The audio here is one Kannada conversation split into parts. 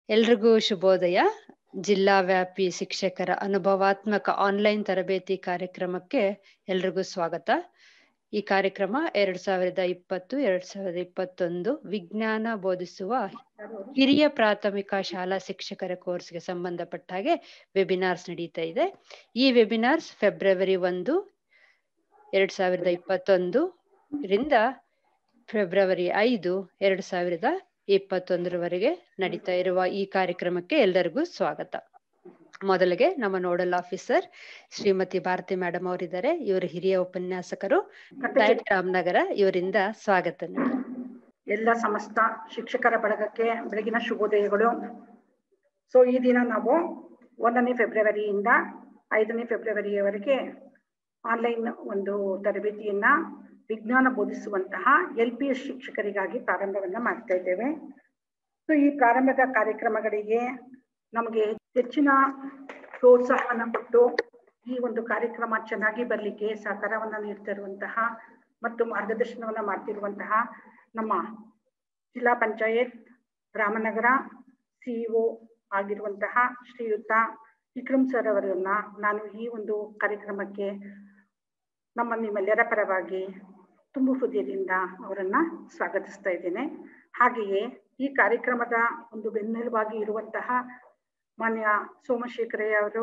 ಎಲ್ರಿಗೂ ಶುಭೋದಯ ಜಿಲ್ಲಾ ವ್ಯಾಪಿ ಶಿಕ್ಷಕರ ಅನುಭವಾತ್ಮಕ ಆನ್ಲೈನ್ ತರಬೇತಿ ಕಾರ್ಯಕ್ರಮಕ್ಕೆ ಎಲ್ರಿಗೂ ಸ್ವಾಗತ ಈ ಕಾರ್ಯಕ್ರಮ ಎರಡ್ ಸಾವಿರದ ಇಪ್ಪತ್ತು ಎರಡ್ ಸಾವಿರದ ಇಪ್ಪತ್ತೊಂದು ವಿಜ್ಞಾನ ಬೋಧಿಸುವ ಹಿರಿಯ ಪ್ರಾಥಮಿಕ ಶಾಲಾ ಶಿಕ್ಷಕರ ಕೋರ್ಸ್ಗೆ ಸಂಬಂಧಪಟ್ಟ ಹಾಗೆ ವೆಬಿನಾರ್ಸ್ ನಡೀತಾ ಇದೆ ಈ ವೆಬಿನಾರ್ಸ್ ಫೆಬ್ರವರಿ ಒಂದು ಎರಡ್ ಸಾವಿರದ ಇಪ್ಪತ್ತೊಂದು ರಿಂದ ಫೆಬ್ರವರಿ ಐದು ಎರಡ್ ಸಾವಿರದ ಇಪ್ಪತ್ತೊಂದರವರೆಗೆ ನಡೀತಾ ಇರುವ ಈ ಕಾರ್ಯಕ್ರಮಕ್ಕೆ ಎಲ್ಲರಿಗೂ ಸ್ವಾಗತ ಮೊದಲಿಗೆ ನಮ್ಮ nodal officer Shrimati Bharati madam ಅವರಿದ್ದಾರೆ ಇವರು ಹಿರಿಯ ಉಪನ್ಯಾಸಕರು ಡಯಟ್ ರಾಮನಗರ ಇವರಿಂದ ಸ್ವಾಗತ ನೀಡಿ ಎಲ್ಲ ಸಮಸ್ತ ಶಿಕ್ಷಕರ ಬಳಗಕ್ಕೆ ಬೆಳಗಿನ ಶುಭೋದಯಗಳು ಸೊ ಈ ದಿನ ನಾವು ಒಂದನೇ ಫೆಬ್ರವರಿಯಿಂದ ಐದನೇ ಫೆಬ್ರವರಿಯವರೆಗೆ ಆನ್ಲೈನ್ ಒಂದು ತರಬೇತಿಯನ್ನ ವಿಜ್ಞಾನ ಬೋಧಿಸುವಂತಹ ಎಲ್ ಪಿ ಎಸ್ ಶಿಕ್ಷಕರಿಗಾಗಿ ಪ್ರಾರಂಭವನ್ನ ಮಾಡ್ತಾ ಇದ್ದೇವೆ ಸೊ ಈ ಪ್ರಾರಂಭದ ಕಾರ್ಯಕ್ರಮಗಳಿಗೆ ನಮಗೆ ಹೆಚ್ಚಿನ ಪ್ರೋತ್ಸಾಹವನ್ನ ಕೊಟ್ಟು ಈ ಒಂದು ಕಾರ್ಯಕ್ರಮ ಚೆನ್ನಾಗಿ ಬರಲಿಕ್ಕೆ ಸಹಕಾರವನ್ನ ನೀಡ್ತಾ ಇರುವಂತಹ ಮತ್ತು ಮಾರ್ಗದರ್ಶನವನ್ನ ಮಾಡ್ತಿರುವಂತಹ ನಮ್ಮ ಜಿಲ್ಲಾ ಪಂಚಾಯತ್ ರಾಮನಗರ ಸಿಇಒ ಆಗಿರುವಂತಹ ಶ್ರೀಯುತ ವಿಕ್ರಮ್ ಸರ್ ಅವರನ್ನ ನಾನು ಈ ಒಂದು ಕಾರ್ಯಕ್ರಮಕ್ಕೆ ನಮ್ಮ ನಿಮ್ಮೆಲ್ಲರ ಪರವಾಗಿ ತುಂಬು ಹೃದಯದಿಂದ ಅವರನ್ನ ಸ್ವಾಗತಿಸ್ತಾ ಇದ್ದೇನೆ ಹಾಗೆಯೇ ಈ ಕಾರ್ಯಕ್ರಮದ ಒಂದು ಬೆನ್ನೆಲುಬಾಗಿ ಇರುವಂತಹ ಮಾನ್ಯ ಸೋಮಶೇಖರಯ್ಯ ಅವರು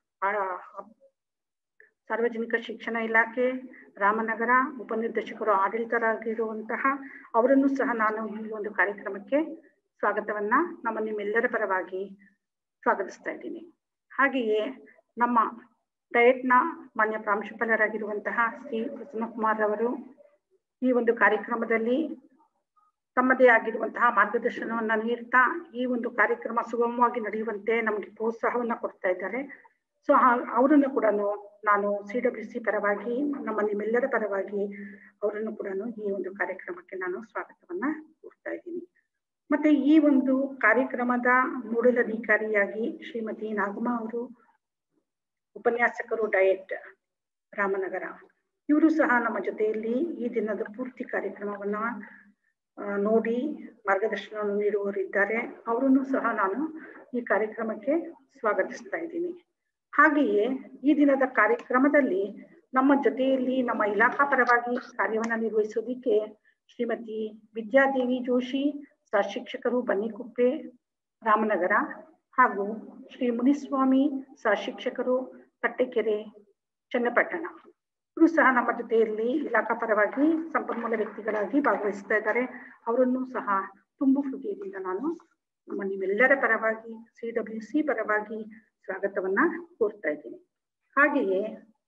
ಸಾರ್ವಜನಿಕ ಶಿಕ್ಷಣ ಇಲಾಖೆ ರಾಮನಗರ ಉಪನಿರ್ದೇಶಕರು ಆಡಳಿತರಾಗಿರುವಂತಹ ಅವರನ್ನು ಸಹ ನಾನು ಈ ಒಂದು ಕಾರ್ಯಕ್ರಮಕ್ಕೆ ಸ್ವಾಗತವನ್ನ ನಮ್ಮ ನಿಮ್ಮೆಲ್ಲರ ಪರವಾಗಿ ಸ್ವಾಗತಿಸ್ತಾ ಇದ್ದೀನಿ ಹಾಗೆಯೇ ನಮ್ಮ ಡಯಟ್ನ ಮಾನ್ಯ ಪ್ರಾಂಶುಪಾಲರಾಗಿರುವಂತಹ ಶ್ರೀ ಪ್ರಸನ್ನಕುಮಾರ್ ಅವರು ಈ ಒಂದು ಕಾರ್ಯಕ್ರಮದಲ್ಲಿ ತಮ್ಮದೇ ಆಗಿರುವಂತಹ ಮಾರ್ಗದರ್ಶನವನ್ನ ನೀಡ್ತಾ ಈ ಒಂದು ಕಾರ್ಯಕ್ರಮ ಸುಗಮವಾಗಿ ನಡೆಯುವಂತೆ ನಮಗೆ ಪ್ರೋತ್ಸಾಹವನ್ನ ಕೊಡ್ತಾ ಇದ್ದಾರೆ ಸೊ ಅವರನ್ನು ಕೂಡ ನಾನು ಸಿ ಡಬ್ಲ್ಯೂ ಸಿ ಪರವಾಗಿ ನಮ್ಮ ನಿಮ್ಮೆಲ್ಲರ ಪರವಾಗಿ ಅವರನ್ನು ಕೂಡ ಈ ಒಂದು ಕಾರ್ಯಕ್ರಮಕ್ಕೆ ನಾನು ಸ್ವಾಗತವನ್ನ ಕೋರ್ತಾ ಇದ್ದೀನಿ ಮತ್ತೆ ಈ ಒಂದು ಕಾರ್ಯಕ್ರಮದ ನೋಡಲ್ ಅಧಿಕಾರಿಯಾಗಿ ಶ್ರೀಮತಿ ನಾಗಮ್ಮ ಅವರು ಉಪನ್ಯಾಸಕರು ಡಯಟ್ ರಾಮನಗರ ಇವರು ಸಹ ನಮ್ಮ ಜೊತೆಯಲ್ಲಿ ಈ ದಿನದ ಪೂರ್ತಿ ಕಾರ್ಯಕ್ರಮವನ್ನ ನೋಡಿ ಮಾರ್ಗದರ್ಶನವನ್ನು ನೀಡುವವರಿದ್ದಾರೆ ಅವರನ್ನು ಸಹ ನಾನು ಈ ಕಾರ್ಯಕ್ರಮಕ್ಕೆ ಸ್ವಾಗತಿಸ್ತಾ ಇದ್ದೀನಿ ಹಾಗೆಯೇ ಈ ದಿನದ ಕಾರ್ಯಕ್ರಮದಲ್ಲಿ ನಮ್ಮ ಜೊತೆಯಲ್ಲಿ ನಮ್ಮ ಇಲಾಖಾ ಪರವಾಗಿ ಕಾರ್ಯವನ್ನ ನಿರ್ವಹಿಸೋದಿಕ್ಕೆ ಶ್ರೀಮತಿ ವಿದ್ಯಾದೇವಿ ಜೋಶಿ ಸಹ ಶಿಕ್ಷಕರು ಬನ್ನಿಕುಪ್ಪೆ ರಾಮನಗರ ಹಾಗೂ ಶ್ರೀ ಮುನಿಸ್ವಾಮಿ ಸಹ ಶಿಕ್ಷಕರು ಕಟ್ಟೆಕೆರೆ ಚನ್ನಪಟ್ಟಣ ಇವರು ಸಹ ನಮ್ಮ ಜೊತೆಯಲ್ಲಿ ಇಲಾಖಾ ಪರವಾಗಿ ಸಂಪನ್ಮೂಲ ವ್ಯಕ್ತಿಗಳಾಗಿ ಭಾಗವಹಿಸ್ತಾ ಇದ್ದಾರೆ ಅವರನ್ನು ಸಹ ತುಂಬು ಹೃದಯದಿಂದ ನಾನು ನಮ್ಮ ನಿಮ್ಮೆಲ್ಲರ ಪರವಾಗಿ ಸಿ ಡಬ್ಲ್ಯೂ ಸಿ ಪರವಾಗಿ ಸ್ವಾಗತವನ್ನ ಕೋರ್ತಾ ಇದ್ದೀನಿ ಹಾಗೆಯೇ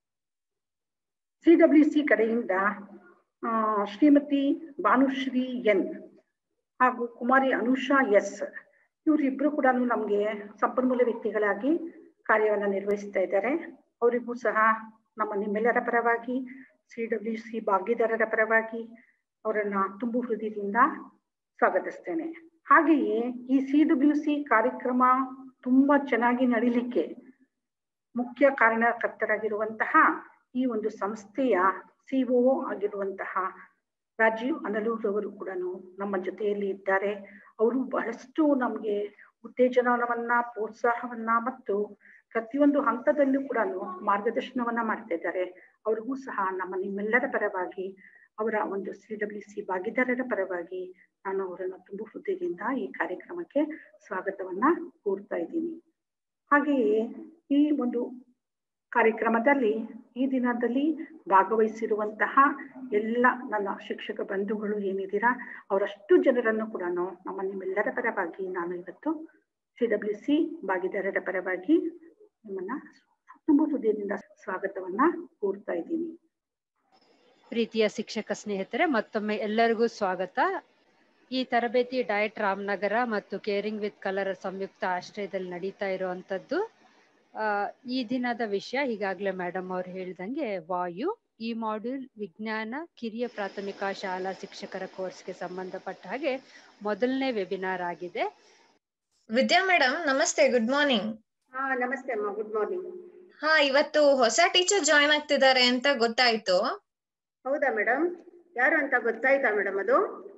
ಸಿ ಡಬ್ಲ್ಯೂ ಸಿ ಕಡೆಯಿಂದ ಶ್ರೀಮತಿ ಭಾನುಶ್ರೀ ಎನ್ ಹಾಗೂ ಕುಮಾರಿ ಅನುಷಾ ಎಸ್ ಇವರಿಬ್ರು ಕೂಡ ನಮಗೆ ಸಂಪನ್ಮೂಲ ವ್ಯಕ್ತಿಗಳಾಗಿ ಕಾರ್ಯವನ್ನ ನಿರ್ವಹಿಸ್ತಾ ಇದ್ದಾರೆ ಅವರಿಗೂ ಸಹ ನಮ್ಮ ನಿಮ್ಮೆಲ್ಲರ ಪರವಾಗಿ ಸಿ ಡಬ್ಲ್ಯೂ ಸಿ ಭಾಗ್ಯದಾರರ ಪರವಾಗಿ ಅವರನ್ನ ತುಂಬು ಹೃದಯದಿಂದ ಸ್ವಾಗತಿಸ್ತೇನೆ ಹಾಗೆಯೇ ಈ ಸಿ ಡಬ್ಲ್ಯೂ ಸಿ ಕಾರ್ಯಕ್ರಮ ತುಂಬಾ ಚೆನ್ನಾಗಿ ನಡೀಲಿಕ್ಕೆ ಮುಖ್ಯ ಕಾರಣಕರ್ತರಾಗಿರುವಂತಹ ಈ ಒಂದು ಸಂಸ್ಥೆಯ ಸಿಒ ಆಗಿರುವಂತಹ ರಾಜೀವ್ ಅನಲೂರ್ ಅವರು ಕೂಡ ನಮ್ಮ ಜೊತೆಯಲ್ಲಿ ಇದ್ದಾರೆ ಅವರು ಬಹಳಷ್ಟು ನಮಗೆ ಉತ್ತೇಜನವನ್ನ ಪ್ರೋತ್ಸಾಹವನ್ನ ಮತ್ತು ಪ್ರತಿಯೊಂದು ಹಂತದಲ್ಲೂ ಕೂಡ ಮಾರ್ಗದರ್ಶನವನ್ನ ಮಾಡ್ತಾ ಇದ್ದಾರೆ ಅವ್ರಿಗೂ ಸಹ ನಮ್ಮ ನಿಮ್ಮೆಲ್ಲರ ಪರವಾಗಿ ಅವರ ಒಂದು ಸಿ ಡಬ್ಲ್ಯೂ ಸಿ ಭಾಗಿದಾರರ ಪರವಾಗಿ ನಾನು ಅವರನ್ನು ತುಂಬು ಹೃದಯದಿಂದ ಈ ಕಾರ್ಯಕ್ರಮಕ್ಕೆ ಸ್ವಾಗತವನ್ನ ಕೋರ್ತಾ ಇದ್ದೀನಿ ಹಾಗೆಯೇ ಈ ಒಂದು ಕಾರ್ಯಕ್ರಮದಲ್ಲಿ ಈ ದಿನದಲ್ಲಿ ಭಾಗವಹಿಸಿರುವಂತಹ ಎಲ್ಲ ನನ್ನ ಶಿಕ್ಷಕ ಬಂಧುಗಳು ಏನಿದ್ದೀರಾ ಅವರಷ್ಟು ಜನರನ್ನು ಕೂಡ ನಮ್ಮ ನಿಮ್ಮೆಲ್ಲರ ಪರವಾಗಿ ನಾನು ಇವತ್ತು ಸಿ ಡಬ್ಲ್ಯೂ ಸಿ ಭಾಗಿದಾರರ ಪರವಾಗಿ ನಿಮ್ಮನ್ನ ತುಂಬ ಹೃದಯದಿಂದ ಸ್ವಾಗತವನ್ನ ಕೋರ್ತಾ ಇದ್ದೀನಿ ಪ್ರೀತಿಯ ಶಿಕ್ಷಕ ಸ್ನೇಹಿತರೆ ಮತ್ತೊಮ್ಮೆ ಎಲ್ಲರಿಗೂ ಸ್ವಾಗತ ಈ ತರಬೇತಿ ಡಯಟ್ ರಾಮನಗರ ಮತ್ತು ಕೇರಿಂಗ್ ವಿತ್ ಕಲರ್ ಸಂಯುಕ್ತ ಆಶ್ರಯದಲ್ಲಿ ನಡೀತಾ ಇರುವಂತದ್ದು ಆ ಈ ದಿನದ ವಿಷಯ ಈಗಾಗಲೇ ಮೇಡಮ್ ಅವ್ರು ಹೇಳ್ದಂಗೆ ವಾಯು ಈ ಮಾಡ್ಯೂಲ್ ವಿಜ್ಞಾನ ಕಿರಿಯ ಪ್ರಾಥಮಿಕ ಶಾಲಾ ಶಿಕ್ಷಕರ ಕೋರ್ಸ್ಗೆ ಸಂಬಂಧಪಟ್ಟ ಹಾಗೆ ಮೊದಲನೇ ವೆಬಿನಾರ್ ಆಗಿದೆ ವಿದ್ಯಾ ಮೇಡಮ್ ನಮಸ್ತೆ ಗುಡ್ ಮಾರ್ನಿಂಗ್ ಹಾ ನಮಸ್ತೆ ಅಮ್ಮ ಗುಡ್ ಮಾರ್ನಿಂಗ್ ಹಾ ಇವತ್ತು ಹೊಸ ಟೀಚರ್ ಜಾಯ್ನ್ ಆಗ್ತಿದ್ದಾರೆ ಅಂತ ಗೊತ್ತಾಯ್ತು ಹೌದಾ ಮೇಡಮ್ ಯಾರು ಅಂತ ಗೊತ್ತಾಯ್ತಾ ಮೇಡಮ್ ಅದು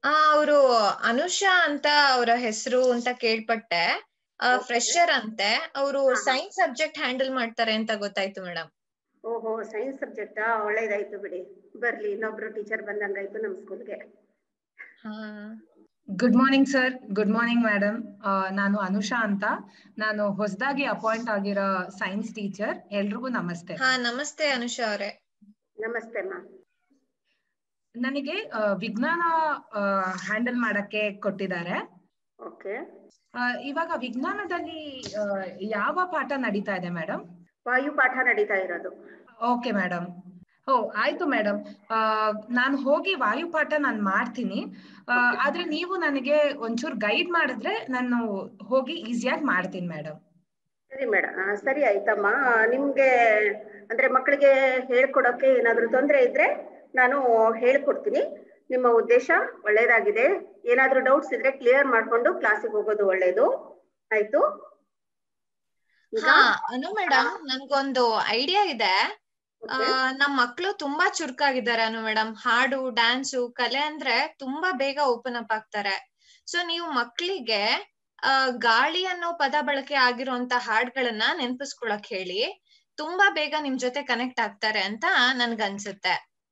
ಆ ಅವರು ಅನುಷಾ ಅಂತ ಅವರ ಹೆಸರು ಅಂತ ಕೇಳ್ಪಟ್ಟೆ ಫ್ರೆಶರ್ ಅಂತೆ ಅವರು ಹಾ, ಹಾ. ಸೈನ್ಸ್ ಸಬ್ಜೆಕ್ಟ್ ಹ್ಯಾಂಡಲ್ ಮಾಡ್ತಾರೆ ಅಂತ ಗೊತ್ತಾಯ್ತು ಮೇಡಮ್ ಓಹೋ ಸೈನ್ಸ್ ಸಬ್ಜೆಕ್ಟಾ ಒಳ್ಳೇದಾಯ್ತು ಬಿಡಿ ಬರ್ಲಿ ಇನ್ನೊಬ್ರು ಟೀಚರ್ ಬಂದಂಗಾಯ್ತು ನಮ್ ಸ್ಕೂಲ್ಗೆ ಹಾ good morning sir good morning madam ನಾನು ಅನುಷಾ ಅಂತ ನಾನು ಹೊಸದಾಗಿ ಅಪಾಯಿಂಟ್ ಆಗಿರೋ ಸೈನ್ಸ್ ಟೀಚರ್ ಎಲ್ರಿಗೂ ನಮಸ್ತೆ ಹಾ ನಮಸ್ತೆ ಅನುಷಾ ಅವರೇ ನಮಸ್ತೆ ಅಮ್ಮ ನನಗೆ ಆ, ವಿಜ್ಞಾನ ಹ್ಯಾಂಡಲ್ ಮಾಡಕ್ಕೆ ಕೊಟ್ಟಿದ್ದಾರೆ ಓಕೆ ಆ, ಇವಾಗ ವಿಜ್ಞಾನದಲ್ಲಿ ಆ, ಯಾವ ಪಾಠ ನಡೀತಾ ಇದೆ ಮೇಡಮ್ ವಾಯು ಪಾಠ ನಡೀತಾ ಇರೋದು ಓಕೆ ಮೇಡಮ್ ಓ ಆಯ್ತು ಮೇಡಮ್ ನಾನು ಹೋಗಿ ವಾಯುಪಾಠ ನಾನು ಮಾಡ್ತೀನಿ ಆ, ಆದ್ರೆ ನೀವು ನನಗೆ ಒಂಚೂರು ಗೈಡ್ ಮಾಡಿದ್ರೆ ನಾನು ಹೋಗಿ ಈಸಿಯಾಗಿ ಮಾಡ್ತೀನಿ ಮೇಡಮ್ ಸರಿ ಮೇಡಮ್ ಸರಿ ಆಯ್ತಮ್ಮ ಆ, ನಿಮ್ಗೆ ಅಂದ್ರೆ ಮಕ್ಕಳಿಗೆ ಹೇಳ್ಕೊಡೋಕೆ ಏನಾದ್ರು ತೊಂದರೆ ಇದ್ರೆ ನಾನು ಹೇಳ್ಕೊಡ್ತೀನಿ ನಿಮ್ಮ ಉದ್ದೇಶ ಒಳ್ಳೇದಾಗಿದೆ ಏನಾದ್ರೂ ಡೌಟ್ಸ್ ಇದ್ರೆ ಕ್ಲಿಯರ್ ಮಾಡ್ಕೊಂಡು ಕ್ಲಾಸಿಗೆ ಹೋಗೋದು ಒಳ್ಳೇದು ಆಯ್ತು ಈಗ ಹಾ ಅನು ಮೇಡಮ್ ನನ್ಗೊಂದು ಐಡಿಯಾ ಇದೆ ಆ, okay. ನಮ್ ಮಕ್ಳು ತುಂಬಾ ಚುರುಕಾಗಿದ್ದಾರೆ ಅನು ಮೇಡಮ್ ಹಾಡು ಡ್ಯಾನ್ಸು ಕಲೆ ಅಂದ್ರೆ ತುಂಬಾ ಬೇಗ ಓಪನ್ ಅಪ್ ಆಗ್ತಾರೆ ಸೊ ನೀವು ಮಕ್ಳಿಗೆ ಆ ಗಾಳಿ ಅನ್ನೋ ಪದ ಬಳಕೆ ಆಗಿರುವಂತ ಹಾಡ್ಗಳನ್ನ ನೆನ್ಪಿಸ್ಕೊಳಕ್ ಹೇಳಿ ತುಂಬಾ ಬೇಗ ನಿಮ್ ಜೊತೆ ಕನೆಕ್ಟ್ ಆಗ್ತಾರೆ ಅಂತ ನನ್ಗನ್ಸುತ್ತೆ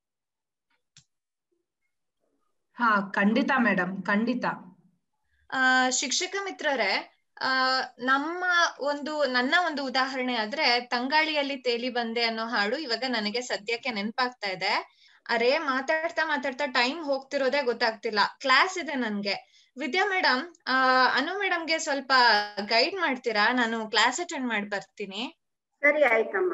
ಹಾ ಖಂಡಿತ ಮೇಡಮ್ ಖಂಡಿತ ಆ ಶಿಕ್ಷಕ ಮಿತ್ರರೇ ಆ ನಮ್ಮ ಒಂದು ನನ್ನ ಒಂದು ಉದಾಹರಣೆ ಆದ್ರೆ ತಂಗಾಳಿಯಲ್ಲಿ ತೇಲಿ ಬಂದೆ ಅನ್ನೋ ಹಾಡು ಇವಾಗ ನನಗೆ ಸದ್ಯಕ್ಕೆ ನೆನ್ಪಾಗ್ತಾ ಇದೆ ಅರೇ ಮಾತಾಡ್ತಾ ಮಾತಾಡ್ತಾ ಟೈಮ್ ಹೋಗ್ತಿರೋದೇ ಗೊತ್ತಾಗ್ತಿಲ್ಲ ಕ್ಲಾಸ್ ಇದೆ ನನ್ಗೆ ವಿದ್ಯಾ ಮೇಡಮ್ ಆ ಅನು ಮೇಡಮ್ಗೆ ಸ್ವಲ್ಪ ಗೈಡ್ ಮಾಡ್ತೀರಾ ನಾನು ಕ್ಲಾಸ್ ಅಟೆಂಡ್ ಮಾಡಿ ಬರ್ತೀನಿ ಸರಿ ಆಯ್ತಮ್ಮ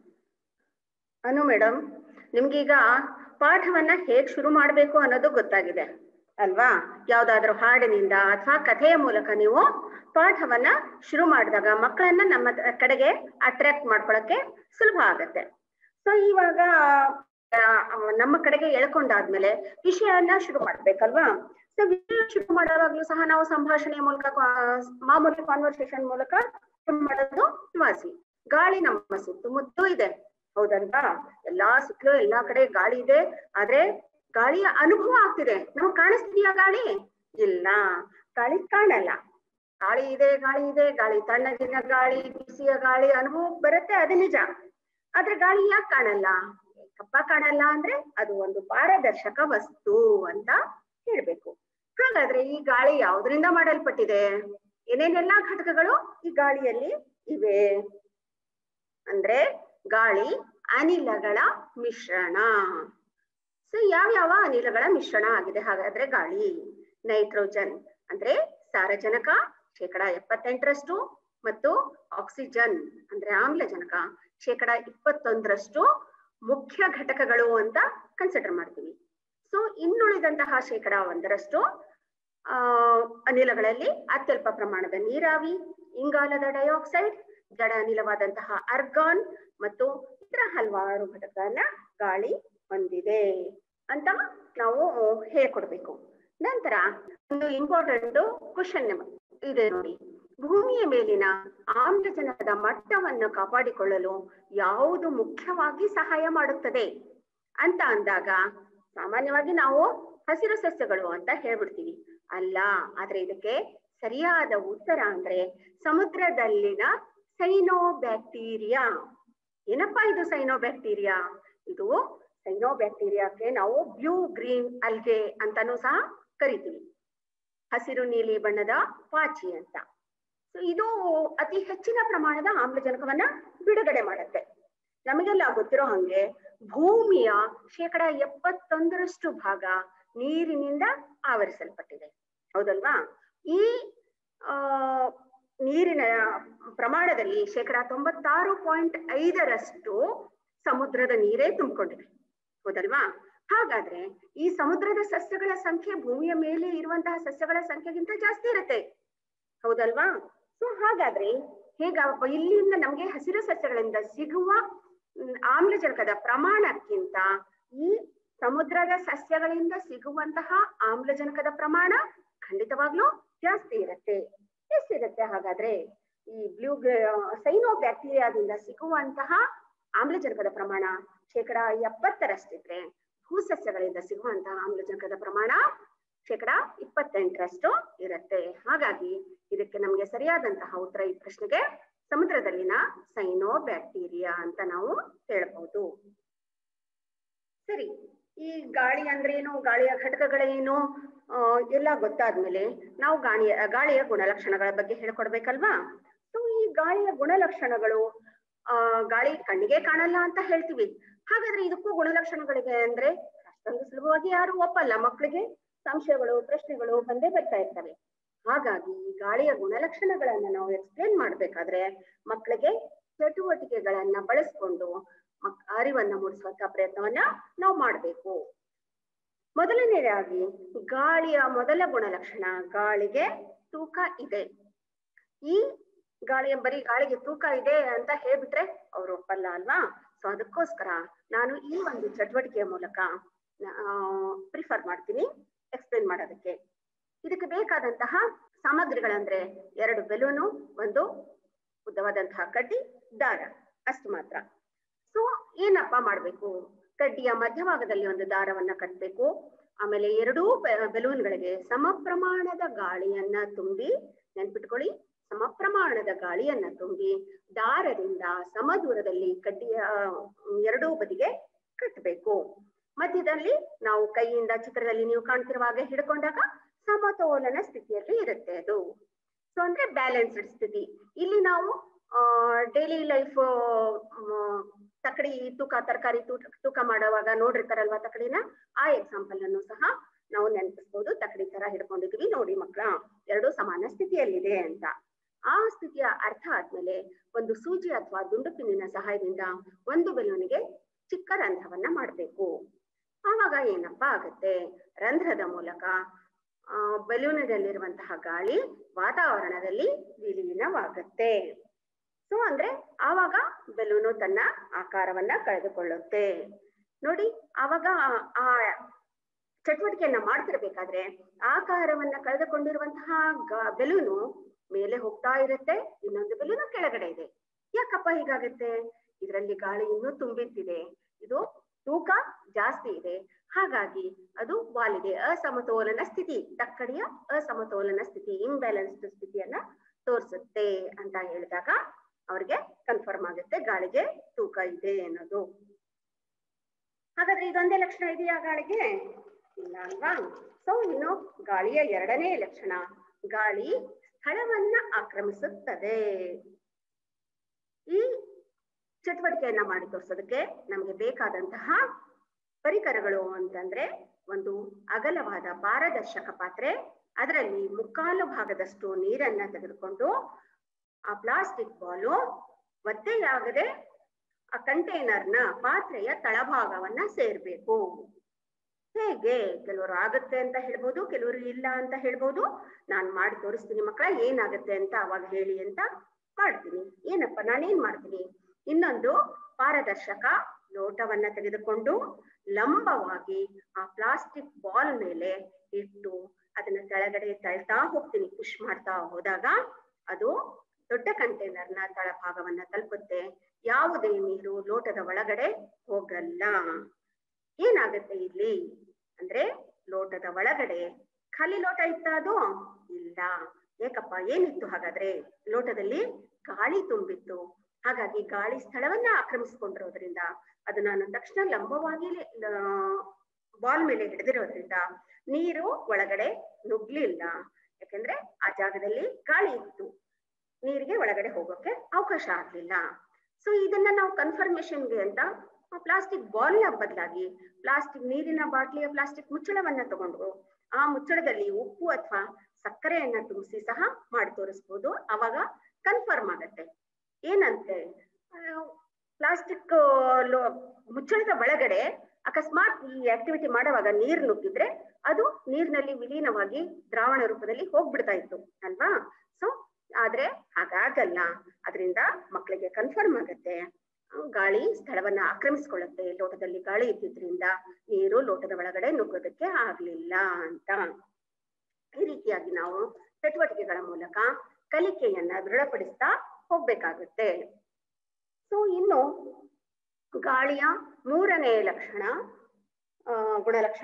ಅನು ಮೇಡಮ್ ನಿಮ್ಗೀಗ ಪಾಠವನ್ನ ಹೇಗ್ ಶುರು ಮಾಡ್ಬೇಕು ಅನ್ನೋದು ಗೊತ್ತಾಗಿದೆ ಅಲ್ವಾ ಯಾವ್ದಾದ್ರು ಹಾಡಿನಿಂದ ಅಥವಾ ಕಥೆಯ ಮೂಲಕ ನೀವು ಪಾಠವನ್ನ ಶುರು ಮಾಡಿದಾಗ ಮಕ್ಕಳನ್ನ ನಮ್ಮ ತ- ಕಡೆಗೆ ಅಟ್ರಾಕ್ಟ್ ಮಾಡ್ಕೊಳಕ್ಕೆ ಸುಲಭ ಆಗತ್ತೆ ಸೊ ಇವಾಗ ಆ, ನಮ್ಮ ಕಡೆಗೆ ಎಳ್ಕೊಂಡಾದ್ಮೇಲೆ ವಿಷಯನ ಶುರು ಮಾಡ್ಬೇಕಲ್ವಾ ಸೊ ವಿಷಯ ಶುರು ಮಾಡುವಾಗ್ಲೂ ಸಹ ನಾವು ಸಂಭಾಷಣೆಯ ಮೂಲಕ ಕಾ- ಮಾಮೂಲಿ ಕಾನ್ವರ್ಸೇಷನ್ ಮೂಲಕ ಶುರು ಮಾಡೋದು ವಾಸಿ ಗಾಳಿ ನಮ್ಮ ಸುತ್ತಮುತ್ತಲೂ ಇದೆ ಹೌದಲ್ವಾ ಎಲ್ಲಾ ಸುತ್ತಲೂ ಎಲ್ಲಾ ಕಡೆ ಗಾಳಿ ಇದೆ ಆದ್ರೆ ಗಾಳಿಯ ಅನುಭವ ಆಗ್ತಿದೆ ನಮಗ್ ಕಾಣಿಸ್ತಿದ್ಯಾ ಗಾಳಿ ಇಲ್ಲ ಗಾಳಿ ಕಾಣಲ್ಲ ಗಾಳಿ ಇದೆ ಗಾಳಿ ಇದೆ ಗಾಳಿ ತಣ್ಣಗಿನ ಗಾಳಿ ಬಿಸಿಯ ಗಾಳಿ ಅನುಭವ ಬರುತ್ತೆ ಅದು ನಿಜ ಆದ್ರೆ ಗಾಳಿ ಯಾಕೆ ಕಾಣಲ್ಲ ಕಪ್ಪ ಕಾಣಲ್ಲ ಅಂದ್ರೆ ಅದು ಒಂದು ಪಾರದರ್ಶಕ ವಸ್ತು ಅಂತ ಹೇಳ್ಬೇಕು ಹಾಗಾದ್ರೆ ಈ ಗಾಳಿ ಯಾವುದರಿಂದ ಮಾಡಲ್ಪಟ್ಟಿದೆ ಏನೇನೆಲ್ಲಾ ಘಟಕಗಳು ಈ ಗಾಳಿಯಲ್ಲಿ ಇವೆ ಅಂದ್ರೆ ಗಾಳಿ ಅನಿಲಗಳ ಮಿಶ್ರಣ ಸೊ ಯಾವ್ಯಾವ ಅನಿಲಗಳ ಮಿಶ್ರಣ ಆಗಿದೆ ಹಾಗಾದ್ರೆ ಗಾಳಿ ನೈಟ್ರೋಜನ್ ಅಂದ್ರೆ ಸಾರಜನಕ ಶೇಕಡ ಎಪ್ಪತ್ತೆಂಟರಷ್ಟು ಮತ್ತು ಆಕ್ಸಿಜನ್ ಅಂದ್ರೆ ಆಮ್ಲಜನಕ ಶೇಕಡ ಇಪ್ಪತ್ತೊಂದರಷ್ಟು ಮುಖ್ಯ ಘಟಕಗಳು ಅಂತ ಕನ್ಸಿಡರ್ ಮಾಡ್ತೀವಿ ಸೊ ಇನ್ನುಳಿದಂತಹ ಶೇಕಡ ಒಂದರಷ್ಟು ಆ ಅನಿಲಗಳಲ್ಲಿ ಅತ್ಯಲ್ಪ ಪ್ರಮಾಣದ ನೀರಾವಿ ಇಂಗಾಲದ ಡೈಆಕ್ಸೈಡ್ ಜಡ ಅನಿಲವಾದಂತಹ ಅರ್ಗಾನ್ ಮತ್ತು ಇತರ ಹಲವಾರು ಘಟಕಗಳನ್ನ ಗಾಳಿ ಹೊಂದಿದೆ ಅಂತ ನಾವು ಹೇಳ್ಕೊಡ್ಬೇಕು ನಂತರ ಒಂದು ಇಂಪಾರ್ಟೆಂಟ್ ಕ್ವಶನ್ ಇದೆ ನೋಡಿ ಭೂಮಿಯ ಮೇಲಿನ ಆಮ್ಲಜನಕದ ಮಟ್ಟವನ್ನು ಕಾಪಾಡಿಕೊಳ್ಳಲು ಯಾವುದು ಮುಖ್ಯವಾಗಿ ಸಹಾಯ ಮಾಡುತ್ತದೆ ಅಂತ ಅಂದಾಗ ಸಾಮಾನ್ಯವಾಗಿ ನಾವು ಹಸಿರು ಸಸ್ಯಗಳು ಅಂತ ಹೇಳ್ಬಿಡ್ತೀವಿ ಅಲ್ಲ ಆದ್ರೆ ಇದಕ್ಕೆ ಸರಿಯಾದ ಉತ್ತರ ಅಂದ್ರೆ ಸಮುದ್ರದಲ್ಲಿನ ಸೈನೋಬ್ಯಾಕ್ಟೀರಿಯಾ ಏನಪ್ಪಾ ಇದು ಸೈನೋಬ್ಯಾಕ್ಟೀರಿಯಾ ಇದು ಸೈನೋಬ್ಯಾಕ್ಟೀರಿಯಾಕ್ಕೆ ನಾವು ಬ್ಲೂ ಗ್ರೀನ್ ಅಲ್ಗೆ ಅಂತಾನೂ ಸಹ ಕರಿತೀವಿ ಹಸಿರು ನೀಲಿ ಬಣ್ಣದ ಪಾಚಿ ಅಂತ ಸೊ ಇದು ಅತಿ ಹೆಚ್ಚಿನ ಪ್ರಮಾಣದ ಆಮ್ಲಜನಕವನ್ನ ಬಿಡುಗಡೆ ಮಾಡುತ್ತೆ ನಮಗೆಲ್ಲ ಗೊತ್ತಿರೋ ಹಂಗೆ ಭೂಮಿಯ ಶೇಕಡ ಎಪ್ಪತ್ತೊಂದರಷ್ಟು ಭಾಗ ನೀರಿನಿಂದ ಆವರಿಸಲ್ಪಟ್ಟಿದೆ ಹೌದಲ್ವಾ ಈ ಆ ನೀರಿನ ಪ್ರಮಾಣದಲ್ಲಿ ಶೇಕಡ ತೊಂಬತ್ತಾರು ಪಾಯಿಂಟ್ ಐದರಷ್ಟು ಸಮುದ್ರದ ನೀರೇ ತುಂಬಿಕೊಂಡಿದೆ ಹೌದಲ್ವಾ ಹಾಗಾದ್ರೆ ಈ ಸಮುದ್ರದ ಸಸ್ಯಗಳ ಸಂಖ್ಯೆ ಭೂಮಿಯ ಮೇಲೆ ಇರುವಂತಹ ಸಸ್ಯಗಳ ಸಂಖ್ಯೆಗಿಂತ ಜಾಸ್ತಿ ಇರುತ್ತೆ ಹೌದಲ್ವಾ ಸೊ ಹಾಗಾದ್ರೆ ಹೇಗ ಇಲ್ಲಿಂದ ನಮ್ಗೆ ಹಸಿರು ಸಸ್ಯಗಳಿಂದ ಸಿಗುವ ಮ್, ಆಮ್ಲಜನಕದ ಪ್ರಮಾಣಕ್ಕಿಂತ ಈ ಸಮುದ್ರದ ಸಸ್ಯಗಳಿಂದ ಸಿಗುವಂತಹ ಆಮ್ಲಜನಕದ ಪ್ರಮಾಣ ಖಂಡಿತವಾಗ್ಲೂ ಜಾಸ್ತಿ ಇರುತ್ತೆ ಎಷ್ಟಿರುತ್ತೆ ಹಾಗಾದ್ರೆ ಈ ಬ್ಲೂ ಸೈನೋ ಬ್ಯಾಕ್ಟೀರಿಯಾದಿಂದ ಸಿಗುವಂತಹ ಆಮ್ಲಜನಕದ ಪ್ರಮಾಣ ಶೇಕಡ ಎಪ್ಪತ್ತರಷ್ಟಿದ್ರೆ ಭೂಸಸ್ಯಗಳಿಂದ ಸಿಗುವಂತಹ ಆಮ್ಲಜನಕದ ಪ್ರಮಾಣ ಶೇಕಡ ಇಪ್ಪತ್ತೆಂಟರಷ್ಟು ಇರುತ್ತೆ ಹಾಗಾಗಿ ಇದಕ್ಕೆ ನಮ್ಗೆ ಸರಿಯಾದಂತಹ ಉತ್ತರ ಈ ಪ್ರಶ್ನೆಗೆ ಸಮುದ್ರದಲ್ಲಿನ ಸೈನೋ ಬ್ಯಾಕ್ಟೀರಿಯಾ ಅಂತ ನಾವು ಹೇಳ್ಬಹುದು ಸರಿ ಈ ಗಾಳಿ ಅಂದ್ರೇನು ಗಾಳಿಯ ಘಟಕಗಳೇನು ಆ, ಎಲ್ಲ ಗೊತ್ತಾದ್ಮೇಲೆ ನಾವು ಗಾಳಿಯ ಗಾಳಿಯ ಗುಣಲಕ್ಷಣಗಳ ಬಗ್ಗೆ ಹೇಳ್ಕೊಡ್ಬೇಕಲ್ವಾ ಸೊ ಈ ಗಾಳಿಯ ಗುಣಲಕ್ಷಣಗಳು ಆ ಗಾಳಿ ಕಣ್ಣಿಗೆ ಕಾಣಲ್ಲ ಅಂತ ಹೇಳ್ತೀವಿ ಹಾಗಾದ್ರೆ ಇದಕ್ಕೂ ಗುಣಲಕ್ಷಣಗಳಿವೆ ಅಂದ್ರೆ ಅಷ್ಟೊಂದು ಸುಲಭವಾಗಿ ಯಾರು ಒಪ್ಪಲ್ಲ ಮಕ್ಕಳಿಗೆ ಸಂಶಯಗಳು ಪ್ರಶ್ನೆಗಳು ಬಂದೇ ಬರ್ತಾ ಇರ್ತವೆ ಹಾಗಾಗಿ ಈ ಗಾಳಿಯ ಗುಣಲಕ್ಷಣಗಳನ್ನ ನಾವು ಎಕ್ಸ್ಪ್ಲೇನ್ ಮಾಡ್ಬೇಕಾದ್ರೆ ಮಕ್ಕಳಿಗೆ ಚಟುವಟಿಕೆಗಳನ್ನ ಬಳಸ್ಕೊಂಡು ಮಕ್ ಅರಿವನ್ನ ಮೂಡಿಸುವಂತ ಪ್ರಯತ್ನವನ್ನ ನಾವು ಮಾಡ್ಬೇಕು ಮೊದಲನೇದಾಗಿ ಗಾಳಿಯ ಮೊದಲ ಗುಣಲಕ್ಷಣ ಗಾಳಿಗೆ ತೂಕ ಇದೆ ಈ ಗಾಳಿಯ ಬರೀ ಗಾಳಿಗೆ ತೂಕ ಇದೆ ಅಂತ ಹೇಳ್ಬಿಟ್ರೆ ಅವ್ರು ಒಪ್ಪಲ್ಲ ಅಲ್ವಾ ಸೊ ಅದಕ್ಕೋಸ್ಕರ ನಾನು ಈ ಒಂದು ಚಟುವಟಿಕೆಯ ಮೂಲಕ ಪ್ರಿಫರ್ ಮಾಡ್ತೀನಿ ಎಕ್ಸ್ಪ್ಲೇನ್ ಮಾಡೋದಕ್ಕೆ ಇದಕ್ಕೆ ಬೇಕಾದಂತಹ ಸಾಮಗ್ರಿಗಳಂದ್ರೆ ಎರಡು ಬೆಲೂನು ಒಂದು ಉದ್ದವಾದಂತಹ ಕಡ್ಡಿ ದಾರ ಅಷ್ಟು ಮಾತ್ರ ಸೊ ಏನಪ್ಪ ಮಾಡ್ಬೇಕು ಕಡ್ಡಿಯ ಮಧ್ಯಭಾಗದಲ್ಲಿ ಒಂದು ದಾರವನ್ನ ಕಟ್ಟಬೇಕು ಆಮೇಲೆ ಎರಡೂ ಬೆಲೂನ್ಗಳಿಗೆ ಸಮ ಪ್ರಮಾಣದ ಗಾಳಿಯನ್ನ ತುಂಬಿ ನೆನ್ಪಿಟ್ಕೊಳ್ಳಿ ಸಮ ಪ್ರಮಾಣದ ಗಾಳಿಯನ್ನ ತುಂಬಿ ದಾರದಿಂದ ಸಮ ದೂರದಲ್ಲಿ ಕಡ್ಡಿಯ ಮ್, ಎರಡೂ ಬದಿಗೆ ಕಟ್ಟಬೇಕು ಮಧ್ಯದಲ್ಲಿ ನಾವು ಕೈಯಿಂದ ಚಿತ್ರದಲ್ಲಿ ನೀವು ಕಾಣ್ತಿರುವ ಹಾಗೆ ಹಿಡ್ಕೊಂಡಾಗ ಸಮತೋಲನ ಸ್ಥಿತಿಯಲ್ಲಿ ಇರುತ್ತೆ ಅದು ಸೊ ಅಂದ್ರೆ ಬ್ಯಾಲೆನ್ಸ್ಡ್ ಸ್ಥಿತಿ ಇಲ್ಲಿ ನಾವು ಡೈಲಿ ಲೈಫ್ ತಕಡಿ ತೂಕ ತರಕಾರಿ ತೂಕ ಮಾಡುವಾಗ ನೋಡಿರ್ತಾರಲ್ವಾ ತಕಡಿನ ಆ ಎಕ್ಸಾಂಪಲ್ ಅನ್ನು ಸಹ ನಾವು ನೆನಪಿಸ್ಬೋದು ತಕಡಿ ತರ ಹಿಡ್ಕೊಂಡಿದೀವಿ ನೋಡಿ ಮಕ್ಕಳ ಎರಡು ಸಮಾನ ಸ್ಥಿತಿಯಲ್ಲಿದೆ ಅಂತ ಆ ಸ್ಥಿತಿಯ ಅರ್ಥ ಆದ್ಮೇಲೆ ಒಂದು ಸೂಜಿ ಅಥವಾ ದುಂಡು ಪಿನ್ನಿನ ಸಹಾಯದಿಂದ ಒಂದು ಬೆಲೂನಿಗೆ ಚಿಕ್ಕ ರಂಧ್ರವನ್ನ ಮಾಡಬೇಕು ಆವಾಗ ಏನಪ್ಪಾ ಆಗತ್ತೆ ರಂಧ್ರದ ಮೂಲಕ ಆ ಬೆಲೂನದಲ್ಲಿರುವಂತಹ ಗಾಳಿ ವಾತಾವರಣದಲ್ಲಿ ವಿಲೀನವಾಗತ್ತೆ ಸೊ ಅಂದ್ರೆ ಆವಾಗ ಬೆಲೂನು ತನ್ನ ಆಕಾರವನ್ನ ಕಳೆದುಕೊಳ್ಳುತ್ತೆ ನೋಡಿ ಆವಾಗ ಆ ಚಟುವಟಿಕೆಯನ್ನ ಮಾಡ್ತಿರ್ಬೇಕಾದ್ರೆ ಆಕಾರವನ್ನ ಕಳೆದುಕೊಂಡಿರುವಂತಹ ಗ- ಬೆಲೂನು ಮೇಲೆ ಹೋಗ್ತಾ ಇರುತ್ತೆ ಇನ್ನೊಂದು ಬೆಲೂನು ಕೆಳಗಡೆ ಇದೆ ಯಾಕಪ್ಪ ಹೀಗಾಗತ್ತೆ ಇದರಲ್ಲಿ ಗಾಳಿ ಇನ್ನೂ ತುಂಬಿತ್ತಿದೆ ಇದು ತೂಕ ಜಾಸ್ತಿ ಇದೆ ಹಾಗಾಗಿ ಅದು ವಾಲಿದೆ ಅಸಮತೋಲನ ಸ್ಥಿತಿ ತಕ್ಕಡಿಯ ಅಸಮತೋಲನ ಸ್ಥಿತಿ ಇಂಬ್ಯಾಲೆನ್ಸ್ಡ್ ಸ್ಥಿತಿಯನ್ನ ತೋರಿಸುತ್ತೆ ಅಂತ ಹೇಳಿದಾಗ ಅವ್ರಿಗೆ ಕನ್ಫರ್ಮ್ ಆಗುತ್ತೆ ಗಾಳಿಗೆ ತೂಕ ಇದೆ ಅನ್ನೋದು ಹಾಗಾದ್ರೆ ಇದೊಂದೇ ಲಕ್ಷಣ ಇದೆಯಾ ಗಾಳಿಗೆ ಇಲ್ಲ ಅಲ್ವಾ ಸೊ ಇನ್ನು ಗಾಳಿಯ ಎರಡನೇ ಲಕ್ಷಣ ಗಾಳಿ ಸ್ಥಳವನ್ನ ಆಕ್ರಮಿಸುತ್ತದೆ ಈ ಚಟುವಟಿಕೆಯನ್ನ ಮಾಡಿ ತೋರಿಸೋದಕ್ಕೆ ನಮಗೆ ಬೇಕಾದಂತಹ ಪರಿಕರಗಳು ಅಂತಂದ್ರೆ ಒಂದು ಅಗಲವಾದ ಪಾರದರ್ಶಕ ಪಾತ್ರೆ ಅದರಲ್ಲಿ ಮುಕ್ಕಾಲು ಭಾಗದಷ್ಟು ನೀರನ್ನ ತೆಗೆದುಕೊಂಡು ಆ ಪ್ಲಾಸ್ಟಿಕ್ ಬಾಲು ಒತ್ತೆಯಾಗದೆ ಆ ಕಂಟೈನರ್ನ ಪಾತ್ರೆಯ ತಳಭಾಗವನ್ನ ಸೇರ್ಬೇಕು ಹೇಗೆ ಕೆಲವರು ಆಗುತ್ತೆ ಅಂತ ಹೇಳ್ಬೋದು ಕೆಲವರು ಇಲ್ಲ ಅಂತ ಹೇಳ್ಬೋದು ನಾನ್ ಮಾಡಿ ತೋರಿಸ್ತೀನಿ ಮಕ್ಕಳ ಏನಾಗುತ್ತೆ ಅಂತ ಅವಾಗ ಹೇಳಿ ಅಂತ ಮಾಡ್ತೀನಿ ಏನಪ್ಪ ನಾನೇನ್ ಮಾಡ್ತೀನಿ ಇನ್ನೊಂದು ಪಾರದರ್ಶಕ ಲೋಟವನ್ನ ತೆಗೆದುಕೊಂಡು ಲಂಬವಾಗಿ ಆ ಪ್ಲಾಸ್ಟಿಕ್ ಬಾಲ್ ಮೇಲೆ ಇಟ್ಟು ಅದನ್ನ ಕೆಳಗಡೆ ತಳ್ತಾ ಹೋಗ್ತೀನಿ ಪುಷ್ ಮಾಡ್ತಾ ಹೋದಾಗ ಅದು ದೊಡ್ಡ ಕಂಟೈನರ್ನ ತಳಭಾಗವನ್ನ ತಲುಪುತ್ತೆ ಯಾವುದೇ ನೀರು ಲೋಟದ ಒಳಗಡೆ ಹೋಗಲ್ಲ ಏನಾಗುತ್ತೆ ಇಲ್ಲಿ ಅಂದ್ರೆ ಲೋಟದ ಒಳಗಡೆ ಖಾಲಿ ಲೋಟ ಇತ್ತ ಅದು ಇಲ್ಲ ಏಕಪ್ಪ ಏನಿತ್ತು ಹಾಗಾದ್ರೆ ಲೋಟದಲ್ಲಿ ಗಾಳಿ ತುಂಬಿತ್ತು ಹಾಗಾಗಿ ಗಾಳಿ ಸ್ಥಳವನ್ನ ಆಕ್ರಮಿಸಿಕೊಂಡಿರೋದ್ರಿಂದ ಅದು ನಾನು ತಕ್ಷಣ ಲಂಬವಾಗಿ ಬಾಲ್ ಮೇಲೆ ಹಿಡಿದಿರೋದ್ರಿಂದ ನೀರು ಒಳಗಡೆ ನುಗ್ಲಿಲ್ಲ ಯಾಕೆಂದ್ರೆ ಆ ಜಾಗದಲ್ಲಿ ಗಾಳಿ ಇತ್ತು ನೀರಿಗೆ ಒಳಗಡೆ ಹೋಗೋಕೆ ಅವಕಾಶ ಆಗ್ಲಿಲ್ಲ ಸೊ ಇದನ್ನ ನಾವು ಕನ್ಫರ್ಮೇಶನ್ಗೆ ಅಂತ ಪ್ಲಾಸ್ಟಿಕ್ ಬಾಲ್ ನ ಬದಲಾಗಿ ಪ್ಲಾಸ್ಟಿಕ್ ನೀರಿನ ಬಾಟ್ಲಿಯ ಪ್ಲಾಸ್ಟಿಕ್ ಮುಚ್ಚಳವನ್ನ ತಗೊಂಡು ಆ ಮುಚ್ಚಳದಲ್ಲಿ ಉಪ್ಪು ಅಥವಾ ಸಕ್ಕರೆಯನ್ನ ತುಂಬಿಸಿ ಸಹ ಮಾಡಿ ತೋರಿಸ್ಬೋದು ಅವಾಗ ಕನ್ಫರ್ಮ್ ಆಗತ್ತೆ ಏನಂತೆ ಪ್ಲಾಸ್ಟಿಕ್ ಮುಚ್ಚಳದ ಒಳಗಡೆ ಅಕಸ್ಮಾತ್ ಈ ಆಕ್ಟಿವಿಟಿ ಮಾಡುವಾಗ ನೀರ್ ನುಗ್ಗಿದ್ರೆ ಅದು ನೀರಿನಲ್ಲಿ ವಿಲೀನವಾಗಿ ದ್ರಾವಣ ರೂಪದಲ್ಲಿ ಹೋಗ್ಬಿಡ್ತಾ ಇತ್ತು ಅಲ್ವಾ ಸೊ ಆದ್ರೆ ಹಾಗಾಗಲ್ಲ ಅದರಿಂದ ಮಕ್ಕಳಿಗೆ ಕನ್ಫರ್ಮ್ ಆಗತ್ತೆ ಗಾಳಿ ಸ್ಥಳವನ್ನ ಆಕ್ರಮಿಸ್ಕೊಳ್ಳುತ್ತೆ ಲೋಟದಲ್ಲಿ ಗಾಳಿ ಇದ್ದಿದ್ರಿಂದ ನೀರು ಲೋಟದ ಒಳಗಡೆ ನುಗ್ಗೋದಕ್ಕೆ ಆಗ್ಲಿಲ್ಲ ಅಂತ ಈ ರೀತಿಯಾಗಿ ನಾವು ಚಟುವಟಿಕೆಗಳ ಮೂಲಕ ಕಲಿಕೆಯನ್ನ ದೃಢಪಡಿಸ್ತಾ ಹೋಗ್ಬೇಕಾಗುತ್ತೆ ಸೊ ಇನ್ನು ಗಾಳಿಯ ಮೂರನೇ ಲಕ್ಷಣ ಆ, ಗುಣಲಕ್ಷಣ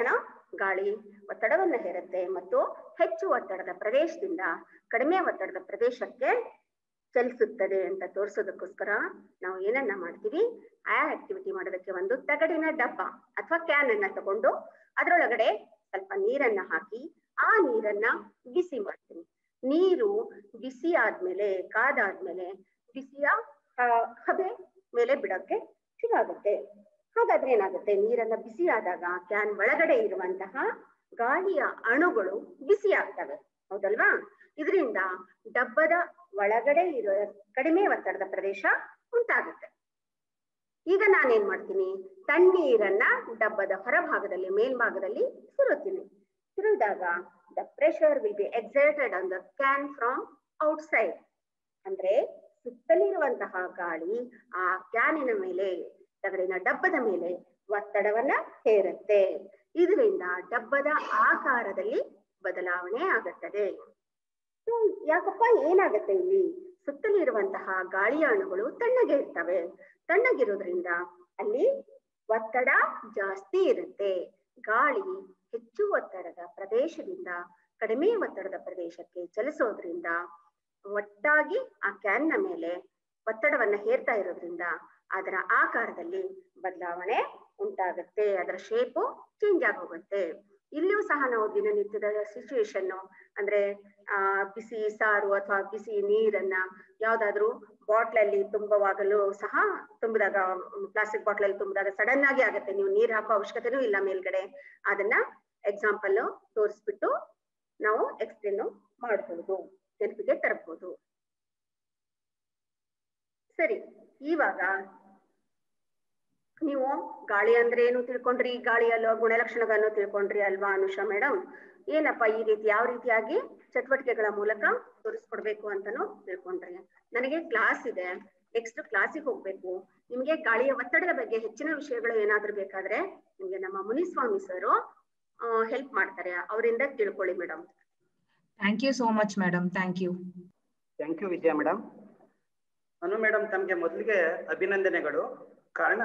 ಗಾಳಿ ಒತ್ತಡವನ್ನು ಹೇರುತ್ತೆ ಮತ್ತು ಹೆಚ್ಚು ಒತ್ತಡದ ಪ್ರದೇಶದಿಂದ ಕಡಿಮೆ ಒತ್ತಡದ ಪ್ರದೇಶಕ್ಕೆ ಚಲಿಸುತ್ತದೆ ಅಂತ ತೋರಿಸೋದಕ್ಕೋಸ್ಕರ ನಾವು ಏನನ್ನ ಮಾಡ್ತೀವಿ ಆ ಆಕ್ಟಿವಿಟಿ ಮಾಡೋದಕ್ಕೆ ಒಂದು ತಗಡಿನ ಡಬ್ಬ ಅಥವಾ ಕ್ಯಾನ್ ಅನ್ನ ತಗೊಂಡು ಅದರೊಳಗಡೆ ಸ್ವಲ್ಪ ನೀರನ್ನ ಹಾಕಿ ಆ ನೀರನ್ನ ಬಿಸಿ ಮಾಡ್ತೀನಿ ನೀರು ಬಿಸಿ ಆದ್ಮೇಲೆ ಕಾದಾದ್ಮೇಲೆ ಬಿಸಿಯ ಆ, ಹಬೆ ಮೇಲೆ ಬಿಡೋಕೆ ಶುರು ಆಗುತ್ತೆ ಹಾಗಾದ್ರೆ ಏನಾಗುತ್ತೆ ನೀರನ್ನ ಬಿಸಿ ಆದಾಗ ಕ್ಯಾನ್ ಒಳಗಡೆ ಇರುವಂತಹ ಗಾಳಿಯ ಅಣುಗಳು ಬಿಸಿ ಆಗ್ತವೆ ಹೌದಲ್ವಾ ಇದರಿಂದ ಡಬ್ಬದ ಒಳಗಡೆ ಇರೋ ಕಡಿಮೆ ಒತ್ತಡದ ಪ್ರದೇಶ ಉಂಟಾಗುತ್ತೆ ಈಗ ನಾನೇನ್ ಮಾಡ್ತೀನಿ ತಣ್ಣೀರನ್ನ ಡಬ್ಬದ ಹೊರಭಾಗದಲ್ಲಿ ಮೇಲ್ಭಾಗದಲ್ಲಿ ಸುರುತ್ತೀನಿ ಸುರಿದಾಗ the pressure will be excited on the can from outside ಅಂದ್ರೆ ಸುತ್ತಲಿರುವಂತಹ ಗಾಳಿ ಆ ಕ್ಯಾನಿನ ಮೇಲೆ ತಗಡಿನ ಡಬ್ಬದ ಮೇಲೆ ಒತ್ತಡವನ್ನ ಹೇರುತ್ತೆ ಇದರಿಂದ ಡಬ್ಬದ ಆಕಾರದಲ್ಲಿ ಬದಲಾವಣೆ ಆಗುತ್ತದೆ So, ಯಾಕಪ್ಪ ಏನಾಗತ್ತೆ ಇಲ್ಲಿ ಸುತ್ತಲಿರುವಂತಹ ಗಾಳಿಯ ಅಣುಗಳು ತಣ್ಣಗೆ ಇರ್ತವೆ ತಣ್ಣಗಿರೋದ್ರಿಂದ ಅಲ್ಲಿ ಒತ್ತಡ ಜಾಸ್ತಿ ಇರುತ್ತೆ ಗಾಳಿ ಹೆಚ್ಚು ಒತ್ತಡದ ಪ್ರದೇಶದಿಂದ ಕಡಿಮೆ ಒತ್ತಡದ ಪ್ರದೇಶಕ್ಕೆ ಚಲಿಸೋದ್ರಿಂದ ಒಟ್ಟಾಗಿ ಆ ಕ್ಯಾನ್ನ ಮೇಲೆ ಒತ್ತಡವನ್ನ ಹೇರ್ತಾ ಇರೋದ್ರಿಂದ ಅದರ ಆಕಾರದಲ್ಲಿ ಬದಲಾವಣೆ ಉಂಟಾಗುತ್ತೆ ಅದರ ಶೇಪು ಚೇಂಜ್ ಆಗೋಗುತ್ತೆ ಇಲ್ಲಿಯೂ ಸಹ ನಾವು ದಿನನಿತ್ಯದ ಸಿಚುವೇಶನ್ ಅಂದ್ರೆ ಆ ಬಿಸಿ ಸಾರು ಅಥವಾ ಬಿಸಿ ನೀರನ್ನ ಯಾವ್ದಾದ್ರು ಬಾಟ್ಲಲ್ಲಿ ತುಂಬುವಾಗಲೂ ಸಹ ತುಂಬಿದಾಗ ಪ್ಲಾಸ್ಟಿಕ್ ಬಾಟ್ಲಲ್ಲಿ ತುಂಬಿದಾಗ ಸಡನ್ ಆಗಿ ಆಗುತ್ತೆ ನೀವು ನೀರ್ ಹಾಕೋ ಅವಶ್ಯಕತೆನೂ ಇಲ್ಲ ಮೇಲ್ಗಡೆ ಅದನ್ನ ಎಕ್ಸಾಂಪಲ್ ತೋರಿಸ್ಬಿಟ್ಟು ನಾವು ಎಕ್ಸ್ಪ್ಲೇನ್ ಮಾಡಬಹುದು ನೆನಪಿಗೆ ತರಬಹುದು ಸರಿ ಇವಾಗ ನೀವು ಗಾಳಿ ಅಂದ್ರೆ ಏನು ತಿಳ್ಕೊಂಡ್ರಿ ಗಾಳಿಯಲ್ಲೋ ಗುಣಲಕ್ಷಣಗಳನ್ನು ತಿಳ್ಕೊಂಡ್ರಿ ಅಲ್ವಾ ಅನುಷಾ ಮೇಡಮ್ ಏನಪ್ಪ ಈ ರೀತಿ ಯಾವ ರೀತಿಯಾಗಿ ಚಟುವಟಿಕೆಗಳ ಮೂಲಕ ತೋರಿಸ್ಕೊಡ್ಬೇಕು ಅಂತಾನು ತಿಳ್ಕೊಂಡ್ರಿ ನನಗೆ ಕ್ಲಾಸ್ ಇದೆ ನೆಕ್ಸ್ಟ್ ಕ್ಲಾಸಿಗೆ ಹೋಗ್ಬೇಕು ನಿಮ್ಗೆ ಗಾಳಿಯ ಒತ್ತಡದ ಬಗ್ಗೆ ಹೆಚ್ಚಿನ ವಿಷಯಗಳು ಏನಾದ್ರೂ ಬೇಕಾದ್ರೆ ನಿಮ್ಗೆ ನಮ್ಮ ಮುನಿಸ್ವಾಮಿ ಸರು ಹೆಲ್ಪ್ ಮಾಡ್ತಾರೆ ಅವರಿಂದ ತಿಳ್ಕೊಳ್ಳಿ madam thank you so much madam thank you thank you Vidya madam Anu madam ತಮಗೆ ಮೊದಲಿಗೆ ಅಭಿನಂದನೆಗಳು ಕಾರಣ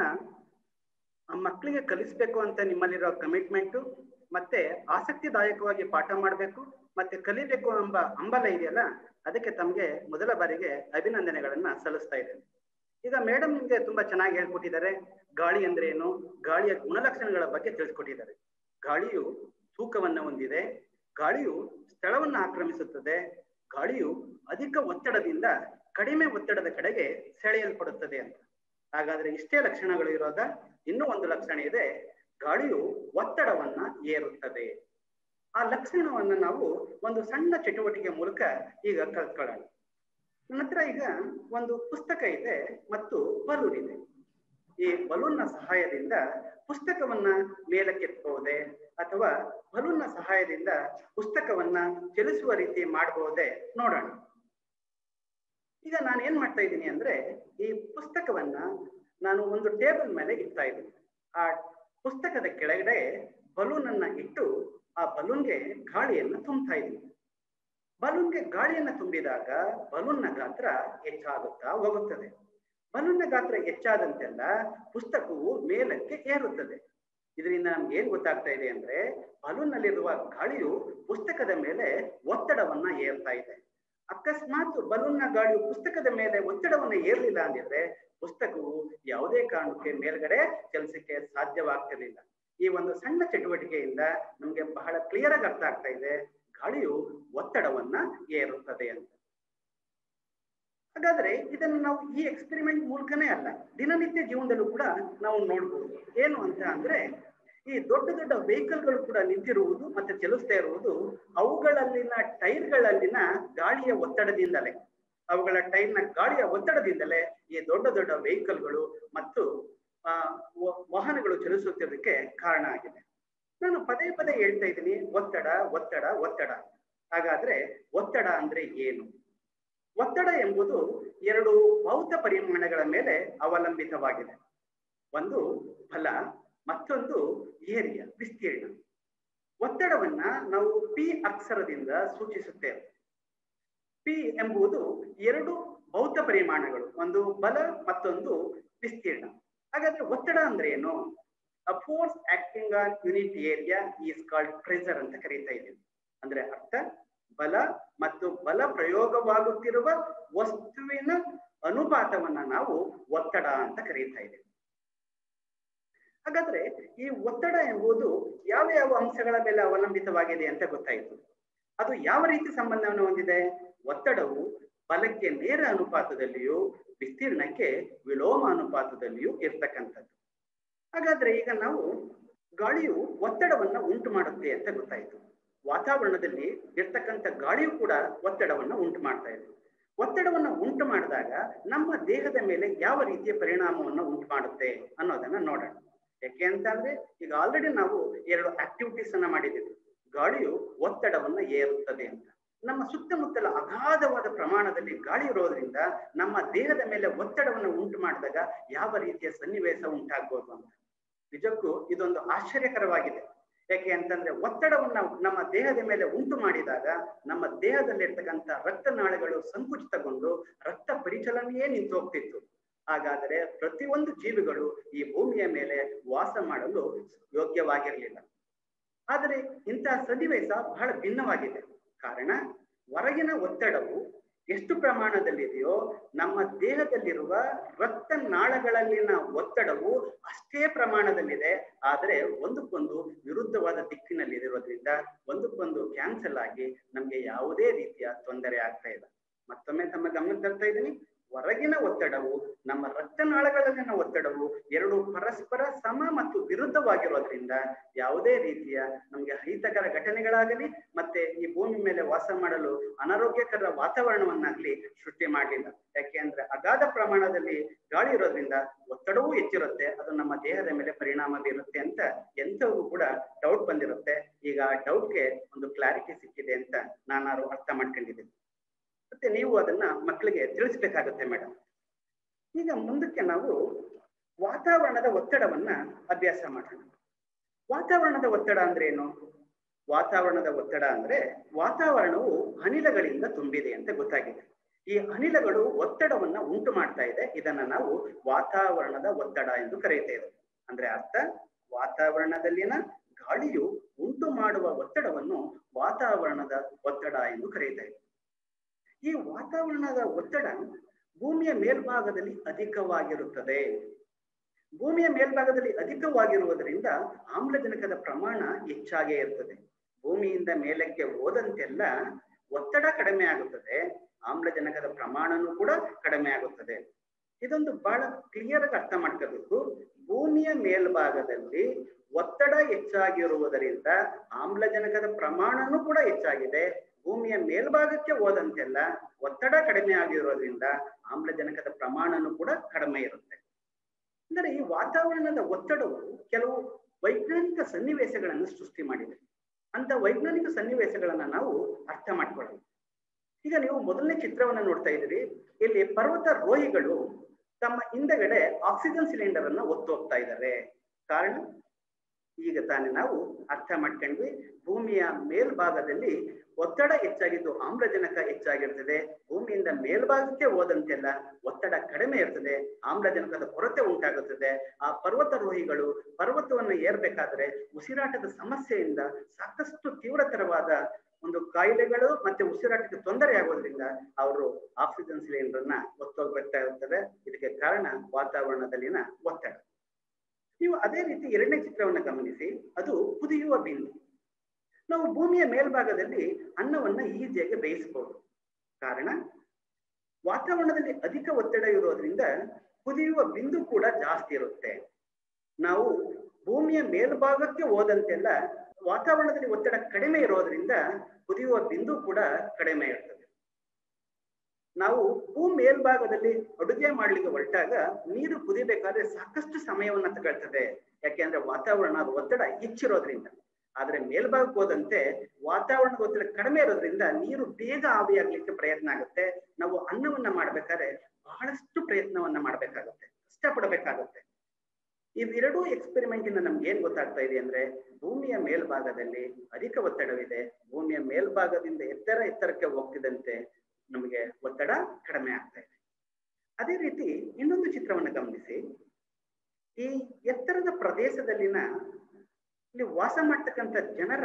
ಆ ಮಕ್ಕಳಿಗೆ ಕಲಿಸ್ಬೇಕು ಅಂತ ನಿಮ್ಮಲ್ಲಿರೋ ಕಮಿಟ್ಮೆಂಟು ಮತ್ತೆ ಆಸಕ್ತಿದಾಯಕವಾಗಿ ಪಾಠ ಮಾಡಬೇಕು ಮತ್ತೆ ಕಲಿಬೇಕು ಎಂಬ ಹಂಬಲ ಇದೆಯಲ್ಲ ಅದಕ್ಕೆ ತಮಗೆ ಮೊದಲ ಬಾರಿಗೆ ಅಭಿನಂದನೆಗಳನ್ನ ಸಲ್ಲಿಸ್ತಾ ಇದ್ದೇನೆ ಈಗ ಮೇಡಮ್ ನಿಮ್ಗೆ ತುಂಬಾ ಚೆನ್ನಾಗಿ ಹೇಳ್ಕೊಟ್ಟಿದ್ದಾರೆ ಗಾಳಿ ಅಂದ್ರೆ ಏನು ಗಾಳಿಯ ಗುಣಲಕ್ಷಣಗಳ ಬಗ್ಗೆ ತಿಳಿಸ್ಕೊಟ್ಟಿದ್ದಾರೆ ಗಾಳಿಯು ತೂಕವನ್ನ ಹೊಂದಿದೆ ಗಾಳಿಯು ಸ್ಥಳವನ್ನ ಆಕ್ರಮಿಸುತ್ತದೆ ಗಾಳಿಯು ಅಧಿಕ ಒತ್ತಡದಿಂದ ಕಡಿಮೆ ಒತ್ತಡದ ಕಡೆಗೆ ಸೆಳೆಯಲ್ಪಡುತ್ತದೆ ಅಂತ ಹಾಗಾದ್ರೆ ಇಷ್ಟೇ ಲಕ್ಷಣಗಳು ಇರೋದ ಇನ್ನೂ ಒಂದು ಲಕ್ಷಣ ಇದೆ ಗಾಳಿಯು ಒತ್ತಡವನ್ನ ಏರುತ್ತದೆ ಆ ಲಕ್ಷಣವನ್ನ ನಾವು ಒಂದು ಸಣ್ಣ ಚಟುವಟಿಕೆ ಮೂಲಕ ಈಗ ಕಲ್ತ್ಕೊಳ್ಳೋಣ ನನ್ನ ಹತ್ರ ಈಗ ಒಂದು ಪುಸ್ತಕ ಇದೆ ಮತ್ತು ಬಲೂನ್ ಇದೆ ಈ ಬಲೂನ್ನ ಸಹಾಯದಿಂದ ಪುಸ್ತಕವನ್ನ ಮೇಲಕ್ಕೆತ್ತಬಹುದೇ ಅಥವಾ ಬಲೂನ್ನ ಸಹಾಯದಿಂದ ಪುಸ್ತಕವನ್ನ ಚಲಿಸುವ ರೀತಿ ಮಾಡಬಹುದೇ ನೋಡೋಣ ಈಗ ನಾನು ಏನ್ ಮಾಡ್ತಾ ಇದ್ದೀನಿ ಅಂದ್ರೆ ಈ ಪುಸ್ತಕವನ್ನ ನಾನು ಒಂದು ಟೇಬಲ್ ಮೇಲೆ ಇಡ್ತಾ ಇದ್ದೀನಿ ಆ ಪುಸ್ತಕದ ಕೆಳಗಡೆ ಬಲೂನ್ ಅನ್ನ ಇಟ್ಟು ಆ ಬಲೂನ್ಗೆ ಗಾಳಿಯನ್ನ ತುಂಬ್ತಾ ಇದ್ದೀನಿ ಬಲೂನ್ಗೆ ಗಾಳಿಯನ್ನ ತುಂಬಿದಾಗ ಬಲೂನ್ನ ಗಾತ್ರ ಹೆಚ್ಚಾಗುತ್ತಾ ಹೋಗುತ್ತದೆ ಬಲೂನ್ನ ಗಾತ್ರ ಹೆಚ್ಚಾದಂತೆಲ್ಲ ಪುಸ್ತಕವು ಮೇಲಕ್ಕೆ ಏರುತ್ತದೆ ಇದರಿಂದ ನಮ್ಗೆ ಏನ್ ಗೊತ್ತಾಗ್ತಾ ಇದೆ ಅಂದ್ರೆ ಬಲೂನ್ ನಲ್ಲಿರುವ ಗಾಳಿಯು ಪುಸ್ತಕದ ಮೇಲೆ ಒತ್ತಡವನ್ನ ಏರ್ತಾ ಇದೆ ಅಕಸ್ಮಾತ್ ಬಲೂನ್ನ ಗಾಳಿಯು ಪುಸ್ತಕದ ಮೇಲೆ ಒತ್ತಡವನ್ನ ಏರ್ಲಿಲ್ಲ ಅಂದಿದ್ರೆ ಪುಸ್ತಕವು ಯಾವುದೇ ಕಾರಣಕ್ಕೆ ಮೇಲ್ಗಡೆ ಚಲಿಸಕ್ಕೆ ಸಾಧ್ಯವಾಗ್ತಿರ್ಲಿಲ್ಲ ಈ ಒಂದು ಸಣ್ಣ ಚಟುವಟಿಕೆಯಿಂದ ನಮ್ಗೆ ಬಹಳ ಕ್ಲಿಯರ್ ಆಗಿ ಅರ್ಥ ಆಗ್ತಾ ಇದೆ ಗಾಳಿಯು ಒತ್ತಡವನ್ನ ಏರುತ್ತದೆ ಅಂತ ಹಾಗಾದ್ರೆ ಇದನ್ನು ನಾವು ಈ ಎಕ್ಸ್ಪೆರಿಮೆಂಟ್ ಮೂಲಕನೇ ಅಲ್ಲ ದಿನನಿತ್ಯ ಜೀವನದಲ್ಲೂ ಕೂಡ ನಾವು ನೋಡ್ಬೋದು ಏನು ಅಂತ ಅಂದ್ರೆ ಈ ದೊಡ್ಡ ದೊಡ್ಡ ವೆಹಿಕಲ್ಗಳು ಕೂಡ ನಿಂತಿರುವುದು ಮತ್ತೆ ಚಲಿಸ್ತಾ ಇರುವುದು ಅವುಗಳಲ್ಲಿನ ಟೈರ್ಗಳಲ್ಲಿನ ಗಾಳಿಯ ಒತ್ತಡದಿಂದಲೇ ಅವುಗಳ ಟೈರ್ನ ಗಾಳಿಯ ಒತ್ತಡದಿಂದಲೇ ಈ ದೊಡ್ಡ ದೊಡ್ಡ ವೆಹಿಕಲ್ಗಳು ಮತ್ತು ಆ ವಾಹನಗಳು ಚಲಿಸುತ್ತಿರೋದಕ್ಕೆ ಕಾರಣ ಆಗಿದೆ ನಾನು ಪದೇ ಪದೇ ಹೇಳ್ತಾ ಇದ್ದೀನಿ ಒತ್ತಡ ಒತ್ತಡ ಒತ್ತಡ ಹಾಗಾದ್ರೆ ಒತ್ತಡ ಅಂದ್ರೆ ಏನು ಒತ್ತಡ ಎಂಬುದು ಎರಡು ಭೌತ ಪರಿಮಾಣಗಳ ಮೇಲೆ ಅವಲಂಬಿತವಾಗಿದೆ ಒಂದು ಬಲ ಮತ್ತೊಂದು ಏರಿಯಾ ವಿಸ್ತೀರ್ಣ ಒತ್ತಡವನ್ನ ನಾವು ಪಿ ಅಕ್ಷರದಿಂದ ಸೂಚಿಸುತ್ತೇವೆ ಪಿ ಎಂಬುದು ಎರಡು ಭೌತ ಪರಿಮಾಣಗಳು ಒಂದು ಬಲ ಮತ್ತೊಂದು ವಿಸ್ತೀರ್ಣ ಹಾಗಾದ್ರೆ ಒತ್ತಡ ಅಂದ್ರೆ ಏನು a force acting on unit area is called pressure ಅಂತ ಕರೀತಾ ಇದ್ದೀವಿ ಅಂದ್ರೆ ಅರ್ಥ ಬಲ ಮತ್ತು ಬಲ ಪ್ರಯೋಗವಾಗುತ್ತಿರುವ ವಸ್ತುವಿನ ಅನುಪಾತವನ್ನ ನಾವು ಒತ್ತಡ ಅಂತ ಕರೀತಾ ಇದ್ದೀವಿ ಹಾಗಾದ್ರೆ ಈ ಒತ್ತಡ ಎಂಬುದು ಯಾವ ಯಾವ ಅಂಶಗಳ ಮೇಲೆ ಅವಲಂಬಿತವಾಗಿದೆ ಅಂತ ಗೊತ್ತಾಯಿತು ಅದು ಯಾವ ರೀತಿ ಸಂಬಂಧವನ್ನು ಹೊಂದಿದೆ ಒತ್ತಡವು ಬಲಕ್ಕೆ ನೇರ ಅನುಪಾತದಲ್ಲಿಯೂ ವಿಸ್ತೀರ್ಣಕ್ಕೆ ವಿಲೋಮ ಅನುಪಾತದಲ್ಲಿಯೂ ಇರ್ತಕ್ಕಂಥದ್ದು ಹಾಗಾದ್ರೆ ಈಗ ನಾವು ಗಾಳಿಯು ಒತ್ತಡವನ್ನ ಉಂಟು ಮಾಡುತ್ತೆ ಅಂತ ಗೊತ್ತಾಯಿತು ವಾತಾವರಣದಲ್ಲಿ ಇರ್ತಕ್ಕಂಥ ಗಾಳಿಯು ಕೂಡ ಒತ್ತಡವನ್ನ ಉಂಟು ಮಾಡ್ತಾ ಇದೆ ಒತ್ತಡವನ್ನ ಉಂಟು ಮಾಡಿದಾಗ ನಮ್ಮ ದೇಹದ ಮೇಲೆ ಯಾವ ರೀತಿಯ ಪರಿಣಾಮವನ್ನು ಉಂಟು ಮಾಡುತ್ತೆ ಅನ್ನೋದನ್ನ ನೋಡೋಣ ಯಾಕೆ ಅಂತ ಅಂದ್ರೆ ಈಗ ಆಲ್ರೆಡಿ ನಾವು ಎರಡು ಆಕ್ಟಿವಿಟೀಸ್ ಅನ್ನ ಮಾಡಿದ್ದೀವಿ ಗಾಳಿಯು ಒತ್ತಡವನ್ನ ಏರುತ್ತದೆ ಅಂತ ನಮ್ಮ ಸುತ್ತಮುತ್ತಲ ಅಗಾಧವಾದ ಪ್ರಮಾಣದಲ್ಲಿ ಗಾಳಿ ಇರೋದ್ರಿಂದ ನಮ್ಮ ದೇಹದ ಮೇಲೆ ಒತ್ತಡವನ್ನು ಉಂಟು ಮಾಡಿದಾಗ ಯಾವ ರೀತಿಯ ಸನ್ನಿವೇಶ ಉಂಟಾಗ್ಬೋದು ಅಂತ ನಿಜಕ್ಕೂ ಇದೊಂದು ಆಶ್ಚರ್ಯಕರವಾಗಿದೆ ಯಾಕೆ ಅಂತಂದ್ರೆ ಒತ್ತಡವನ್ನ ನಮ್ಮ ದೇಹದ ಮೇಲೆ ಉಂಟು ಮಾಡಿದಾಗ ನಮ್ಮ ದೇಹದಲ್ಲಿರ್ತಕ್ಕಂಥ ರಕ್ತನಾಳಗಳು ಸಂಕುಚಿತಗೊಂಡು ರಕ್ತ ಪರಿಚಲನೆಯೇ ನಿಂತು ಹೋಗ್ತಿತ್ತು ಹಾಗಾದರೆ ಪ್ರತಿಯೊಂದು ಜೀವಿಗಳು ಈ ಭೂಮಿಯ ಮೇಲೆ ವಾಸ ಮಾಡಲು ಯೋಗ್ಯವಾಗಿರಲಿಲ್ಲ ಆದರೆ ಇಂತಹ ಸನ್ನಿವೇಶ ಬಹಳ ಭಿನ್ನವಾಗಿದೆ ಕಾರಣ ಹೊರಗಿನ ಒತ್ತಡವು ಎಷ್ಟು ಪ್ರಮಾಣದಲ್ಲಿದೆಯೋ ನಮ್ಮ ದೇಹದಲ್ಲಿರುವ ರಕ್ತನಾಳಗಳಲ್ಲಿನ ಒತ್ತಡವು ಅಷ್ಟೇ ಪ್ರಮಾಣದಲ್ಲಿದೆ ಆದರೆ ಒಂದಕ್ಕೊಂದು ವಿರುದ್ಧವಾದ ದಿಕ್ಕಿನಲ್ಲಿರೋದ್ರಿಂದ ಒಂದಕ್ಕೊಂದು ಕ್ಯಾನ್ಸಲ್ ಆಗಿ ನಮ್ಗೆ ಯಾವುದೇ ರೀತಿಯ ತೊಂದರೆ ಆಗ್ತಾ ಇಲ್ಲ ಮತ್ತೊಮ್ಮೆ ತಮ್ಮ ಗಮನಕ್ಕೆ ತರ್ತಾ ಇದ್ದೀನಿ ಹೊರಗಿನ ಒತ್ತಡವು ನಮ್ಮ ರಕ್ತನಾಳಗಳಲ್ಲಿನ ಒತ್ತಡವು ಎರಡು ಪರಸ್ಪರ ಸಮ ಮತ್ತು ವಿರುದ್ಧವಾಗಿರೋದ್ರಿಂದ ಯಾವುದೇ ರೀತಿಯ ನಮಗೆ ಅಹಿತಕರ ಘಟನೆಗಳಾಗಲಿ ಮತ್ತೆ ಈ ಭೂಮಿ ಮೇಲೆ ವಾಸ ಮಾಡಲು ಅನಾರೋಗ್ಯಕರ ವಾತಾವರಣವನ್ನಾಗ್ಲಿ ಸೃಷ್ಟಿ ಮಾಡಲಿಲ್ಲ ಯಾಕೆ ಅಂದ್ರೆ ಅಗಾಧ ಪ್ರಮಾಣದಲ್ಲಿ ಗಾಳಿ ಇರೋದ್ರಿಂದ ಒತ್ತಡವೂ ಹೆಚ್ಚಿರುತ್ತೆ ಅದು ನಮ್ಮ ದೇಹದ ಮೇಲೆ ಪರಿಣಾಮ ಬೀರುತ್ತೆ ಅಂತ ಎಂಥವ್ರಿಗೂ ಕೂಡ ಡೌಟ್ ಬಂದಿರುತ್ತೆ ಈಗ ಆ ಡೌಟ್ಗೆ ಒಂದು ಕ್ಲಾರಿಟಿ ಸಿಕ್ಕಿದೆ ಅಂತ ನಾನು ಅರ್ಥ ಮಾಡ್ಕೊಂಡಿದ್ದೀನಿ ಮತ್ತೆ ನೀವು ಅದನ್ನ ಮಕ್ಕಳಿಗೆ ತಿಳಿಸ್ಬೇಕಾಗುತ್ತೆ ಮೇಡಮ್ ಈಗ ಮುಂದಕ್ಕೆ ನಾವು ವಾತಾವರಣದ ಒತ್ತಡವನ್ನ ಅಭ್ಯಾಸ ಮಾಡೋಣ ವಾತಾವರಣದ ಒತ್ತಡ ಅಂದ್ರೆ ಏನು ವಾತಾವರಣದ ಒತ್ತಡ ಅಂದ್ರೆ ವಾತಾವರಣವು ಅನಿಲಗಳಿಂದ ತುಂಬಿದೆ ಅಂತ ಗೊತ್ತಾಗಿದೆ ಈ ಅನಿಲಗಳು ಒತ್ತಡವನ್ನ ಉಂಟು ಮಾಡ್ತಾ ಇದೆ ಇದನ್ನ ನಾವು ವಾತಾವರಣದ ಒತ್ತಡ ಎಂದು ಕರೆಯುತ್ತೇವೆ ಅಂದ್ರೆ ಅರ್ಥ ವಾತಾವರಣದಲ್ಲಿನ ಗಾಳಿಯು ಉಂಟು ಮಾಡುವ ಒತ್ತಡವನ್ನು ವಾತಾವರಣದ ಒತ್ತಡ ಎಂದು ಕರೆಯುತ್ತೇವೆ ಈ ವಾತಾವರಣದ ಒತ್ತಡ ಭೂಮಿಯ ಮೇಲ್ಭಾಗದಲ್ಲಿ ಅಧಿಕವಾಗಿರುತ್ತದೆ ಭೂಮಿಯ ಮೇಲ್ಭಾಗದಲ್ಲಿ ಅಧಿಕವಾಗಿರುವುದರಿಂದ ಆಮ್ಲಜನಕದ ಪ್ರಮಾಣ ಹೆಚ್ಚಾಗೇ ಇರ್ತದೆ ಭೂಮಿಯಿಂದ ಮೇಲಕ್ಕೆ ಹೋದಂತೆಲ್ಲ ಒತ್ತಡ ಕಡಿಮೆ ಆಗುತ್ತದೆ ಆಮ್ಲಜನಕದ ಪ್ರಮಾಣನೂ ಕೂಡ ಕಡಿಮೆ ಆಗುತ್ತದೆ ಇದೊಂದು ಬಹಳ ಕ್ಲಿಯರ್ ಆಗಿ ಅರ್ಥ ಮಾಡ್ಕೋಬೇಕು ಭೂಮಿಯ ಮೇಲ್ಭಾಗದಲ್ಲಿ ಒತ್ತಡ ಹೆಚ್ಚಾಗಿರುವುದರಿಂದ ಆಮ್ಲಜನಕದ ಪ್ರಮಾಣನೂ ಕೂಡ ಹೆಚ್ಚಾಗಿದೆ ಭೂಮಿಯ ಮೇಲ್ಭಾಗಕ್ಕೆ ಹೋದಂತೆಲ್ಲ ಒತ್ತಡ ಕಡಿಮೆ ಆಗಿರೋದ್ರಿಂದ ಆಮ್ಲಜನಕದ ಪ್ರಮಾಣನೂ ಕೂಡ ಕಡಿಮೆ ಇರುತ್ತೆ ಅಂದರೆ ಈ ವಾತಾವರಣದ ಒತ್ತಡವು ಕೆಲವು ವೈಜ್ಞಾನಿಕ ಸನ್ನಿವೇಶಗಳನ್ನು ಸೃಷ್ಟಿ ಮಾಡಿದೆ ಅಂತ ವೈಜ್ಞಾನಿಕ ಸನ್ನಿವೇಶಗಳನ್ನ ನಾವು ಅರ್ಥ ಮಾಡ್ಕೊಳ್ಳೋಣ ಈಗ ನೀವು ಮೊದಲನೇ ಚಿತ್ರವನ್ನ ನೋಡ್ತಾ ಇದ್ದೀರಿ ಇಲ್ಲಿ ಪರ್ವತಾರೋಹಿಗಳು ತಮ್ಮ ಹಿಂದೆಗಡೆ ಆಕ್ಸಿಜನ್ ಸಿಲಿಂಡರ್ ಅನ್ನ ಒತ್ತು ಹೋಗ್ತಾ ಇದ್ದಾರೆ ಕಾರಣ ಈಗ ತಾನೇ ನಾವು ಅರ್ಥ ಮಾಡ್ಕೊಂಡ್ವಿ ಭೂಮಿಯ ಮೇಲ್ಭಾಗದಲ್ಲಿ ಒತ್ತಡ ಹೆಚ್ಚಾಗಿದ್ದು ಆಮ್ಲಜನಕ ಹೆಚ್ಚಾಗಿರ್ತದೆ ಭೂಮಿಯಿಂದ ಮೇಲ್ಭಾಗಕ್ಕೆ ಹೋದಂತೆಲ್ಲ ಒತ್ತಡ ಕಡಿಮೆ ಇರ್ತದೆ ಆಮ್ಲಜನಕದ ಕೊರತೆ ಉಂಟಾಗುತ್ತದೆ ಆ ಪರ್ವತಾರೋಹಿಗಳು ಪರ್ವತವನ್ನು ಏರ್ಬೇಕಾದ್ರೆ ಉಸಿರಾಟದ ಸಮಸ್ಯೆಯಿಂದ ಸಾಕಷ್ಟು ತೀವ್ರತರವಾದ ಒಂದು ಕಾಯಿಲೆಗಳು ಮತ್ತೆ ಉಸಿರಾಟಕ್ಕೆ ತೊಂದರೆ ಆಗೋದ್ರಿಂದ ಅವರು ಆಕ್ಸಿಜನ್ ಸಿಲಿಂಡರ್ ನ ಒತ್ತೋಗ್ಬೇಕಾ ಇರ್ತದೆ ಇದಕ್ಕೆ ಕಾರಣ ವಾತಾವರಣದಲ್ಲಿನ ಒತ್ತಡ ನೀವು ಅದೇ ರೀತಿ ಎರಡನೇ ಚಿತ್ರವನ್ನು ಗಮನಿಸಿ ಅದು ಕುದಿಯುವ ಬಿಂದು ನಾವು ಭೂಮಿಯ ಮೇಲ್ಭಾಗದಲ್ಲಿ ಅನ್ನವನ್ನ ಈಸಿಯಾಗಿ ಬೇಯಿಸಬಹುದು ಕಾರಣ ವಾತಾವರಣದಲ್ಲಿ ಅಧಿಕ ಒತ್ತಡ ಇರೋದ್ರಿಂದ ಕುದಿಯುವ ಬಿಂದು ಕೂಡ ಜಾಸ್ತಿ ಇರುತ್ತೆ ನಾವು ಭೂಮಿಯ ಮೇಲ್ಭಾಗಕ್ಕೆ ಹೋದಂತೆಲ್ಲ ವಾತಾವರಣದಲ್ಲಿ ಒತ್ತಡ ಕಡಿಮೆ ಇರೋದ್ರಿಂದ ಕುದಿಯುವ ಬಿಂದು ಕೂಡ ಕಡಿಮೆ ಇರ್ತದೆ ನಾವು ಭೂ ಮೇಲ್ಭಾಗದಲ್ಲಿ ಅಡುಗೆ ಮಾಡ್ಲಿಕ್ಕೆ ಹೊರಟಾಗ ನೀರು ಕುದಿಬೇಕಾದ್ರೆ ಸಾಕಷ್ಟು ಸಮಯವನ್ನ ತಗೊಳ್ತದೆ ಯಾಕೆಂದ್ರೆ ವಾತಾವರಣ ಒತ್ತಡ ಹೆಚ್ಚಿರೋದ್ರಿಂದ ಆದ್ರೆ ಮೇಲ್ಭಾಗಕ್ಕೆ ಹೋದಂತೆ ವಾತಾವರಣದ ಒತ್ತಡ ಕಡಿಮೆ ಇರೋದ್ರಿಂದ ನೀರು ಬೇಗ ಆವಿಯಾಗ್ಲಿಕ್ಕೆ ಪ್ರಯತ್ನ ಆಗುತ್ತೆ ನಾವು ಅನ್ನವನ್ನ ಮಾಡ್ಬೇಕಾದ್ರೆ ಬಹಳಷ್ಟು ಪ್ರಯತ್ನವನ್ನ ಮಾಡ್ಬೇಕಾಗುತ್ತೆ ಕಷ್ಟಪಡಬೇಕಾಗುತ್ತೆ ಇವೆರಡೂ ಎಕ್ಸ್ಪೆರಿಮೆಂಟ್ ಇಂದ ನಮ್ಗೆ ಏನ್ ಗೊತ್ತಾಗ್ತಾ ಇದೆ ಅಂದ್ರೆ ಭೂಮಿಯ ಮೇಲ್ಭಾಗದಲ್ಲಿ ಅಧಿಕ ಒತ್ತಡವಿದೆ ಭೂಮಿಯ ಮೇಲ್ಭಾಗದಿಂದ ಎತ್ತರ ಎತ್ತರಕ್ಕೆ ಹೋಗ್ತಿದ್ದಂತೆ ನಮಗೆ ಒತ್ತಡ ಕಡಿಮೆ ಆಗ್ತಾ ಇದೆ ಅದೇ ರೀತಿ ಇನ್ನೊಂದು ಚಿತ್ರವನ್ನು ಗಮನಿಸಿ ಈ ಎತ್ತರದ ಪ್ರದೇಶದಲ್ಲಿನ ಇಲ್ಲಿ ವಾಸ ಮಾಡ್ತಕ್ಕಂಥ ಜನರ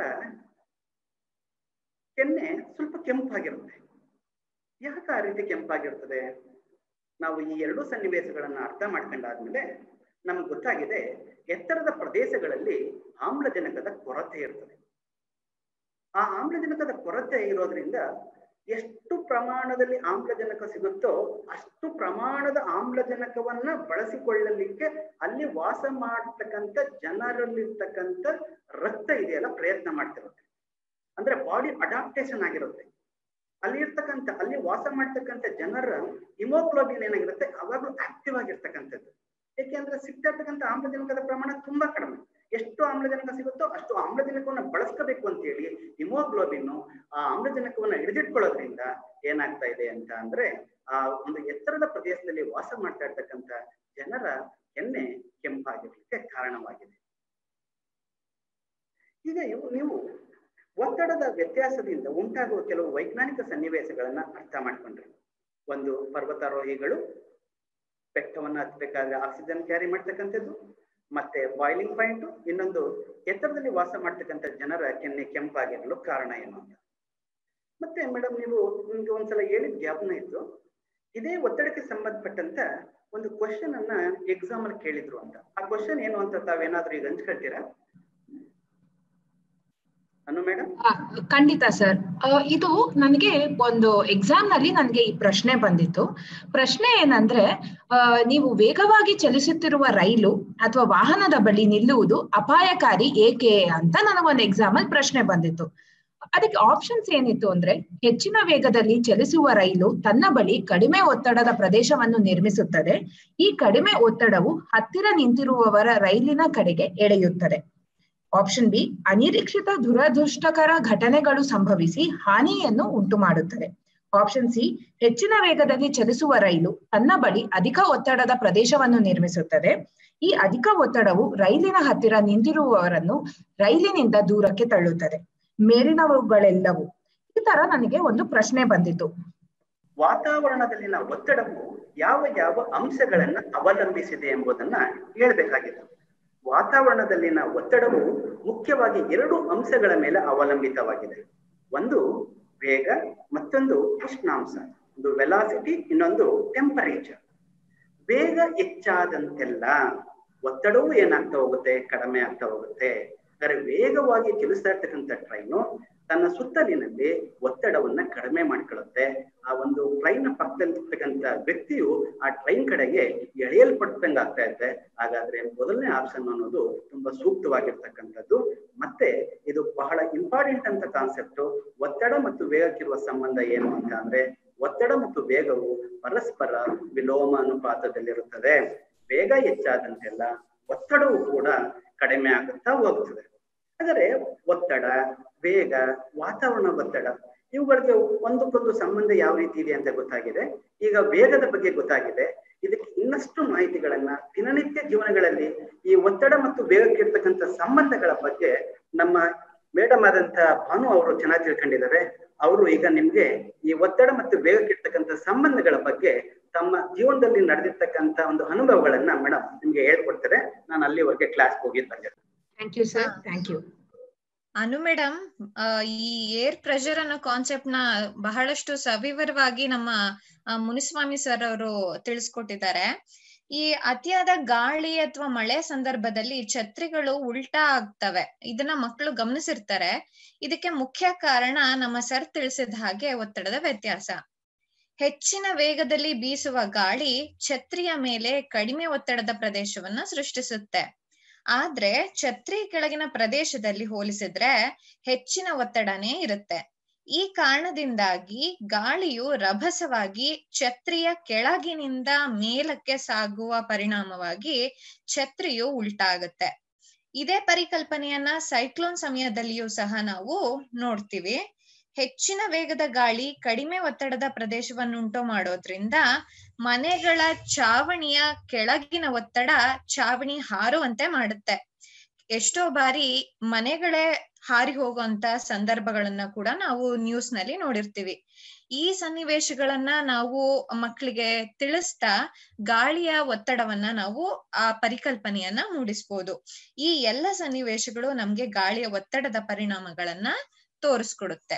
ಕೆನ್ನೆ ಸ್ವಲ್ಪ ಕೆಂಪಾಗಿರುತ್ತೆ ಯಾಕೆ ಆ ರೀತಿ ಕೆಂಪಾಗಿರ್ತದೆ ನಾವು ಈ ಎರಡು ಸನ್ನಿವೇಶಗಳನ್ನ ಅರ್ಥ ಮಾಡ್ಕೊಂಡಾದ್ಮೇಲೆ ನಮ್ಗೆ ಗೊತ್ತಾಗಿದೆ ಎತ್ತರದ ಪ್ರದೇಶಗಳಲ್ಲಿ ಆಮ್ಲಜನಕದ ಕೊರತೆ ಇರ್ತದೆ ಆ ಆಮ್ಲಜನಕದ ಕೊರತೆ ಇರೋದ್ರಿಂದ ಎಷ್ಟು ಪ್ರಮಾಣದಲ್ಲಿ ಆಮ್ಲಜನಕ ಸಿಗುತ್ತೋ ಅಷ್ಟು ಪ್ರಮಾಣದ ಆಮ್ಲಜನಕವನ್ನ ಬಳಸಿಕೊಳ್ಳಲಿಕ್ಕೆ ಅಲ್ಲಿ ವಾಸ ಮಾಡ್ತಕ್ಕಂಥ ಜನರಲ್ಲಿರ್ತಕ್ಕಂಥ ರಕ್ತ ಇದೆಯಲ್ಲ ಪ್ರಯತ್ನ ಮಾಡ್ತಿರುತ್ತೆ ಅಂದ್ರೆ ಬಾಡಿ ಅಡಾಪ್ಟೇಷನ್ ಆಗಿರುತ್ತೆ ಅಲ್ಲಿ ಇರ್ತಕ್ಕಂಥ ಅಲ್ಲಿ ವಾಸ ಮಾಡ್ತಕ್ಕಂಥ ಜನರ ಹಿಮೋಗ್ಲೋಬಿನ್ ಏನಾಗಿರುತ್ತೆ ಅವಾಗಲೂ ಆಕ್ಟಿವ್ ಆಗಿರ್ತಕ್ಕಂಥದ್ದು ಏಕೆಂದ್ರೆ ಸಿಗ್ತಿರ್ತಕ್ಕಂಥ ಆಮ್ಲಜನಕದ ಪ್ರಮಾಣ ತುಂಬಾ ಕಡಿಮೆ ಎಷ್ಟು ಆಮ್ಲಜನಕ ಸಿಗುತ್ತೋ ಅಷ್ಟು ಆಮ್ಲಜನಕವನ್ನ ಬಳಸ್ಕೋಬೇಕು ಅಂತ ಹೇಳಿ ಹಿಮೋಗ್ಲೋಬಿನ್ ಆ ಆಮ್ಲಜನಕವನ್ನ ಹಿಡಿದಿಟ್ಕೊಳ್ಳೋದ್ರಿಂದ ಏನಾಗ್ತಾ ಇದೆ ಅಂತ ಅಂದ್ರೆ ಆ ಒಂದು ಎತ್ತರದ ಪ್ರದೇಶದಲ್ಲಿ ವಾಸ ಮಾಡ್ತಾ ಇರ್ತಕ್ಕಂಥ ಜನರ ಎಣ್ಣೆ ಕೆಂಪಾಗಿರ್ಲಿಕ್ಕೆ ಕಾರಣವಾಗಿದೆ ಈಗ ಇವು ನೀವು ಒತ್ತಡದ ವ್ಯತ್ಯಾಸದಿಂದ ಉಂಟಾಗುವ ಕೆಲವು ವೈಜ್ಞಾನಿಕ ಸನ್ನಿವೇಶಗಳನ್ನ ಅರ್ಥ ಮಾಡ್ಕೊಂಡ್ರಿ ಒಂದು ಪರ್ವತಾರೋಹಿಗಳು ಬೆಟ್ಟವನ್ನ ಹತ್ಬೇಕಾದ್ರೆ ಆಕ್ಸಿಜನ್ ಕ್ಯಾರಿ ಮಾಡ್ತಕ್ಕಂಥದ್ದು ಮತ್ತೆ ಬಾಯ್ಲಿಂಗ್ ಪಾಯಿಂಟ್ ಇನ್ನೊಂದು ಎತ್ತರದಲ್ಲಿ ವಾಸ ಮಾಡ್ತಕ್ಕಂಥ ಜನರ ಕೆನ್ನೆ ಕೆಂಪಾಗಿರಲು ಕಾರಣ ಏನು ಅಂತ ಮತ್ತೆ ಮೇಡಮ್ ನೀವು ನಿಮ್ಗೆ ಒಂದ್ಸಲ ಹೇಳಿದ ಜ್ಞಾಪನ ಇತ್ತು ಇದೇ ಒತ್ತಡಕ್ಕೆ ಸಂಬಂಧಪಟ್ಟಂತ ಒಂದು ಕ್ವಶನ್ ಅನ್ನ ಎಕ್ಸಾಮ್ ಅಲ್ಲಿ ಕೇಳಿದ್ರು ಅಂತ ಆ ಕ್ವಶನ್ ಏನು ಅಂತ ತಾವೇನಾದ್ರೂ ಈಗ ಹಂಚ್ಕೊಳ್ತೀರಾ ಅನು ಮೇಡಮ್ ಖಂಡಿತ ಸರ್ ಇದು ನನಗೆ ಒಂದು ಎಕ್ಸಾಮ್ ನಲ್ಲಿ ನನಗೆ ಈ ಪ್ರಶ್ನೆ ಬಂದಿತ್ತು ಪ್ರಶ್ನೆ ಏನಂದ್ರೆ ನೀವು ವೇಗವಾಗಿ ಚಲಿಸುತ್ತಿರುವ ರೈಲು ಅಥವಾ ವಾಹನದ ಬಳಿ ನಿಲ್ಲುವುದು ಅಪಾಯಕಾರಿ ಏಕೆ ಅಂತ ನನಗೊಂದು ಎಕ್ಸಾಮ್ ಅಲ್ಲಿ ಪ್ರಶ್ನೆ ಬಂದಿತ್ತು ಅದಕ್ಕೆ ಆಪ್ಷನ್ಸ್ ಏನಿತ್ತು ಅಂದ್ರೆ ಹೆಚ್ಚಿನ ವೇಗದಲ್ಲಿ ಚಲಿಸುವ ರೈಲು ತನ್ನ ಬಳಿ ಕಡಿಮೆ ಒತ್ತಡದ ಪ್ರದೇಶವನ್ನು ನಿರ್ಮಿಸುತ್ತದೆ ಈ ಕಡಿಮೆ ಒತ್ತಡವು ಹತ್ತಿರ ನಿಂತಿರುವವರ ರೈಲಿನ ಕಡೆಗೆ ಎಳೆಯುತ್ತದೆ ಆಪ್ಷನ್ ಬಿ ಅನಿರೀಕ್ಷಿತ ದುರದೃಷ್ಟಕರ ಘಟನೆಗಳು ಸಂಭವಿಸಿ ಹಾನಿಯನ್ನು ಉಂಟು ಮಾಡುತ್ತದೆ ಆಪ್ಷನ್ ಸಿ ಹೆಚ್ಚಿನ ವೇಗದಲ್ಲಿ ಚಲಿಸುವ ರೈಲು ತನ್ನ ಬಳಿ ಅಧಿಕ ಒತ್ತಡದ ಪ್ರದೇಶವನ್ನು ನಿರ್ಮಿಸುತ್ತದೆ ಈ ಅಧಿಕ ಒತ್ತಡವು ರೈಲಿನ ಹತ್ತಿರ ನಿಂತಿರುವವರನ್ನು ರೈಲಿನಿಂದ ದೂರಕ್ಕೆ ತಳ್ಳುತ್ತದೆ ಮೇಲಿನವುಗಳೆಲ್ಲವೂ ಈ ತರ ನನಗೆ ಒಂದು ಪ್ರಶ್ನೆ ಬಂದಿತ್ತು ವಾತಾವರಣದಲ್ಲಿನ ಒತ್ತಡವು ಯಾವ ಯಾವ ಅಂಶಗಳನ್ನ ಅವಲಂಬಿಸಿದೆ ಎಂಬುದನ್ನ ಹೇಳ್ಬೇಕಾಗಿತ್ತು ವಾತಾವರಣದಲ್ಲಿನ ಒತ್ತಡವು ಮುಖ್ಯವಾಗಿ ಎರಡು ಅಂಶಗಳ ಮೇಲೆ ಅವಲಂಬಿತವಾಗಿದೆ ಒಂದು ವೇಗ ಮತ್ತೊಂದು ಉಷ್ಣಾಂಶ ಒಂದು ವೆಲಾಸಿಟಿ ಇನ್ನೊಂದು ಟೆಂಪರೇಚರ್ ವೇಗ ಹೆಚ್ಚಾದಂತೆಲ್ಲ ಒತ್ತಡವೂ ಏನಾಗ್ತಾ ಹೋಗುತ್ತೆ ಕಡಿಮೆ ಆಗ್ತಾ ಹೋಗುತ್ತೆ ಆದರೆ ವೇಗವಾಗಿ ಚಲಿಸ್ತಾ ಇರ್ತಕ್ಕಂಥ ಟ್ರೈನು ತನ್ನ ಸುತ್ತಲಿನಲ್ಲಿ ಒತ್ತಡವನ್ನ ಕಡಿಮೆ ಮಾಡ್ಕೊಳ್ಳುತ್ತೆ ಆ ಒಂದು ಟ್ರೈನ್ ಪಕ್ಕದಲ್ಲಿರ್ತಕ್ಕಂಥ ವ್ಯಕ್ತಿಯು ಆ ಟ್ರೈನ್ ಕಡೆಗೆ ಎಳೆಯಲ್ಪಟ್ಟಂಗೆ ಆಗ್ತಾ ಇದೆ ಹಾಗಾದ್ರೆ ಮೊದಲನೇ ಆಪ್ಷನ್ ಅನ್ನೋದು ತುಂಬಾ ಸೂಕ್ತವಾಗಿರ್ತಕ್ಕಂಥದ್ದು ಮತ್ತೆ ಇದು ಬಹಳ ಇಂಪಾರ್ಟೆಂಟ್ ಅಂತ ಕಾನ್ಸೆಪ್ಟ್ ಒತ್ತಡ ಮತ್ತು ವೇಗಕ್ಕಿರುವ ಸಂಬಂಧ ಏನು ಅಂತ ಅಂದ್ರೆ ಒತ್ತಡ ಮತ್ತು ವೇಗವು ಪರಸ್ಪರ ವಿಲೋಮ ಅನುಪಾತದಲ್ಲಿರುತ್ತದೆ ವೇಗ ಹೆಚ್ಚಾದಂತೆಲ್ಲ ಒತ್ತಡವು ಕೂಡ ಕಡಿಮೆ ಆಗುತ್ತಾ ಹೋಗ್ತದೆ ಹಾಗಾದ್ರೆ ಒತ್ತಡ ವೇಗ ವಾತಾವರಣ ಒತ್ತಡ ಇವುಗಳಿಗೆ ಒಂದಕ್ಕೊಂದು ಸಂಬಂಧ ಯಾವ ರೀತಿ ಇದೆ ಅಂತ ಗೊತ್ತಾಗಿದೆ ಈಗ ವೇಗದ ಬಗ್ಗೆ ಗೊತ್ತಾಗಿದೆ ಇದಕ್ಕೆ ಇನ್ನಷ್ಟು ಮಾಹಿತಿಗಳನ್ನ ದಿನನಿತ್ಯ ಜೀವನಗಳಲ್ಲಿ ಈ ಒತ್ತಡ ಮತ್ತು ವೇಗಕ್ಕೆ ಇರ್ತಕ್ಕಂಥ ಸಂಬಂಧಗಳ ಬಗ್ಗೆ ನಮ್ಮ ಮೇಡಮ್ ಆದಂತ ಭಾನು ಅವರು ಚೆನ್ನಾಗಿ ತಿಳ್ಕೊಂಡಿದ್ದಾರೆ ಅವರು ಈಗ ನಿಮ್ಗೆ ಈ ಒತ್ತಡ ಮತ್ತು ವೇಗಕ್ಕೆ ಇರ್ತಕ್ಕಂಥ ಸಂಬಂಧಗಳ ಬಗ್ಗೆ ತಮ್ಮ ಜೀವನದಲ್ಲಿ ನಡೆದಿರ್ತಕ್ಕಂಥ ಒಂದು ಅನುಭವಗಳನ್ನ ಮೇಡಮ್ ನಿಮ್ಗೆ ಹೇಳ್ಕೊಡ್ತಾರೆ ನಾನು ಅಲ್ಲಿವರೆಗೆ ಕ್ಲಾಸ್ ಹೋಗಿ ಬಂದೆ thank you sir thank you Anu madam ಈ ಏರ್ ಪ್ರೆಷರ್ ಅನ್ನೋ ಕಾನ್ಸೆಪ್ಟ್ ನ ಬಹಳಷ್ಟು ಸವಿವರವಾಗಿ ನಮ್ಮ ಮುನಿಸ್ವಾಮಿ ಸರ್ ಅವರು ತಿಳಿಸ್ಕೊಟ್ಟಿದ್ದಾರೆ ಈ ಅತಿಯಾದ ಗಾಳಿ ಅಥವಾ ಮಳೆ ಸಂದರ್ಭದಲ್ಲಿ ಛತ್ರಿಗಳು ಉಲ್ಟಾ ಆಗ್ತವೆ ಇದನ್ನ ಮಕ್ಕಳು ಗಮನಿಸಿರ್ತಾರೆ ಇದಕ್ಕೆ ಮುಖ್ಯ ಕಾರಣ ನಮ್ಮ ಸರ್ ತಿಳಿಸಿದ ಹಾಗೆ ಒತ್ತಡದ ವ್ಯತ್ಯಾಸ ಹೆಚ್ಚಿನ ವೇಗದಲ್ಲಿ ಬೀಸುವ ಗಾಳಿ ಛತ್ರಿಯ ಮೇಲೆ ಕಡಿಮೆ ಒತ್ತಡದ ಪ್ರದೇಶವನ್ನ ಸೃಷ್ಟಿಸುತ್ತೆ ಆದ್ರೆ ಛತ್ರಿ ಕೆಳಗಿನ ಪ್ರದೇಶದಲ್ಲಿ ಹೋಲಿಸಿದ್ರೆ ಹೆಚ್ಚಿನ ಒತ್ತಡನೇ ಇರುತ್ತೆ ಈ ಕಾರಣದಿಂದಾಗಿ ಗಾಳಿಯು ರಭಸವಾಗಿ ಛತ್ರಿಯ ಕೆಳಗಿನಿಂದ ಮೇಲಕ್ಕೆ ಸಾಗುವ ಪರಿಣಾಮವಾಗಿ ಛತ್ರಿಯು ಉಲ್ಟಾಗುತ್ತೆ ಇದೇ ಪರಿಕಲ್ಪನೆಯನ್ನ ಸೈಕ್ಲೋನ್ ಸಮಯದಲ್ಲಿಯೂ ಸಹ ನಾವು ನೋಡ್ತೀವಿ ಹೆಚ್ಚಿನ ವೇಗದ ಗಾಳಿ ಕಡಿಮೆ ಒತ್ತಡದ ಪ್ರದೇಶವನ್ನುಂಟು ಮಾಡೋದ್ರಿಂದ ಮನೆಗಳ ಚಾವಣಿಯ ಕೆಳಗಿನ ಒತ್ತಡ ಚಾವಣಿ ಹಾರುವಂತೆ ಮಾಡುತ್ತೆ ಎಷ್ಟೋ ಬಾರಿ ಮನೆಗಳೇ ಹಾರಿ ಹೋಗುವಂತ ಸಂದರ್ಭಗಳನ್ನ ಕೂಡ ನಾವು ನ್ಯೂಸ್ ನಲ್ಲಿ ನೋಡಿರ್ತೀವಿ ಈ ಸನ್ನಿವೇಶಗಳನ್ನ ನಾವು ಮಕ್ಕಳಿಗೆ ತಿಳಿಸ್ತಾ ಗಾಳಿಯ ಒತ್ತಡವನ್ನ ನಾವು ಆ ಪರಿಕಲ್ಪನೆಯನ್ನ ಮೂಡಿಸ್ಬೋದು ಈ ಎಲ್ಲ ಸನ್ನಿವೇಶಗಳು ನಮ್ಗೆ ಗಾಳಿಯ ಒತ್ತಡದ ಪರಿಣಾಮಗಳನ್ನ ತೋರಿಸ್ಕೊಡುತ್ತೆ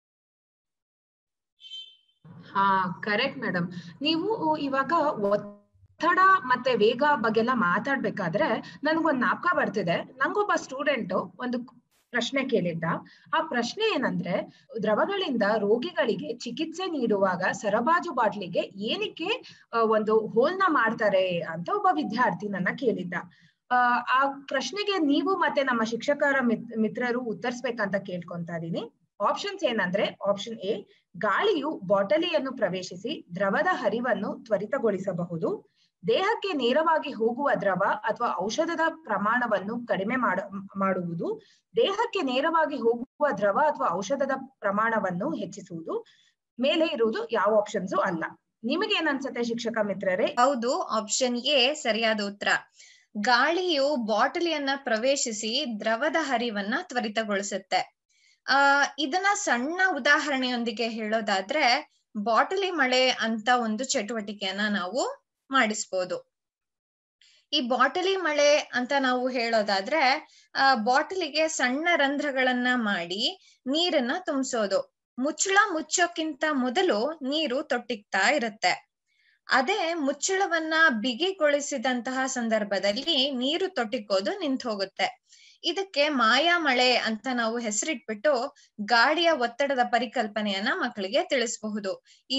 ಹಾ ಕರೆಕ್ಟ್ ಮೇಡಮ್ ನೀವು ಇವಾಗ ಒತ್ತಡ ಮತ್ತೆ ವೇಗ ಬಗ್ಗೆಲ್ಲ ಮಾತಾಡ್ಬೇಕಾದ್ರೆ ನನ್ಗೊಂದ್ ನಾಪಕ ಬರ್ತಿದೆ ನಂಗೊಬ್ಬ ಸ್ಟೂಡೆಂಟ್ ಒಂದು ಪ್ರಶ್ನೆ ಕೇಳಿದ್ದ ಆ ಪ್ರಶ್ನೆ ಏನಂದ್ರೆ ದ್ರವಗಳಿಂದ ರೋಗಿಗಳಿಗೆ ಚಿಕಿತ್ಸೆ ನೀಡುವಾಗ ಸರಬಾಜು ಬಾಟ್ಲಿಗೆ ಏನಕ್ಕೆ ಒಂದು ಹೋಲ್ನ ಮಾಡ್ತಾರೆ ಅಂತ ಒಬ್ಬ ವಿದ್ಯಾರ್ಥಿ ನನ್ನ ಕೇಳಿದ್ದ ಆ ಪ್ರಶ್ನೆಗೆ ನೀವು ಮತ್ತೆ ನಮ್ಮ ಶಿಕ್ಷಕರ ಮಿತ್ರರು ಉತ್ತರಿಸ್ಬೇಕಂತ ಕೇಳ್ಕೊಂತಾ ಇದೀನಿ ಆಪ್ಷನ್ಸ್ ಏನಂದ್ರೆ ಆಪ್ಷನ್ ಎ ಗಾಳಿಯು ಬಾಟಲಿಯನ್ನು ಪ್ರವೇಶಿಸಿ ದ್ರವದ ಹರಿವನ್ನು ತ್ವರಿತಗೊಳಿಸಬಹುದು ದೇಹಕ್ಕೆ ನೇರವಾಗಿ ಹೋಗುವ ದ್ರವ ಅಥವಾ ಔಷಧದ ಪ್ರಮಾಣವನ್ನು ಕಡಿಮೆ ಮಾಡ ಮಾಡುವುದು ದೇಹಕ್ಕೆ ನೇರವಾಗಿ ಹೋಗುವ ದ್ರವ ಅಥವಾ ಔಷಧದ ಪ್ರಮಾಣವನ್ನು ಹೆಚ್ಚಿಸುವುದು ಮೇಲೆ ಇರುವುದು ಯಾವ ಆಪ್ಷನ್ಸು ಅಲ್ಲ ನಿಮಗೆ ಏನನ್ಸತ್ತೆ ಶಿಕ್ಷಕ ಮಿತ್ರರೇ ಹೌದು ಆಪ್ಷನ್ ಎ ಸರಿಯಾದ ಉತ್ತರ ಗಾಳಿಯು ಬಾಟಲಿಯನ್ನ ಪ್ರವೇಶಿಸಿ ದ್ರವದ ಹರಿವನ್ನ ತ್ವರಿತಗೊಳಿಸುತ್ತೆ ಆ ಇದನ್ನ ಸಣ್ಣ ಉದಾಹರಣೆಯೊಂದಿಗೆ ಹೇಳೋದಾದ್ರೆ ಬಾಟಲಿ ಮಳೆ ಅಂತ ಒಂದು ಚಟುವಟಿಕೆಯನ್ನ ನಾವು ಮಾಡಿಸ್ಬೋದು ಈ ಬಾಟಲಿ ಮಳೆ ಅಂತ ನಾವು ಹೇಳೋದಾದ್ರೆ ಆ ಬಾಟಲಿಗೆ ಸಣ್ಣ ರಂಧ್ರಗಳನ್ನ ಮಾಡಿ ನೀರನ್ನ ತುಂಬಿಸೋದು ಮುಚ್ಚಳ ಮುಚ್ಚೋಕ್ಕಿಂತ ಮೊದಲು ನೀರು ತೊಟ್ಟಿಗ್ತಾ ಇರುತ್ತೆ ಅದೇ ಮುಚ್ಚಳವನ್ನ ಬಿಗಿಗೊಳಿಸಿದಂತಹ ಸಂದರ್ಭದಲ್ಲಿ ನೀರು ತೊಟ್ಟಿಕ್ಕೋದು ನಿಂತು ಹೋಗುತ್ತೆ ಇದಕ್ಕೆ ಮಾಯಾ ಮಳೆ ಅಂತ ನಾವು ಹೆಸರಿಟ್ಬಿಟ್ಟು ಗಾಳಿಯ ಒತ್ತಡದ ಪರಿಕಲ್ಪನೆಯನ್ನ ಮಕ್ಕಳಿಗೆ ತಿಳಿಸಬಹುದು ಈ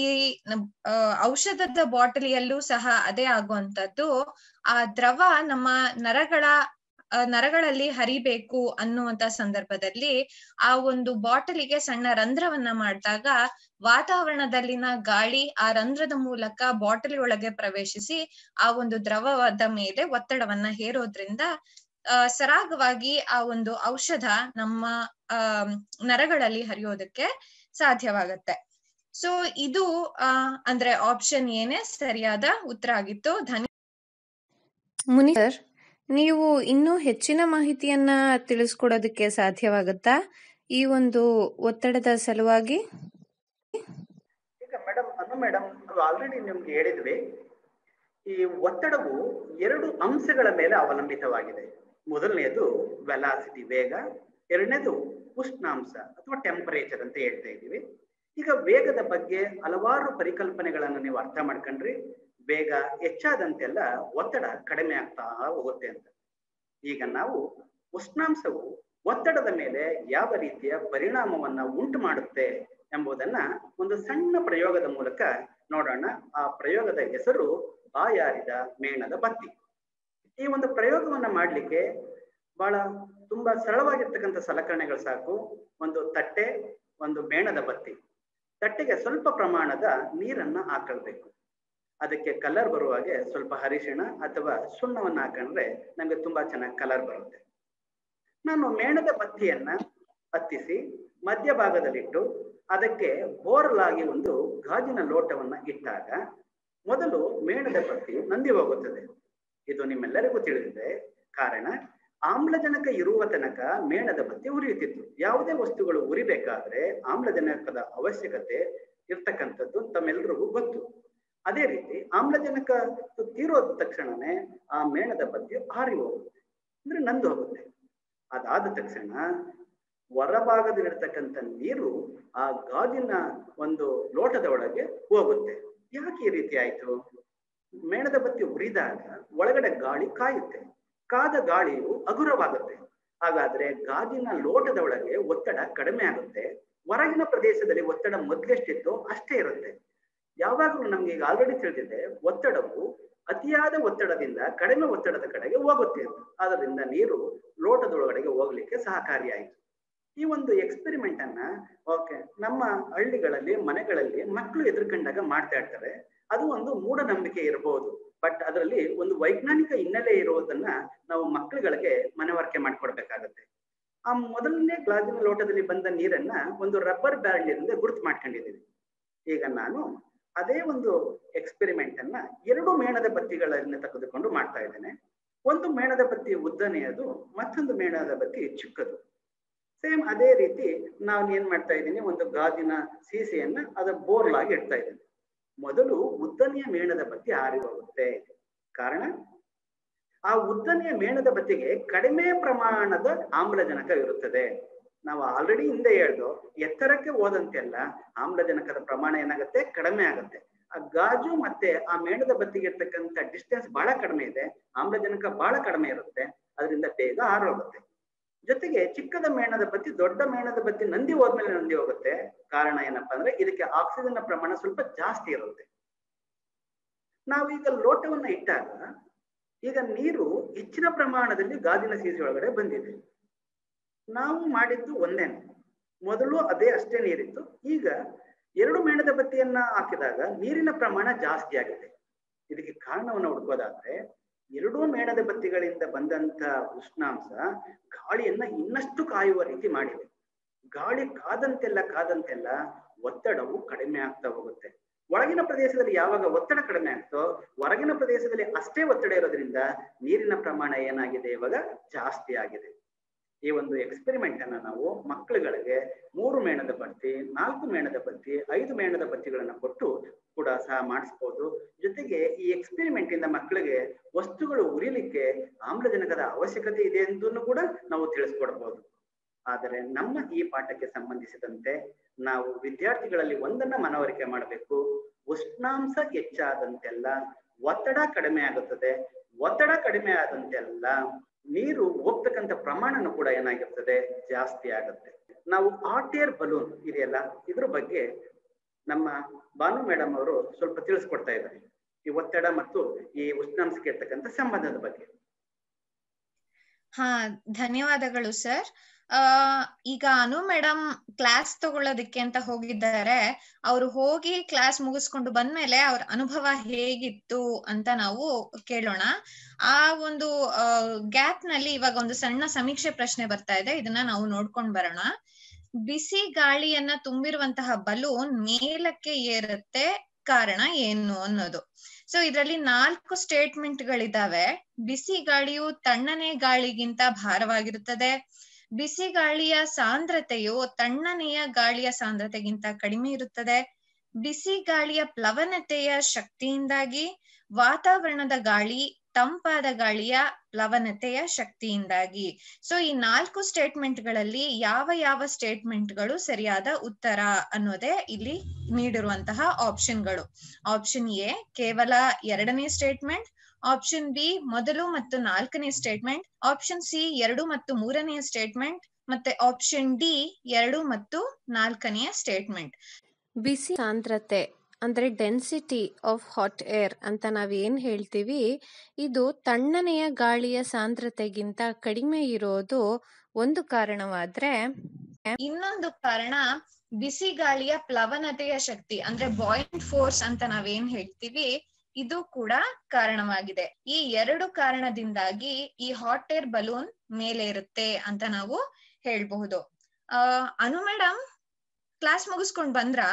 ಔಷಧದ ಬಾಟಲಿಯಲ್ಲೂ ಸಹ ಅದೇ ಆಗುವಂತದ್ದು ಆ ದ್ರವ ನಮ್ಮ ನರಗಳ ನರಗಳಲ್ಲಿ ಹರಿಬೇಕು ಅನ್ನುವಂತ ಸಂದರ್ಭದಲ್ಲಿ ಆ ಒಂದು ಬಾಟಲಿಗೆ ಸಣ್ಣ ರಂಧ್ರವನ್ನ ಮಾಡಿದಾಗ ವಾತಾವರಣದಲ್ಲಿನ ಗಾಳಿ ಆ ರಂಧ್ರದ ಮೂಲಕ ಬಾಟಲಿ ಒಳಗೆ ಪ್ರವೇಶಿಸಿ ಆ ಒಂದು ದ್ರವದ ಮೇಲೆ ಒತ್ತಡವನ್ನ ಹೇರೋದ್ರಿಂದ ಅಹ್ ಸರಾಗವಾಗಿ ಆ ಒಂದು ಔಷಧ ನಮ್ಮ ಅಹ್ ನರಗಳಲ್ಲಿ ಹರಿಯೋದಕ್ಕೆ ಸಾಧ್ಯವಾಗತ್ತೆ ಸೊ ಇದು ಅಹ್ ಅಂದ್ರೆ ಆಪ್ಷನ್ ಏನೇ ಸರಿಯಾದ ಉತ್ತರ ಆಗಿತ್ತು ಧನ್ಯ ಮುನಿ ಸರ್ ನೀವು ಇನ್ನೂ ಹೆಚ್ಚಿನ ಮಾಹಿತಿಯನ್ನ ತಿಳಿಸ್ಕೊಡೋದಕ್ಕೆ ಸಾಧ್ಯವಾಗುತ್ತಾ ಈ ಒಂದು ಒತ್ತಡದ ಸಲುವಾಗಿ ಈಗ ಮೇಡಮ್ ಅನು ಮೇಡಮ್ ಆಲ್ರೆಡಿ ನಿಮ್ಗೆ ಹೇಳಿದ್ವಿ ಈ ಒತ್ತಡವು ಎರಡು ಅಂಶಗಳ ಮೇಲೆ ಅವಲಂಬಿತವಾಗಿದೆ ಮೊದಲನೆಯದು ವೆಲಾಸಿಟಿ ವೇಗ ಎರಡನೇದು ಉಷ್ಣಾಂಶ ಅಥವಾ ಟೆಂಪರೇಚರ್ ಅಂತ ಹೇಳ್ತಾ ಇದ್ದೀವಿ ಈಗ ವೇಗದ ಬಗ್ಗೆ ಹಲವಾರು ಪರಿಕಲ್ಪನೆಗಳನ್ನು ನೀವು ಅರ್ಥ ಮಾಡ್ಕೊಂಡ್ರಿ ವೇಗ ಹೆಚ್ಚಾದಂತೆಲ್ಲ ಒತ್ತಡ ಕಡಿಮೆ ಆಗ್ತಾ ಹೋಗುತ್ತೆ ಅಂತ ಈಗ ನಾವು ಉಷ್ಣಾಂಶವು ಒತ್ತಡದ ಮೇಲೆ ಯಾವ ರೀತಿಯ ಪರಿಣಾಮವನ್ನ ಉಂಟು ಮಾಡುತ್ತೆ ಎಂಬುದನ್ನ ಒಂದು ಸಣ್ಣ ಪ್ರಯೋಗದ ಮೂಲಕ ನೋಡೋಣ ಆ ಪ್ರಯೋಗದ ಹೆಸರು ಬಾಯಾರಿದ ಮೇಣದ ಬತ್ತಿ ಈ ಒಂದು ಪ್ರಯೋಗವನ್ನ ಮಾಡ್ಲಿಕ್ಕೆ ಬಹಳ ತುಂಬಾ ಸರಳವಾಗಿರ್ತಕ್ಕಂಥ ಸಲಕರಣೆಗಳು ಸಾಕು ಒಂದು ತಟ್ಟೆ ಒಂದು ಮೇಣದ ಬತ್ತಿ ತಟ್ಟೆಗೆ ಸ್ವಲ್ಪ ಪ್ರಮಾಣದ ನೀರನ್ನ ಹಾಕೊಳ್ಬೇಕು ಅದಕ್ಕೆ ಕಲರ್ ಬರುವ ಹಾಗೆ ಸ್ವಲ್ಪ ಅರಿಶಿಣ ಅಥವಾ ಸುಣ್ಣವನ್ನ ಹಾಕೊಂಡ್ರೆ ನಮ್ಗೆ ತುಂಬಾ ಚೆನ್ನಾಗಿ ಕಲರ್ ಬರುತ್ತೆ ನಾನು ಮೇಣದ ಬತ್ತಿಯನ್ನ ಹತ್ತಿಸಿ ಮಧ್ಯಭಾಗದಲ್ಲಿಟ್ಟು ಅದಕ್ಕೆ ಬೋರಲಾಗಿ ಒಂದು ಗಾಜಿನ ಲೋಟವನ್ನ ಇಟ್ಟಾಗ ಮೊದಲು ಮೇಣದ ಬತ್ತಿ ನಂದಿ ಹೋಗುತ್ತದೆ ಇದು ನಿಮ್ಮೆಲ್ಲರಿಗೂ ತಿಳಿದಿದೆ ಕಾರಣ ಆಮ್ಲಜನಕ ಇರುವ ತನಕ ಮೇಣದ ಬತ್ತಿ ಉರಿಯುತ್ತಿತ್ತು ಯಾವುದೇ ವಸ್ತುಗಳು ಉರಿಬೇಕಾದ್ರೆ ಆಮ್ಲಜನಕದ ಅವಶ್ಯಕತೆ ಇರ್ತಕ್ಕಂಥದ್ದು ತಮ್ಮೆಲ್ಲರಿಗೂ ಗೊತ್ತು ಅದೇ ರೀತಿ ಆಮ್ಲಜನಕ ತೀರೋದ ತಕ್ಷಣನೇ ಆ ಮೇಣದ ಬತ್ತಿ ಹಾರಿ ಹೋಗುತ್ತೆ ಅಂದ್ರೆ ನಂದು ಹೋಗುತ್ತೆ ಅದಾದ ತಕ್ಷಣ ಹೊರಭಾಗದಲ್ಲಿರ್ತಕ್ಕಂಥ ನೀರು ಆ ಗಾಜಿನ ಒಂದು ಲೋಟದ ಒಳಗೆ ಹೋಗುತ್ತೆ ಯಾಕೆ ಈ ರೀತಿ ಆಯ್ತು ಮೇಣದ ಬತ್ತಿ ಉರಿದಾಗ ಒಳಗಡೆ ಗಾಳಿ ಕಾಯುತ್ತೆ ಕಾದ ಗಾಳಿಯು ಹಗುರವಾಗುತ್ತೆ ಹಾಗಾದ್ರೆ ಗಾಜಿನ ಲೋಟದ ಒಳಗೆ ಒತ್ತಡ ಕಡಿಮೆ ಆಗುತ್ತೆ ಹೊರಗಿನ ಪ್ರದೇಶದಲ್ಲಿ ಒತ್ತಡ ಮೊದಲೆಷ್ಟಿತ್ತು ಅಷ್ಟೇ ಇರುತ್ತೆ ಯಾವಾಗಲೂ ನಮ್ಗೆ ಈಗ ಆಲ್ರೆಡಿ ತಿಳಿದಿದೆ ಒತ್ತಡವು ಅತಿಯಾದ ಒತ್ತಡದಿಂದ ಕಡಿಮೆ ಒತ್ತಡದ ಕಡೆಗೆ ಹೋಗುತ್ತೆ ಅಂತ ಆದ್ರಿಂದ ನೀರು ಲೋಟದೊಳಗಡೆಗೆ ಹೋಗ್ಲಿಕ್ಕೆ ಸಹಕಾರಿಯಾಯಿತು ಈ ಒಂದು ಎಕ್ಸ್ಪೆರಿಮೆಂಟ್ ಅನ್ನ ಓಕೆ ನಮ್ಮ ಹಳ್ಳಿಗಳಲ್ಲಿ ಮನೆಗಳಲ್ಲಿ ಮಕ್ಕಳು ಎದುರ್ಕೊಂಡಾಗ ಮಾಡ್ತಾ ಇರ್ತಾರೆ ಅದು ಒಂದು ಮೂಢನಂಬಿಕೆ ಇರಬಹುದು ಬಟ್ ಅದರಲ್ಲಿ ಒಂದು ವೈಜ್ಞಾನಿಕ ಹಿನ್ನೆಲೆ ಇರುವುದನ್ನ ನಾವು ಮಕ್ಕಳುಗಳಿಗೆ ಮನವರಿಕೆ ಮಾಡ್ಕೊಡ್ಬೇಕಾಗತ್ತೆ ಆ ಮೊದಲನೇ ಗ್ಲಾಸಿನ ಲೋಟದಲ್ಲಿ ಬಂದ ನೀರನ್ನ ಒಂದು ರಬ್ಬರ್ ಬ್ಯಾಂಡಿನಿಂದ ಗುರುತು ಮಾಡ್ಕೊಂಡಿದ್ದೀವಿ ಈಗ ನಾನು ಅದೇ ಒಂದು ಎಕ್ಸ್ಪೆರಿಮೆಂಟ್ ಅನ್ನ ಎರಡು ಮೇಣದ ಬತ್ತಿಗಳನ್ನ ತೆಗೆದುಕೊಂಡು ಮಾಡ್ತಾ ಇದ್ದೇನೆ ಒಂದು ಮೇಣದ ಬತ್ತಿ ಉದ್ದನೆಯದು ಮತ್ತೊಂದು ಮೇಣದ ಬತ್ತಿ ಚಿಕ್ಕದು ಸೇಮ್ ಅದೇ ರೀತಿ ನಾನು ಏನ್ ಮಾಡ್ತಾ ಇದ್ದೀನಿ ಒಂದು ಗಾಜಿನ ಸೀಸೆಯನ್ನ ಅದ ಬೋರ್ಲಾಗಿ ಇಡ್ತಾ ಇದ್ದೀನಿ ಮೊದಲು ಉದ್ದನೆಯ ಮೇಣದ ಬತ್ತಿ ಹಾರಿ ಹೋಗುತ್ತೆ ಕಾರಣ ಆ ಉದ್ದನೆಯ ಮೇಣದ ಬತ್ತಿಗೆ ಕಡಿಮೆ ಪ್ರಮಾಣದ ಆಮ್ಲಜನಕ ಇರುತ್ತದೆ ನಾವು ಆಲ್ರೆಡಿ ಹಿಂದೆ ಹೇಳ್ದು ಎತ್ತರಕ್ಕೆ ಹೋದಂತೆಲ್ಲ ಆಮ್ಲಜನಕದ ಪ್ರಮಾಣ ಏನಾಗುತ್ತೆ ಕಡಿಮೆ ಆಗುತ್ತೆ ಆ ಗಾಜು ಮತ್ತೆ ಆ ಮೇಣದ ಬತ್ತಿಗೆ ಇರ್ತಕ್ಕಂಥ ಡಿಸ್ಟೆನ್ಸ್ ಬಹಳ ಕಡಿಮೆ ಇದೆ ಆಮ್ಲಜನಕ ಬಹಳ ಕಡಿಮೆ ಇರುತ್ತೆ ಅದರಿಂದ ಬೇಗ ಹಾರೋಗುತ್ತೆ ಜೊತೆಗೆ ಚಿಕ್ಕದ ಮೇಣದ ಬತ್ತಿ ದೊಡ್ಡ ಮೇಣದ ಬತ್ತಿ ನಂದಿ ಹೋದ್ಮೇಲೆ ನಂದಿ ಹೋಗುತ್ತೆ ಕಾರಣ ಏನಪ್ಪಾ ಅಂದ್ರೆ ಇದಕ್ಕೆ ಆಕ್ಸಿಜನ್ ಪ್ರಮಾಣ ಸ್ವಲ್ಪ ಜಾಸ್ತಿ ಇರುತ್ತೆ ನಾವು ಈಗ ಲೋಟವನ್ನ ಇಟ್ಟಾಗ ಈಗ ನೀರು ಹೆಚ್ಚಿನ ಪ್ರಮಾಣದಲ್ಲಿ ಗಾಜಿನ ಸೀಸೆ ಒಳಗಡೆ ಬಂದಿದೆ ನಾವು ಮಾಡಿದ್ದು ಒಂದೇನೆ ಮೊದಲು ಅದೇ ಅಷ್ಟೇ ನೀರಿತ್ತು ಈಗ ಎರಡು ಮೇಣದ ಬತ್ತಿಯನ್ನ ಹಾಕಿದಾಗ ನೀರಿನ ಪ್ರಮಾಣ ಜಾಸ್ತಿ ಆಗಿದೆ ಇದಕ್ಕೆ ಕಾರಣವನ್ನು ಹುಡುಕೋದಾದ್ರೆ ಎರಡೂ ಮೇಣದ ಬತ್ತಿಗಳಿಂದ ಬಂದಂತ ಉಷ್ಣಾಂಶ ಗಾಳಿಯನ್ನ ಇನ್ನಷ್ಟು ಕಾಯುವ ರೀತಿ ಮಾಡಿದೆ ಗಾಳಿ ಕಾದಂತೆಲ್ಲ ಕಾದಂತೆಲ್ಲ ಒತ್ತಡವು ಕಡಿಮೆ ಆಗ್ತಾ ಹೋಗುತ್ತೆ ಒಳಗಿನ ಪ್ರದೇಶದಲ್ಲಿ ಯಾವಾಗ ಒತ್ತಡ ಕಡಿಮೆ ಆಗ್ತೋ ಹೊರಗಿನ ಪ್ರದೇಶದಲ್ಲಿ ಅಷ್ಟೇ ಒತ್ತಡ ಇರೋದ್ರಿಂದ ನೀರಿನ ಪ್ರಮಾಣ ಏನಾಗಿದೆ ಇವಾಗ ಜಾಸ್ತಿ ಆಗಿದೆ ಈ ಒಂದು ಎಕ್ಸ್ಪೆರಿಮೆಂಟ್ ಅನ್ನ ನಾವು ಮಕ್ಕಳುಗಳಿಗೆ ಮೂರು ಮೇಣದ ಬತ್ತಿ ನಾಲ್ಕು ಮೇಣದ ಬತ್ತಿ ಐದು ಮೇಣದ ಬತ್ತಿಗಳನ್ನ ಕೊಟ್ಟು ಕೂಡ ಸಹ ಮಾಡಿಸ್ಬೋದು ಜೊತೆಗೆ ಈ ಎಕ್ಸ್ಪೆರಿಮೆಂಟ್ ಇಂದ ಮಕ್ಕಳಿಗೆ ವಸ್ತುಗಳು ಉರಿಲಿಕ್ಕೆ ಆಮ್ಲಜನಕದ ಅವಶ್ಯಕತೆ ಇದೆ ಎಂದು ಕೂಡ ನಾವು ತಿಳಿಸ್ಕೊಡ್ಬೋದು ಆದರೆ ನಮ್ಮ ಈ ಪಾಠಕ್ಕೆ ಸಂಬಂಧಿಸಿದಂತೆ ನಾವು ವಿದ್ಯಾರ್ಥಿಗಳಲ್ಲಿ ಒಂದನ್ನ ಮನವರಿಕೆ ಮಾಡಬೇಕು ಉಷ್ಣಾಂಶ ಹೆಚ್ಚಾದಂತೆಲ್ಲ ಒತ್ತಡ ಕಡಿಮೆ ಆಗುತ್ತದೆ ಒತ್ತಡ ಕಡಿಮೆ ಆದಂತೆಲ್ಲ ನೀರು ಹೋಗ್ತಕ್ಕಂಥ ಪ್ರಮಾಣನೂ ಕೂಡ ಏನಾಗಿರ್ತದೆ ಜಾಸ್ತಿ ಆಗುತ್ತೆ ನಾವು ಹಾಟ್ ಏರ್ ಬಲೂನ್ ಇದೆಯಲ್ಲ ಇದ್ರ ಬಗ್ಗೆ ನಮ್ಮ ಭಾನು ಮೇಡಮ್ ಅವರು ಸ್ವಲ್ಪ ತಿಳಿಸ್ಕೊಡ್ತಾ ಇದ್ದಾರೆ ಈ ಒತ್ತಡ ಮತ್ತು ಈ ಉಷ್ಣಾಂಶಕ್ಕೆ ಇರ್ತಕ್ಕಂಥ ಸಂಬಂಧದ ಬಗ್ಗೆ ಹಾ ಧನ್ಯವಾದಗಳು ಸರ್ ಆ ಈಗ ಅನು ಮೇಡಮ್ ಕ್ಲಾಸ್ ತಗೊಳ್ಳೋದಕ್ಕೆ ಅಂತ ಹೋಗಿದ್ದಾರೆ ಅವ್ರು ಹೋಗಿ ಕ್ಲಾಸ್ ಮುಗಿಸ್ಕೊಂಡು ಬಂದ್ಮೇಲೆ ಅವ್ರ ಅನುಭವ ಹೇಗಿತ್ತು ಅಂತ ನಾವು ಕೇಳೋಣ ಆ ಒಂದು ಗ್ಯಾಪ್ ನಲ್ಲಿ ಇವಾಗ ಒಂದು ಸಣ್ಣ ಸಮೀಕ್ಷೆ ಪ್ರಶ್ನೆ ಬರ್ತಾ ಇದೆ ಇದನ್ನ ನಾವು ನೋಡ್ಕೊಂಡ್ ಬರೋಣ ಬಿಸಿ ಗಾಳಿಯನ್ನ ತುಂಬಿರುವಂತಹ ಬಲೂನ್ ಮೇಲಕ್ಕೆ ಏರುತ್ತೆ ಕಾರಣ ಏನು ಅನ್ನೋದು ಸೊ ಇದರಲ್ಲಿ ನಾಲ್ಕು ಸ್ಟೇಟ್ಮೆಂಟ್ ಗಳಿದಾವೆ ಬಿಸಿ ಗಾಳಿಯು ತಣ್ಣನೆ ಗಾಳಿಗಿಂತ ಭಾರವಾಗಿರುತ್ತದೆ ಬಿಸಿ ಗಾಳಿಯ ಸಾಂದ್ರತೆಯು ತಣ್ಣನೆಯ ಗಾಳಿಯ ಸಾಂದ್ರತೆಗಿಂತ ಕಡಿಮೆ ಇರುತ್ತದೆ ಬಿಸಿ ಗಾಳಿಯ ಪ್ಲವನತೆಯ ಶಕ್ತಿಯಿಂದಾಗಿ ವಾತಾವರಣದ ಗಾಳಿ ತಂಪಾದ ಗಾಳಿಯ ಪ್ಲವನತೆಯ ಶಕ್ತಿಯಿಂದಾಗಿ ಸೊ ಈ ನಾಲ್ಕು ಸ್ಟೇಟ್ಮೆಂಟ್ ಗಳಲ್ಲಿ ಯಾವ ಯಾವ ಸ್ಟೇಟ್ಮೆಂಟ್ಗಳು ಸರಿಯಾದ ಉತ್ತರ ಅನ್ನೋದೇ ಇಲ್ಲಿ ನೀಡಿರುವಂತಹ ಆಪ್ಷನ್ಗಳು ಆಪ್ಷನ್ ಎ ಕೇವಲ ಎರಡನೇ ಸ್ಟೇಟ್ಮೆಂಟ್ ಆಪ್ಷನ್ ಬಿ ಮೊದಲು ಮತ್ತು ನಾಲ್ಕನೇ ಸ್ಟೇಟ್ಮೆಂಟ್ ಆಪ್ಷನ್ ಸಿ ಎರಡು ಮತ್ತು ಮೂರನೆಯ ಸ್ಟೇಟ್ಮೆಂಟ್ ಮತ್ತೆ ಆಪ್ಷನ್ ಡಿ ಎರಡು ಮತ್ತು ನಾಲ್ಕನೆಯ ಸ್ಟೇಟ್ಮೆಂಟ್ ಬಿಸಿ ಸಾಂದ್ರತೆ ಅಂದ್ರೆ ಡೆನ್ಸಿಟಿ ಆಫ್ ಹಾಟ್ ಏರ್ ಅಂತ ನಾವೇನ್ ಹೇಳ್ತೀವಿ ಇದು ತಣ್ಣನೆಯ ಗಾಳಿಯ ಸಾಂದ್ರತೆಗಿಂತ ಕಡಿಮೆ ಇರೋದು ಒಂದು ಕಾರಣವಾದ್ರೆ ಇನ್ನೊಂದು ಕಾರಣ ಬಿಸಿ ಗಾಳಿಯ ಪ್ಲವನತೆಯ ಶಕ್ತಿ ಅಂದ್ರೆ ಬಾಯಿಂಟ್ ಫೋರ್ಸ್ ಅಂತ ನಾವೇನ್ ಹೇಳ್ತೀವಿ ಇದು ಕೂಡ ಕಾರಣವಾಗಿದೆ ಈ ಎರಡು ಕಾರಣದಿಂದಾಗಿ ಈ ಹಾಟ್ ಏರ್ ಬಲೂನ್ ಮೇಲೆ ಇರುತ್ತೆ ಅಂತ ನಾವು ಹೇಳ್ಬಹುದು ಆ ಅನು ಮೇಡಮ್ ಕ್ಲಾಸ್ ಮುಗಿಸ್ಕೊಂಡ್ ಬಂದ್ರಾ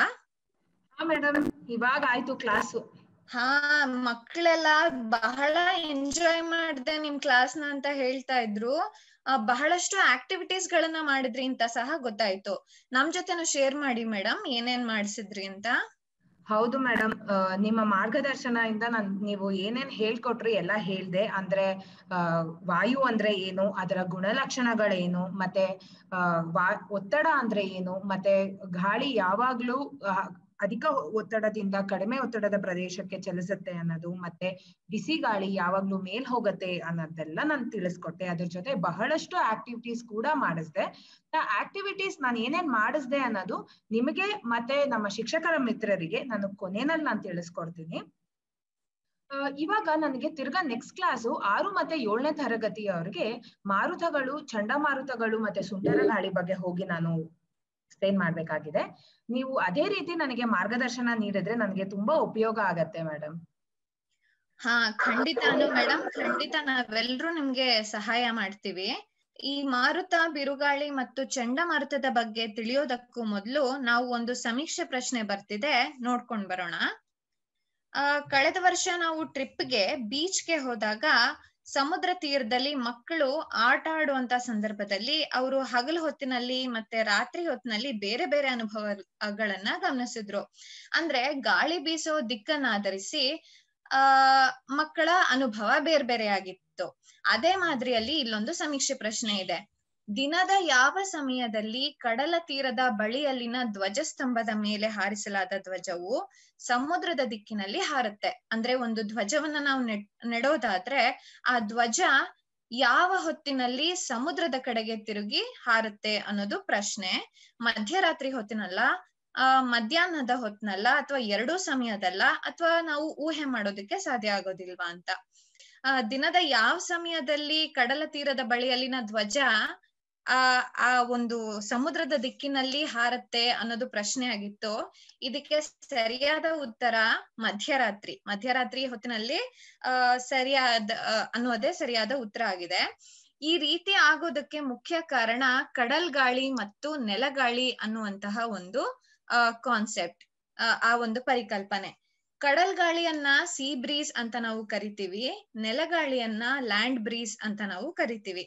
ಹಾ ಮೇಡಮ್ ಇವಾಗ ಆಯ್ತು ಕ್ಲಾಸು ಹಾ ಮಕ್ಕಳೆಲ್ಲ ಬಹಳ ಎಂಜಾಯ್ ಮಾಡ್ದೆ ನಿಮ್ ಕ್ಲಾಸ್ನ ಅಂತ ಹೇಳ್ತಾ ಇದ್ರು ಬಹಳಷ್ಟು ಆಕ್ಟಿವಿಟೀಸ್ ಗಳನ್ನ ಮಾಡಿದ್ರಿ ಅಂತ ಸಹ ಗೊತ್ತಾಯ್ತು ನಮ್ ಜೊತೆನು ಶೇರ್ ಮಾಡಿ ಮೇಡಮ್ ಏನೇನ್ ಮಾಡಿಸಿದ್ರಿ ಅಂತ ಹೌದು ಮೇಡಮ್ ನಿಮ್ಮ ಮಾರ್ಗದರ್ಶನದಿಂದ ನಾನ್ ನೀವು ಏನೇನ್ ಹೇಳ್ಕೊಟ್ರಿ ಎಲ್ಲ ಹೇಳ್ದೆ ಅಂದ್ರೆ ಅಹ್ ವಾಯು ಅಂದ್ರೆ ಏನು ಅದರ ಗುಣಲಕ್ಷಣಗಳೇನು ಮತ್ತೆ ಅಹ್ ವಾ ಒತ್ತಡ ಅಂದ್ರೆ ಏನು ಮತ್ತೆ ಗಾಳಿ ಯಾವಾಗ್ಲೂ ಅಧಿಕ ಒತ್ತಡದಿಂದ ಕಡಿಮೆ ಒತ್ತಡದ ಪ್ರದೇಶಕ್ಕೆ ಚಲಿಸುತ್ತೆ ಅನ್ನೋದು ಮತ್ತೆ ಬಿಸಿ ಗಾಳಿ ಯಾವಾಗ್ಲೂ ಮೇಲ್ ಹೋಗತ್ತೆ ಅನ್ನೋದೆಲ್ಲ ನಾನು ತಿಳಿಸ್ಕೊಟ್ಟೆ ಅದ್ರ ಜೊತೆ ಬಹಳಷ್ಟು ಆಕ್ಟಿವಿಟೀಸ್ ಕೂಡ ಮಾಡಿಸ್ದೆ ಆಕ್ಟಿವಿಟೀಸ್ ನಾನು ಏನೇನ್ ಮಾಡಿಸ್ದೆ ಅನ್ನೋದು ನಿಮಗೆ ಮತ್ತೆ ನಮ್ಮ ಶಿಕ್ಷಕರ ಮಿತ್ರರಿಗೆ ನಾನು ಕೊನೆಯಲ್ಲಿ ನಾನು ತಿಳಿಸ್ಕೊಡ್ತೀನಿ ಇವಾಗ ನನಗೆ ತಿರ್ಗಾ ನೆಕ್ಸ್ಟ್ ಕ್ಲಾಸು ಆರು ಮತ್ತೆ ಏಳನೇ ತರಗತಿಯವರಿಗೆ ಮಾರುತಗಳು ಚಂಡಮಾರುತಗಳು ಮತ್ತೆ ಸುಂಟರ ಗಾಳಿ ಬಗ್ಗೆ ಹೋಗಿ ನಾನು ಎಕ್ಸ್ಪ್ಲೈನ್ ಮಾಡ್ಬೇಕಾಗಿದೆ ನೀವು ಅದೇ ರೀತಿ ನನಗೆ ಮಾರ್ಗದರ್ಶನ ನೀಡಿದ್ರೆ ನನಗೆ ತುಂಬಾ ಉಪಯೋಗ ಆಗತ್ತೆ ಮೇಡಮ್ ಹಾ ಖಂಡಿತಾನು ಮೇಡಮ್ ಖಂಡಿತ ನಾವೆಲ್ಲರೂ ನಿಮ್ಗೆ ಸಹಾಯ ಮಾಡ್ತೀವಿ ಈ ಮಾರುತ ಬಿರುಗಾಳಿ ಮತ್ತು ಚಂಡಮಾರುತದ ಬಗ್ಗೆ ತಿಳಿಯೋದಕ್ಕೂ ಮೊದಲು ನಾವು ಒಂದು ಸಮೀಕ್ಷೆ ಪ್ರಶ್ನೆ ಬರ್ತಿದೆ ನೋಡ್ಕೊಂಡ್ ಬರೋಣ ಆ ಕಳೆದ ವರ್ಷ ನಾವು ಟ್ರಿಪ್ಗೆ ಬೀಚ್ಗೆ ಹೋದಾಗ ಸಮುದ್ರ ತೀರದಲ್ಲಿ ಮಕ್ಕಳು ಆಟ ಆಡುವಂತ ಸಂದರ್ಭದಲ್ಲಿ ಅವರು ಹಗಲು ಹೊತ್ತಿನಲ್ಲಿ ಮತ್ತೆ ರಾತ್ರಿ ಹೊತ್ತಿನಲ್ಲಿ ಬೇರೆ ಬೇರೆ ಅನುಭವಗಳನ್ನ ಗಮನಿಸಿದ್ರು ಅಂದ್ರೆ ಗಾಳಿ ಬೀಸೋ ದಿಕ್ಕನ್ನ ಆಧರಿಸಿ ಆ ಮಕ್ಕಳ ಅನುಭವ ಬೇರೆ ಬೇರೆ ಆಗಿತ್ತು ಅದೇ ಮಾದರಿಯಲ್ಲಿ ಇಲ್ಲೊಂದು ಸಮೀಕ್ಷೆ ಪ್ರಶ್ನೆ ಇದೆ ದಿನದ ಯಾವ ಸಮಯದಲ್ಲಿ ಕಡಲ ತೀರದ ಬಳಿಯಲ್ಲಿನ ಧ್ವಜಸ್ತಂಭದ ಮೇಲೆ ಹಾರಿಸಲಾದ ಧ್ವಜವು ಸಮುದ್ರದ ದಿಕ್ಕಿನಲ್ಲಿ ಹಾರುತ್ತೆ ಅಂದ್ರೆ ಒಂದು ಧ್ವಜವನ್ನ ನಾವು ನೆಡ್ ನೆಡೋದಾದ್ರೆ ಆ ಧ್ವಜ ಯಾವ ಹೊತ್ತಿನಲ್ಲಿ ಸಮುದ್ರದ ಕಡೆಗೆ ತಿರುಗಿ ಹಾರುತ್ತೆ ಅನ್ನೋದು ಪ್ರಶ್ನೆ ಮಧ್ಯರಾತ್ರಿ ಹೊತ್ತಿನಲ್ಲ ಆ ಮಧ್ಯಾಹ್ನದ ಹೊತ್ನಲ್ಲ ಅಥವಾ ಎರಡೂ ಸಮಯದಲ್ಲ ಅಥವಾ ನಾವು ಊಹೆ ಮಾಡೋದಕ್ಕೆ ಸಾಧ್ಯ ಆಗೋದಿಲ್ವಾ ಅಂತ ಆ ದಿನದ ಯಾವ ಸಮಯದಲ್ಲಿ ಕಡಲ ತೀರದ ಬಳಿಯಲ್ಲಿನ ಧ್ವಜ ಆ ಆ ಒಂದು ಸಮುದ್ರದ ದಿಕ್ಕಿನಲ್ಲಿ ಹಾರತ್ತೆ ಅನ್ನೋದು ಪ್ರಶ್ನೆ ಆಗಿತ್ತು ಇದಕ್ಕೆ ಸರಿಯಾದ ಉತ್ತರ ಮಧ್ಯರಾತ್ರಿ ಮಧ್ಯರಾತ್ರಿ ಹೊತ್ತಿನಲ್ಲಿ ಆ ಸರಿಯಾದ ಅನ್ನೋದೇ ಸರಿಯಾದ ಉತ್ತರ ಆಗಿದೆ ಈ ರೀತಿ ಆಗೋದಕ್ಕೆ ಮುಖ್ಯ ಕಾರಣ ಕಡಲ್ ಗಾಳಿ ಮತ್ತು ನೆಲಗಾಳಿ ಅನ್ನುವಂತಹ ಒಂದು ಕಾನ್ಸೆಪ್ಟ್ ಆ ಒಂದು ಪರಿಕಲ್ಪನೆ ಕಡಲ್ ಗಾಳಿಯನ್ನ ಸೀ ಬ್ರೀಸ್ ಅಂತ ನಾವು ಕರಿತೀವಿ ನೆಲಗಾಳಿಯನ್ನ ಲ್ಯಾಂಡ್ ಬ್ರೀಸ್ ಅಂತ ನಾವು ಕರಿತೀವಿ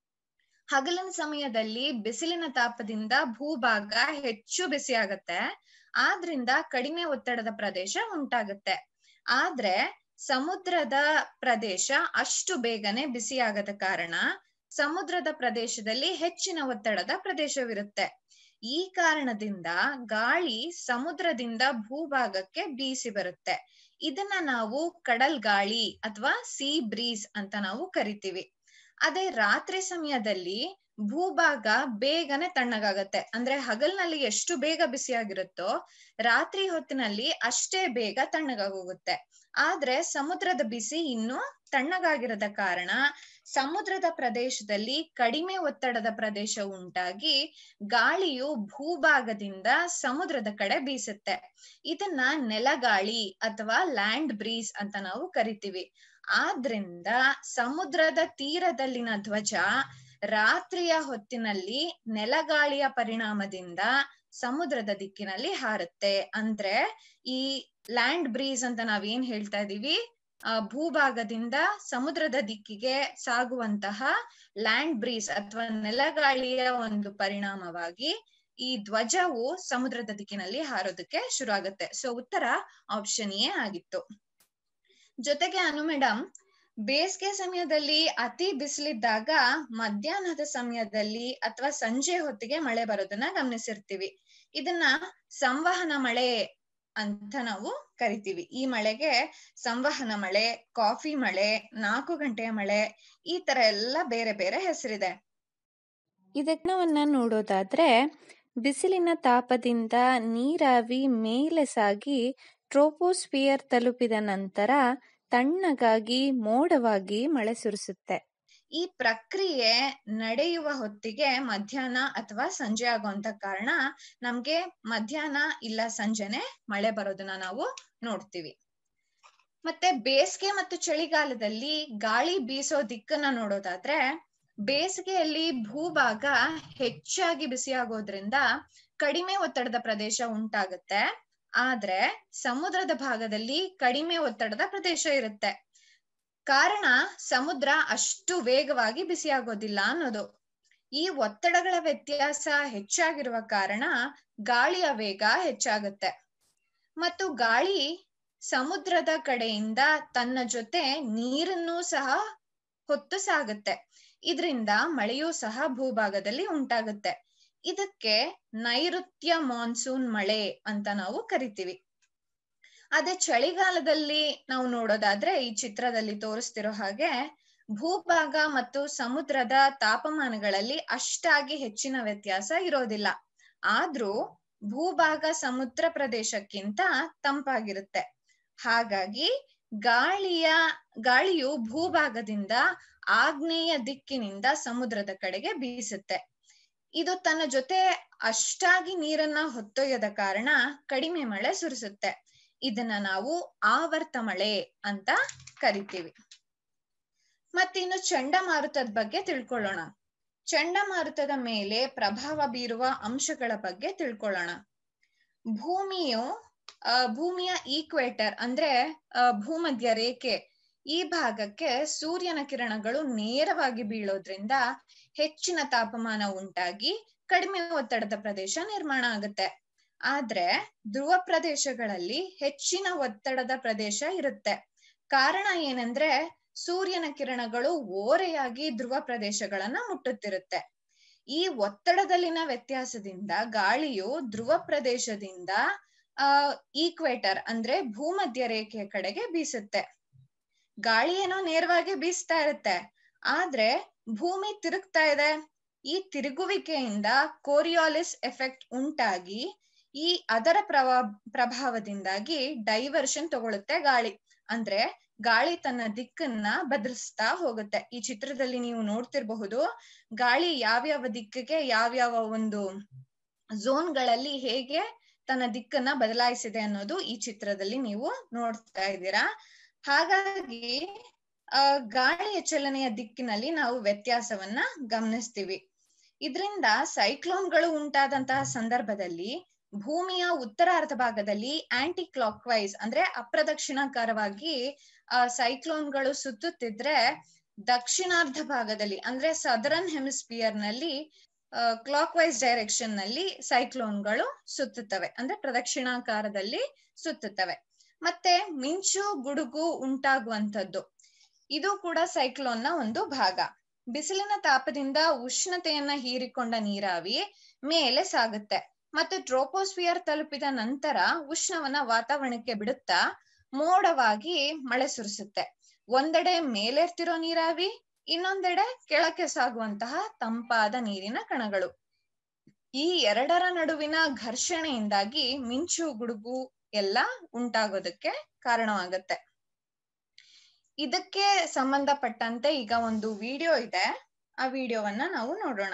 ಹಗಲಿನ ಸಮಯದಲ್ಲಿ ಬಿಸಿಲಿನ ತಾಪದಿಂದ ಭೂಭಾಗ ಹೆಚ್ಚು ಬಿಸಿ ಆಗತ್ತೆ ಆದ್ರಿಂದ ಕಡಿಮೆ ಒತ್ತಡದ ಪ್ರದೇಶ ಉಂಟಾಗುತ್ತೆ ಆದ್ರೆ ಸಮುದ್ರದ ಪ್ರದೇಶ ಅಷ್ಟು ಬೇಗನೆ ಬಿಸಿಯಾಗದ ಕಾರಣ ಸಮುದ್ರದ ಪ್ರದೇಶದಲ್ಲಿ ಹೆಚ್ಚಿನ ಒತ್ತಡದ ಪ್ರದೇಶವಿರುತ್ತೆ ಈ ಕಾರಣದಿಂದ ಗಾಳಿ ಸಮುದ್ರದಿಂದ ಭೂಭಾಗಕ್ಕೆ ಬೀಸಿ ಬರುತ್ತೆ ಇದನ್ನ ನಾವು ಕಡಲ್ ಗಾಳಿ ಅಥವಾ ಸೀ ಬ್ರೀಸ್ ಅಂತ ನಾವು ಕರಿತೀವಿ ಅದೇ ರಾತ್ರಿ ಸಮಯದಲ್ಲಿ ಭೂಭಾಗ ಬೇಗನೆ ತಣ್ಣಗಾಗತ್ತೆ ಅಂದ್ರೆ ಹಗಲ್ನಲ್ಲಿ ಎಷ್ಟು ಬೇಗ ಬಿಸಿಯಾಗಿರುತ್ತೋ ರಾತ್ರಿ ಹೊತ್ತಿನಲ್ಲಿ ಅಷ್ಟೇ ಬೇಗ ತಣ್ಣಗಾಗೋಗುತ್ತೆ ಆದ್ರೆ ಸಮುದ್ರದ ಬಿಸಿ ಇನ್ನೂ ತಣ್ಣಗಾಗಿರದ ಕಾರಣ ಸಮುದ್ರದ ಪ್ರದೇಶದಲ್ಲಿ ಕಡಿಮೆ ಒತ್ತಡದ ಪ್ರದೇಶ ಉಂಟಾಗಿ ಗಾಳಿಯು ಭೂಭಾಗದಿಂದ ಸಮುದ್ರದ ಕಡೆ ಬೀಸುತ್ತೆ ಇದನ್ನ ನೆಲಗಾಳಿ ಅಥವಾ ಲ್ಯಾಂಡ್ ಬ್ರೀಸ್ ಅಂತ ನಾವು ಕರಿತೀವಿ ಆದ್ರಿಂದ ಸಮುದ್ರದ ತೀರದಲ್ಲಿನ ಧ್ವಜ ರಾತ್ರಿಯ ಹೊತ್ತಿನಲ್ಲಿ ನೆಲಗಾಳಿಯ ಪರಿಣಾಮದಿಂದ ಸಮುದ್ರದ ದಿಕ್ಕಿನಲ್ಲಿ ಹಾರುತ್ತೆ ಅಂದ್ರೆ ಈ ಲ್ಯಾಂಡ್ ಬ್ರೀಸ್ ಅಂತ ನಾವೇನ್ ಹೇಳ್ತಾ ಇದೀವಿ ಆ ಭೂಭಾಗದಿಂದ ಸಮುದ್ರದ ದಿಕ್ಕಿಗೆ ಸಾಗುವಂತಹ ಲ್ಯಾಂಡ್ ಬ್ರೀಸ್ ಅಥವಾ ನೆಲಗಾಳಿಯ ಒಂದು ಪರಿಣಾಮವಾಗಿ ಈ ಧ್ವಜವು ಸಮುದ್ರದ ದಿಕ್ಕಿನಲ್ಲಿ ಹಾರೋದಕ್ಕೆ ಶುರು ಆಗುತ್ತೆ ಸೊ ಉತ್ತರ ಆಪ್ಷನ್ ಎ ಆಗಿತ್ತು ಜೊತೆಗೆ ಅನು ಮೇಡಮ್ ಬೇಸಿಗೆ ಸಮಯದಲ್ಲಿ ಅತಿ ಬಿಸಿಲಿದ್ದಾಗ ಮಧ್ಯಾಹ್ನದ ಸಮಯದಲ್ಲಿ ಅಥವಾ ಸಂಜೆ ಹೊತ್ತಿಗೆ ಮಳೆ ಬರೋದನ್ನ ಗಮನಿಸಿರ್ತೀವಿ ಇದನ್ನ ಸಂವಹನ ಮಳೆ ಅಂತ ನಾವು ಕರಿತೀವಿ ಈ ಮಳೆಗೆ ಸಂವಹನ ಮಳೆ ಕಾಫಿ ಮಳೆ ನಾಲ್ಕು ಗಂಟೆಯ ಮಳೆ ಈ ತರ ಎಲ್ಲ ಬೇರೆ ಬೇರೆ ಹೆಸರಿದೆ ಇದನ್ನವನ್ನ ನೋಡೋದಾದ್ರೆ ಬಿಸಿಲಿನ ತಾಪದಿಂದ ನೀರಾವಿ ಮೇಲೆ ಸಾಗಿ ಟ್ರೋಪೋಸ್ಫಿಯರ್ ತಲುಪಿದ ನಂತರ ತಣ್ಣಗಾಗಿ ಮೋಡವಾಗಿ ಮಳೆ ಸುರಿಸುತ್ತೆ ಈ ಪ್ರಕ್ರಿಯೆ ನಡೆಯುವ ಹೊತ್ತಿಗೆ ಮಧ್ಯಾಹ್ನ ಅಥವಾ ಸಂಜೆ ಆಗುವಂತ ಕಾರಣ ನಮ್ಗೆ ಮಧ್ಯಾಹ್ನ ಇಲ್ಲ ಸಂಜೆನೆ ಮಳೆ ಬರೋದನ್ನ ನಾವು ನೋಡ್ತೀವಿ ಮತ್ತೆ ಬೇಸಿಗೆ ಮತ್ತು ಚಳಿಗಾಲದಲ್ಲಿ ಗಾಳಿ ಬೀಸೋ ದಿಕ್ಕನ್ನ ನೋಡೋದಾದ್ರೆ ಬೇಸಿಗೆಯಲ್ಲಿ ಭೂಭಾಗ ಹೆಚ್ಚಾಗಿ ಬಿಸಿಯಾಗೋದ್ರಿಂದ ಕಡಿಮೆ ಒತ್ತಡದ ಪ್ರದೇಶ ಉಂಟಾಗುತ್ತೆ ಆದ್ರೆ ಸಮುದ್ರದ ಭಾಗದಲ್ಲಿ ಕಡಿಮೆ ಒತ್ತಡದ ಪ್ರದೇಶ ಇರುತ್ತೆ ಕಾರಣ ಸಮುದ್ರ ಅಷ್ಟು ವೇಗವಾಗಿ ಬಿಸಿಯಾಗೋದಿಲ್ಲ ಅನ್ನೋದು ಈ ಒತ್ತಡಗಳ ವ್ಯತ್ಯಾಸ ಹೆಚ್ಚಾಗಿರುವ ಕಾರಣ ಗಾಳಿಯ ವೇಗ ಹೆಚ್ಚಾಗುತ್ತೆ ಮತ್ತು ಗಾಳಿ ಸಮುದ್ರದ ಕಡೆಯಿಂದ ತನ್ನ ಜೊತೆ ನೀರನ್ನು ಸಹ ಹೊತ್ತು ಸಾಗುತ್ತೆ ಇದರಿಂದ ಮಳೆಯೂ ಸಹ ಭೂಭಾಗದಲ್ಲಿ ಉಂಟಾಗುತ್ತೆ ಇದಕ್ಕೆ ನೈಋತ್ಯ ಮಾನ್ಸೂನ್ ಮಳೆ ಅಂತ ನಾವು ಕರಿತೀವಿ ಅದೇ ಚಳಿಗಾಲದಲ್ಲಿ ನಾವು ನೋಡೋದಾದ್ರೆ ಈ ಚಿತ್ರದಲ್ಲಿ ತೋರಿಸ್ತಿರೋ ಹಾಗೆ ಭೂಭಾಗ ಮತ್ತು ಸಮುದ್ರದ ತಾಪಮಾನಗಳಲ್ಲಿ ಅಷ್ಟಾಗಿ ಹೆಚ್ಚಿನ ವ್ಯತ್ಯಾಸ ಇರೋದಿಲ್ಲ ಆದ್ರೂ ಭೂಭಾಗ ಸಮುದ್ರ ಪ್ರದೇಶಕ್ಕಿಂತ ತಂಪಾಗಿರುತ್ತೆ ಹಾಗಾಗಿ ಗಾಳಿಯ ಗಾಳಿಯು ಭೂಭಾಗದಿಂದ ಆಗ್ನೇಯ ದಿಕ್ಕಿನಿಂದ ಸಮುದ್ರದ ಕಡೆಗೆ ಬೀಸುತ್ತೆ ಇದು ತನ್ನ ಜೊತೆ ಅಷ್ಟಾಗಿ ನೀರನ್ನ ಹೊತ್ತೊಯ್ಯದ ಕಾರಣ ಕಡಿಮೆ ಮಳೆ ಸುರಿಸುತ್ತೆ ಇದನ್ನ ನಾವು ಆವರ್ತ ಮಳೆ ಅಂತ ಕರಿತೀವಿ ಮತ್ತಿನ್ನು ಚಂಡಮಾರುತದ ಬಗ್ಗೆ ತಿಳ್ಕೊಳ್ಳೋಣ ಚಂಡಮಾರುತದ ಮೇಲೆ ಪ್ರಭಾವ ಬೀರುವ ಅಂಶಗಳ ಬಗ್ಗೆ ತಿಳ್ಕೊಳ್ಳೋಣ ಭೂಮಿಯು ಭೂಮಿಯ ಈಕ್ವೇಟರ್ ಅಂದ್ರೆ ಭೂಮಧ್ಯ ರೇಖೆ ಈ ಭಾಗಕ್ಕೆ ಸೂರ್ಯನ ಕಿರಣಗಳು ನೇರವಾಗಿ ಬೀಳೋದ್ರಿಂದ ಹೆಚ್ಚಿನ ತಾಪಮಾನ ಉಂಟಾಗಿ ಕಡಿಮೆ ಒತ್ತಡದ ಪ್ರದೇಶ ನಿರ್ಮಾಣ ಆಗುತ್ತೆ ಆದ್ರೆ ಧ್ರುವ ಪ್ರದೇಶಗಳಲ್ಲಿ ಹೆಚ್ಚಿನ ಒತ್ತಡದ ಪ್ರದೇಶ ಇರುತ್ತೆ ಕಾರಣ ಏನಂದ್ರೆ ಸೂರ್ಯನ ಕಿರಣಗಳು ಓರೆಯಾಗಿ ಧ್ರುವ ಪ್ರದೇಶಗಳನ್ನ ಮುಟ್ಟುತ್ತಿರುತ್ತೆ ಈ ಒತ್ತಡದಲ್ಲಿನ ವ್ಯತ್ಯಾಸದಿಂದ ಗಾಳಿಯು ಧ್ರುವ ಪ್ರದೇಶದಿಂದ ಆ ಈಕ್ವೇಟರ್ ಅಂದ್ರೆ ಭೂಮಧ್ಯ ರೇಖೆಯ ಕಡೆಗೆ ಬೀಸುತ್ತೆ ಗಾಳಿ ಏನೋ ನೇರವಾಗಿ ಬೀಸ್ತಾ ಇರುತ್ತೆ ಆದ್ರೆ ಭೂಮಿ ತಿರುಗ್ತಾ ಇದೆ ಈ ತಿರುಗುವಿಕೆಯಿಂದ ಕೋರಿಯಾಲಿಸ್ ಎಫೆಕ್ಟ್ ಉಂಟಾಗಿ ಈ ಅದರ ಪ್ರಭಾ ಪ್ರಭಾವದಿಂದಾಗಿ ಡೈವರ್ಷನ್ ತಗೊಳುತ್ತೆ ಗಾಳಿ ಅಂದ್ರೆ ಗಾಳಿ ತನ್ನ ದಿಕ್ಕನ್ನ ಬದಲಿಸ್ತಾ ಹೋಗುತ್ತೆ ಈ ಚಿತ್ರದಲ್ಲಿ ನೀವು ನೋಡ್ತಿರ್ಬಹುದು ಗಾಳಿ ಯಾವ್ಯಾವ ದಿಕ್ಕಿಗೆ ಯಾವ್ಯಾವ ಒಂದು ಝೋನ್ಗಳಲ್ಲಿ ಹೇಗೆ ತನ್ನ ದಿಕ್ಕನ್ನ ಬದಲಾಯಿಸಿದೆ ಅನ್ನೋದು ಈ ಚಿತ್ರದಲ್ಲಿ ನೀವು ನೋಡ್ತಾ ಇದ್ದೀರಾ ಹಾಗಾಗಿ ಆ ಗಾಳಿಯ ಚಲನೆಯ ದಿಕ್ಕಿನಲ್ಲಿ ನಾವು ವ್ಯತ್ಯಾಸವನ್ನ ಗಮನಿಸ್ತೀವಿ ಇದರಿಂದ ಸೈಕ್ಲೋನ್ಗಳು ಉಂಟಾದಂತಹ ಸಂದರ್ಭದಲ್ಲಿ ಭೂಮಿಯ ಉತ್ತರ ಅರ್ಧ ಭಾಗದಲ್ಲಿ ಆಂಟಿ ಕ್ಲಾಕ್ ವೈಸ್ ಅಂದ್ರೆ ಅಪ್ರದಕ್ಷಿಣಾಕಾರವಾಗಿ ಆ ಸೈಕ್ಲೋನ್ಗಳು ಸುತ್ತುತ್ತಿದ್ರೆ ದಕ್ಷಿಣಾರ್ಧ ಭಾಗದಲ್ಲಿ ಅಂದ್ರೆ ಸದರನ್ ಹೆಮಿಸ್ಪಿಯರ್ ನಲ್ಲಿ ಕ್ಲಾಕ್ ವೈಸ್ ಡೈರೆಕ್ಷನ್ ನಲ್ಲಿ ಸೈಕ್ಲೋನ್ಗಳು ಸುತ್ತುತ್ತವೆ ಅಂದ್ರೆ ಪ್ರದಕ್ಷಿಣಾಕಾರದಲ್ಲಿ ಸುತ್ತುತ್ತವೆ ಮತ್ತೆ ಮಿಂಚು ಗುಡುಗು ಉಂಟಾಗುವಂತದ್ದು ಇದು ಕೂಡ ಸೈಕ್ಲೋನ್ ನ ಒಂದು ಭಾಗ ಬಿಸಿಲಿನ ತಾಪದಿಂದ ಉಷ್ಣತೆಯನ್ನ ಹೀರಿಕೊಂಡ ನೀರಾವಿ ಮೇಲೆ ಸಾಗುತ್ತೆ ಮತ್ತು ಟ್ರೋಪೋಸ್ಫಿಯರ್ ತಲುಪಿದ ನಂತರ ಉಷ್ಣವನ್ನ ವಾತಾವರಣಕ್ಕೆ ಬಿಡುತ್ತಾ ಮೋಡವಾಗಿ ಮಳೆ ಸುರಿಸುತ್ತೆ ಒಂದೆಡೆ ಮೇಲೇರ್ತಿರೋ ನೀರಾವಿ ಇನ್ನೊಂದೆಡೆ ಕೆಳಕ್ಕೆ ಸಾಗುವಂತಹ ತಂಪಾದ ನೀರಿನ ಕಣಗಳು ಈ ಎರಡರ ನಡುವಿನ ಘರ್ಷಣೆಯಿಂದಾಗಿ ಮಿಂಚು ಗುಡುಗು ಎಲ್ಲ ಉಂಟಾಗೋದಕ್ಕೆ ಕಾರಣವಾಗತ್ತೆ ಇದಕ್ಕೆ ಸಂಬಂಧಪಟ್ಟಂತೆ ಈಗ ಒಂದು ವಿಡಿಯೋ ಇದೆ ಆ ವಿಡಿಯೋವನ್ನ ನಾವು ನೋಡೋಣ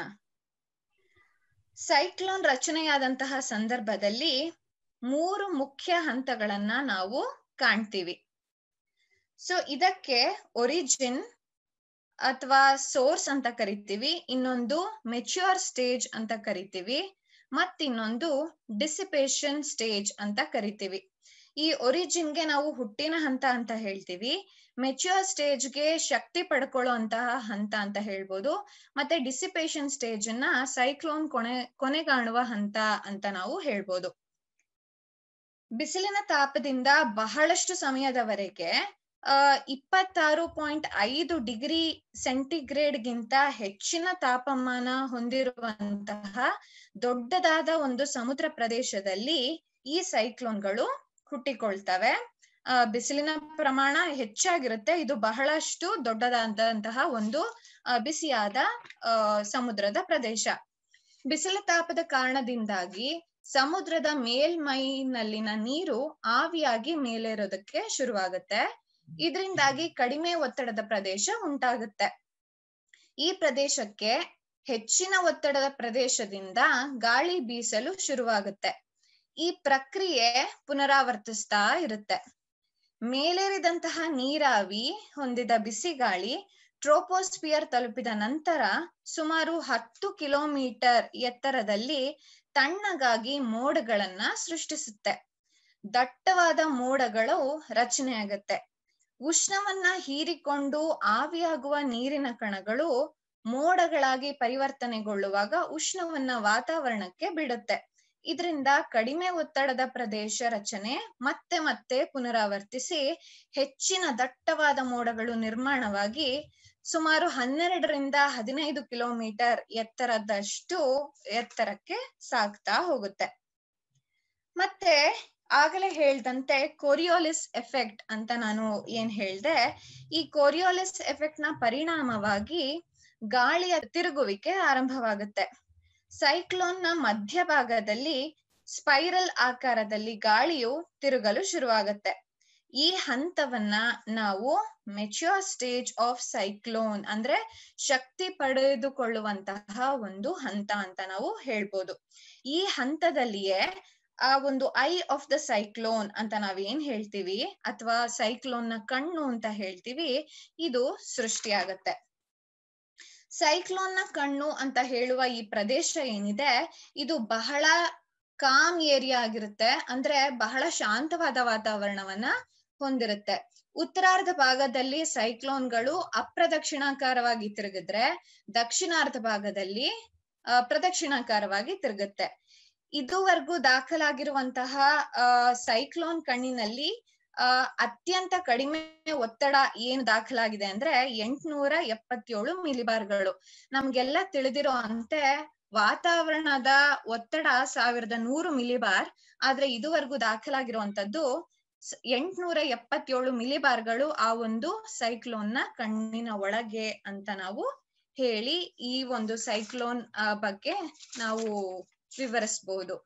ಸೈಕ್ಲೋನ್ ರಚನೆಯಾದಂತಹ ಸಂದರ್ಭದಲ್ಲಿ ಮೂರು ಮುಖ್ಯ ಹಂತಗಳನ್ನ ನಾವು ಕಾಣ್ತೀವಿ ಸೊ ಇದಕ್ಕೆ ಒರಿಜಿನ್ ಅಥವಾ ಸೋರ್ಸ್ ಅಂತ ಕರಿತೀವಿ ಇನ್ನೊಂದು ಮೆಚ್ಯೂರ್ ಸ್ಟೇಜ್ ಅಂತ ಕರಿತೀವಿ ಮತ್ತಿನ್ನೊಂದು ಡಿಸಿಪೇಷನ್ ಸ್ಟೇಜ್ ಅಂತ ಕರಿತೀವಿ ಈ ಒರಿಜಿನ್ಗೆ ನಾವು ಹುಟ್ಟಿನ ಹಂತ ಅಂತ ಹೇಳ್ತೀವಿ ಮೆಚ್ಯೂರ್ ಸ್ಟೇಜ್ಗೆ ಶಕ್ತಿ ಪಡ್ಕೊಳ್ಳೋ ಅಂತಹ ಹಂತ ಅಂತ ಹೇಳ್ಬೋದು ಮತ್ತೆ ಡಿಸಿಪೇಷನ್ ಸ್ಟೇಜ್ ಅನ್ನ ಸೈಕ್ಲೋನ್ ಕೊನೆ ಕೊನೆಗಾಣುವ ಹಂತ ಅಂತ ನಾವು ಹೇಳ್ಬೋದು ಬಿಸಿಲಿನ ತಾಪದಿಂದ ಬಹಳಷ್ಟು ಸಮಯದವರೆಗೆ ಅಹ್ ಇಪ್ಪತ್ತಾರು ಪಾಯಿಂಟ್ ಐದು ಡಿಗ್ರಿ ಸೆಂಟಿಗ್ರೇಡ್ ಗಿಂತ ಹೆಚ್ಚಿನ ತಾಪಮಾನ ಹೊಂದಿರುವಂತಹ ದೊಡ್ಡದಾದ ಒಂದು ಸಮುದ್ರ ಪ್ರದೇಶದಲ್ಲಿ ಈ ಸೈಕ್ಲೋನ್ಗಳು ಹುಟ್ಟಿಕೊಳ್ತವೆ ಅಹ್ ಬಿಸಿಲಿನ ಪ್ರಮಾಣ ಹೆಚ್ಚಾಗಿರುತ್ತೆ ಇದು ಬಹಳಷ್ಟು ದೊಡ್ಡದಾದಂತಹ ಒಂದು ಬಿಸಿಯಾದ ಅಹ್ ಸಮುದ್ರದ ಪ್ರದೇಶ ಬಿಸಿಲ ತಾಪದ ಕಾರಣದಿಂದಾಗಿ ಸಮುದ್ರದ ಮೇಲ್ಮೈನಲ್ಲಿನ ನೀರು ಆವಿಯಾಗಿ ಮೇಲೇರೋದಕ್ಕೆ ಶುರುವಾಗುತ್ತೆ ಇದರಿಂದಾಗಿ ಕಡಿಮೆ ಒತ್ತಡದ ಪ್ರದೇಶ ಉಂಟಾಗುತ್ತೆ ಈ ಪ್ರದೇಶಕ್ಕೆ ಹೆಚ್ಚಿನ ಒತ್ತಡದ ಪ್ರದೇಶದಿಂದ ಗಾಳಿ ಬೀಸಲು ಶುರುವಾಗುತ್ತೆ ಈ ಪ್ರಕ್ರಿಯೆ ಪುನರಾವರ್ತಿಸ್ತಾ ಇರುತ್ತೆ ಮೇಲೇರಿದಂತಹ ನೀರಾವಿ ಹೊಂದಿದ ಬಿಸಿ ಗಾಳಿ ಟ್ರೋಪೋಸ್ಫಿಯರ್ ತಲುಪಿದ ನಂತರ ಸುಮಾರು ಹತ್ತು ಕಿಲೋಮೀಟರ್ ಎತ್ತರದಲ್ಲಿ ತಣ್ಣಗಾಗಿ ಮೋಡಗಳನ್ನ ಸೃಷ್ಟಿಸುತ್ತೆ ದಟ್ಟವಾದ ಮೋಡಗಳು ರಚನೆಯಾಗತ್ತೆ ಉಷ್ಣವನ್ನ ಹೀರಿಕೊಂಡು ಆವಿಯಾಗುವ ನೀರಿನ ಕಣಗಳು ಮೋಡಗಳಾಗಿ ಪರಿವರ್ತನೆಗೊಳ್ಳುವಾಗ ಉಷ್ಣವನ್ನ ವಾತಾವರಣಕ್ಕೆ ಬಿಡುತ್ತೆ ಇದರಿಂದ ಕಡಿಮೆ ಒತ್ತಡದ ಪ್ರದೇಶ ರಚನೆ ಮತ್ತೆ ಮತ್ತೆ ಪುನರಾವರ್ತಿಸಿ ಹೆಚ್ಚಿನ ದಟ್ಟವಾದ ಮೋಡಗಳು ನಿರ್ಮಾಣವಾಗಿ ಸುಮಾರು ಹನ್ನೆರಡರಿಂದ ಹದಿನೈದು ಕಿಲೋಮೀಟರ್ ಎತ್ತರದಷ್ಟು ಎತ್ತರಕ್ಕೆ ಸಾಗ್ತಾ ಹೋಗುತ್ತೆ ಮತ್ತೆ ಆಗಲೇ ಹೇಳ್ದಂತೆ ಕೊರಿಯೋಲಿಸ್ ಎಫೆಕ್ಟ್ ಅಂತ ನಾನು ಏನ್ ಹೇಳ್ದೆ ಈ ಕೊರಿಯೋಲಿಸ್ ಎಫೆಕ್ಟ್ ನ ಪರಿಣಾಮವಾಗಿ ಗಾಳಿಯ ತಿರುಗುವಿಕೆ ಆರಂಭವಾಗುತ್ತೆ ಸೈಕ್ಲೋನ್ ನ ಮಧ್ಯಭಾಗದಲ್ಲಿ ಸ್ಪೈರಲ್ ಆಕಾರದಲ್ಲಿ ಗಾಳಿಯು ತಿರುಗಲು ಶುರುವಾಗುತ್ತೆ ಈ ಹಂತವನ್ನ ನಾವು ಮೆಚ್ಯೂರ್ ಸ್ಟೇಜ್ ಆಫ್ ಸೈಕ್ಲೋನ್ ಅಂದ್ರೆ ಶಕ್ತಿ ಪಡೆದುಕೊಳ್ಳುವಂತಹ ಒಂದು ಹಂತ ಅಂತ ನಾವು ಹೇಳ್ಬೋದು ಈ ಹಂತದಲ್ಲಿಯೇ ಆ ಒಂದು ಐ ಆಫ್ ದ ಸೈಕ್ಲೋನ್ ಅಂತ ನಾವೇನ್ ಹೇಳ್ತೀವಿ ಅಥವಾ ಸೈಕ್ಲೋನ್ ನ ಕಣ್ಣು ಅಂತ ಹೇಳ್ತೀವಿ ಇದು ಸೃಷ್ಟಿಯಾಗತ್ತೆ ಸೈಕ್ಲೋನ್ ನ ಕಣ್ಣು ಅಂತ ಹೇಳುವ ಈ ಪ್ರದೇಶ ಏನಿದೆ ಇದು ಬಹಳ ಕಾಮ್ ಏರಿಯಾ ಆಗಿರುತ್ತೆ ಅಂದ್ರೆ ಬಹಳ ಶಾಂತವಾದ ವಾತಾವರಣವನ್ನ ಹೊಂದಿರುತ್ತೆ ಉತ್ತರಾರ್ಧ ಭಾಗದಲ್ಲಿ ಸೈಕ್ಲೋನ್ಗಳು ಅಪ್ರದಕ್ಷಿಣಾಕಾರವಾಗಿ ತಿರುಗಿದ್ರೆ ದಕ್ಷಿಣಾರ್ಧ ಭಾಗದಲ್ಲಿ ಆ, ಪ್ರದಕ್ಷಿಣಾಕಾರವಾಗಿ ತಿರುಗುತ್ತೆ ಇದುವರೆಗೂ ದಾಖಲಾಗಿರುವಂತಹ ಆ ಸೈಕ್ಲೋನ್ ಕಣ್ಣಿನಲ್ಲಿ ಆ ಅತ್ಯಂತ ಕಡಿಮೆ ಒತ್ತಡ ಏನು ದಾಖಲಾಗಿದೆ ಅಂದ್ರೆ ಎಂಟ್ನೂರ ಎಪ್ಪತ್ತೇಳು ಮಿಲಿಬಾರ್ಗಳು ನಮ್ಗೆಲ್ಲ ತಿಳಿದಿರೋ ಅಂತೆ ವಾತಾವರಣದ ಒತ್ತಡ ಸಾವಿರದ ನೂರು ಮಿಲಿಬಾರ್ ಆದ್ರೆ ಇದುವರೆಗೂ ದಾಖಲಾಗಿರುವಂತದ್ದು ಸ್- ಎಂಟ್ನೂರ ಎಪ್ಪತ್ತೇಳು ಮಿಲಿಬಾರ್ಗಳು ಆ ಒಂದು ಸೈಕ್ಲೋನ್ ನ ಕಣ್ಣಿನ ಒಳಗೆ ಅಂತ ನಾವು ಹೇಳಿ ಈ ಒಂದು ಸೈಕ್ಲೋನ್ ಆ, ಬಗ್ಗೆ ನಾವು ವಿವರಿಸಬಹುದು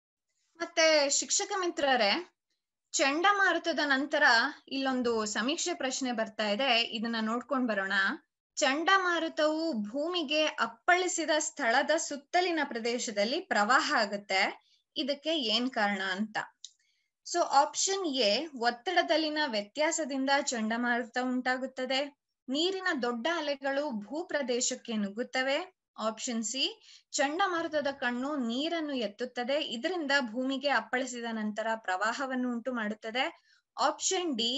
ಮತ್ತೆ ಶಿಕ್ಷಕ ಮಿತ್ರರೇ ಚಂಡಮಾರುತದ ನಂತರ ಇಲ್ಲೊಂದು ಸಮೀಕ್ಷೆ ಪ್ರಶ್ನೆ ಬರ್ತಾ ಇದೆ ಇದನ್ನ ನೋಡ್ಕೊಂಡ್ ಬರೋಣ ಚಂಡಮಾರುತವು ಭೂಮಿಗೆ ಅಪ್ಪಳಿಸಿದ ಸ್ಥಳದ ಸುತ್ತಲಿನ ಪ್ರದೇಶದಲ್ಲಿ ಪ್ರವಾಹ ಆಗುತ್ತೆ ಇದಕ್ಕೆ ಏನ್ ಕಾರಣ ಅಂತ ಸೊ ಆಪ್ಷನ್ ಎ ಒತ್ತಡದಲ್ಲಿನ ವ್ಯತ್ಯಾಸದಿಂದ ಚಂಡಮಾರುತ ಉಂಟಾಗುತ್ತದೆ ನೀರಿನ ದೊಡ್ಡ ಅಲೆಗಳು ಭೂಪ್ರದೇಶಕ್ಕೆ ನುಗ್ಗುತ್ತವೆ ಆಪ್ಷನ್ ಸಿ ಚಂಡಮಾರುತದ ಕಣ್ಣು ನೀರನ್ನು ಎತ್ತುತ್ತದೆ ಇದರಿಂದ ಭೂಮಿಗೆ ಅಪ್ಪಳಿಸಿದ ನಂತರ ಪ್ರವಾಹವನ್ನು ಉಂಟು ಮಾಡುತ್ತದೆ ಆಪ್ಷನ್ ಡಿ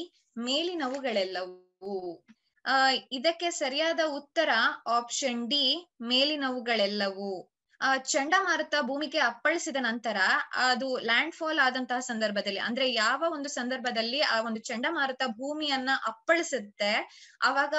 ಮೇಲಿನವುಗಳೆಲ್ಲವೂ ಆ ಇದಕ್ಕೆ ಸರಿಯಾದ ಉತ್ತರ ಆಪ್ಷನ್ ಡಿ ಮೇಲಿನವುಗಳೆಲ್ಲವೂ ಆ ಚಂಡಮಾರುತ ಭೂಮಿಗೆ ಅಪ್ಪಳಿಸಿದ ನಂತರ ಅದು ಲ್ಯಾಂಡ್ ಫಾಲ್ ಆದಂತಹ ಸಂದರ್ಭದಲ್ಲಿ ಅಂದ್ರೆ ಯಾವ ಒಂದು ಸಂದರ್ಭದಲ್ಲಿ ಆ ಒಂದು ಚಂಡಮಾರುತ ಭೂಮಿಯನ್ನ ಅಪ್ಪಳಿಸುತ್ತೆ ಅವಾಗ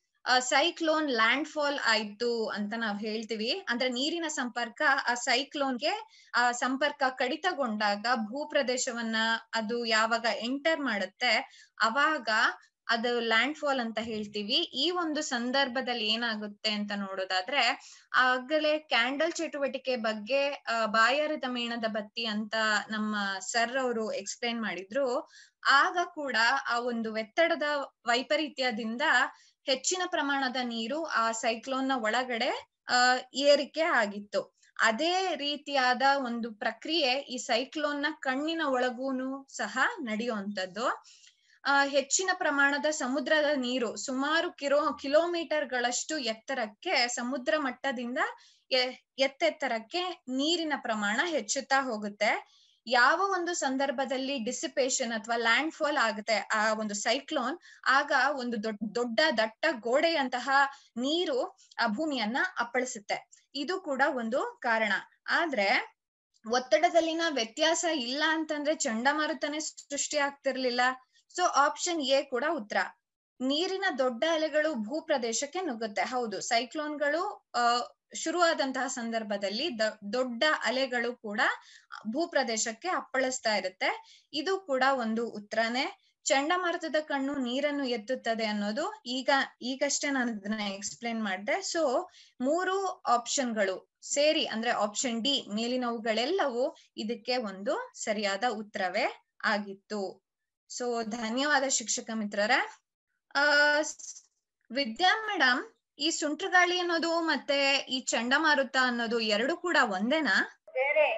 ಸೈಕ್ಲೋನ್ ಲ್ಯಾಂಡ್ ಫಾಲ್ ಆಯ್ತು ಅಂತ ನಾವ್ ಹೇಳ್ತೀವಿ ಅಂದ್ರೆ ನೀರಿನ ಸಂಪರ್ಕ ಆ ಸೈಕ್ಲೋನ್ಗೆ ಆ ಸಂಪರ್ಕ ಕಡಿತಗೊಂಡಾಗ ಭೂ ಪ್ರದೇಶವನ್ನ ಅದು ಯಾವಾಗ ಎಂಟರ್ ಮಾಡುತ್ತೆ ಅವಾಗ ಅದು ಲ್ಯಾಂಡ್ ಫಾಲ್ ಅಂತ ಹೇಳ್ತೀವಿ ಈ ಒಂದು ಸಂದರ್ಭದಲ್ಲಿ ಏನಾಗುತ್ತೆ ಅಂತ ನೋಡೋದಾದ್ರೆ ಆಗಲೇ ಕ್ಯಾಂಡಲ್ ಚಟುವಟಿಕೆ ಬಗ್ಗೆ ಆ, ಬಾಯಾರಿದ ಮೇಣದ ಬತ್ತಿ ಅಂತ ನಮ್ಮ ಸರ್ ಅವರು ಎಕ್ಸ್ಪ್ಲೇನ್ ಮಾಡಿದ್ರು ಆಗ ಕೂಡ ಆ ಒಂದು ಒತ್ತಡದ ವೈಪರೀತ್ಯದಿಂದ ಹೆಚ್ಚಿನ ಪ್ರಮಾಣದ ನೀರು ಆ ಸೈಕ್ಲೋನ್ ನ ಒಳಗಡೆ ಆ ಏರಿಕೆ ಆಗಿತ್ತು ಅದೇ ರೀತಿಯಾದ ಒಂದು ಪ್ರಕ್ರಿಯೆ ಈ ಸೈಕ್ಲೋನ್ ನ ಕಣ್ಣಿನ ಒಳಗೂನು ಸಹ ನಡೆಯುವಂತದ್ದು ಆ ಹೆಚ್ಚಿನ ಪ್ರಮಾಣದ ಸಮುದ್ರದ ನೀರು ಸುಮಾರು ಕಿಲೋ ಕಿಲೋಮೀಟರ್ಗಳಷ್ಟು ಎತ್ತರಕ್ಕೆ ಸಮುದ್ರ ಮಟ್ಟದಿಂದ ಎ- ಎತ್ತೆತ್ತರಕ್ಕೆ ನೀರಿನ ಪ್ರಮಾಣ ಹೆಚ್ಚುತ್ತಾ ಹೋಗುತ್ತೆ ಯಾವ ಒಂದು ಸಂದರ್ಭದಲ್ಲಿ ಡಿಸಿಪೇಷನ್ ಅಥವಾ ಲ್ಯಾಂಡ್ ಫಾಲ್ ಆಗುತ್ತೆ ಆ ಒಂದು ಸೈಕ್ಲೋನ್ ಆಗ ಒಂದು ದೊಡ್ಡ ದೊಡ್ಡ ದಟ್ಟ ಗೋಡೆಯಂತಹ ನೀರು ಆ ಭೂಮಿಯನ್ನ ಅಪ್ಪಳಿಸುತ್ತೆ ಇದು ಕೂಡ ಒಂದು ಕಾರಣ ಆದ್ರೆ ಒತ್ತಡದಲ್ಲಿನ ವ್ಯತ್ಯಾಸ ಇಲ್ಲ ಅಂತಂದ್ರೆ ಚಂಡಮಾರುತನೇ ಸೃಷ್ಟಿ ಆಗ್ತಿರ್ಲಿಲ್ಲ ಸೊ ಆಪ್ಷನ್ ಎ ಕೂಡ ಉತ್ತರ ನೀರಿನ ದೊಡ್ಡ ಅಲೆಗಳು ಭೂ ಪ್ರದೇಶಕ್ಕೆ ನುಗ್ಗುತ್ತೆ ಹೌದು ಸೈಕ್ಲೋನ್ಗಳು ಆ ಶುರುವಾದಂತಹ ಸಂದರ್ಭದಲ್ಲಿ ದ- ದೊಡ್ಡ ಅಲೆಗಳು ಕೂಡ ಭೂ ಪ್ರದೇಶಕ್ಕೆ ಅಪ್ಪಳಿಸ್ತಾ ಇರುತ್ತೆ ಇದು ಕೂಡ ಒಂದು ಉತ್ತರನೇ ಚಂಡಮಾರುತದ ಕಣ್ಣು ನೀರನ್ನು ಎತ್ತುತ್ತದೆ ಅನ್ನೋದು ಈಗ ಈಗಷ್ಟೇ ನಾನು ಇದನ್ನ ಎಕ್ಸ್ಪ್ಲೇನ್ ಮಾಡಿದೆ ಸೊ ಮೂರು ಆಪ್ಷನ್ಗಳು ಸೇರಿ ಅಂದ್ರೆ ಆಪ್ಷನ್ ಡಿ ಮೇಲಿನವುಗಳೆಲ್ಲವೂ ಇದಕ್ಕೆ ಒಂದು ಸರಿಯಾದ ಉತ್ತರವೇ ಆಗಿತ್ತು ಸೊ ಧನ್ಯವಾದ ಶಿಕ್ಷಕ ಮಿತ್ರರೇ ಆ ಸ್- ವಿದ್ಯಾ ಮೇಡಮ್ ಈ ಸುಂಟ್ರಗಾಳಿ ಅನ್ನೋದು ಮತ್ತೆ ಈ ಚಂಡಮಾರುತ ಅನ್ನೋದು ಎರಡು ಕೂಡ ಒಂದೇನಾ ಬೇರೆ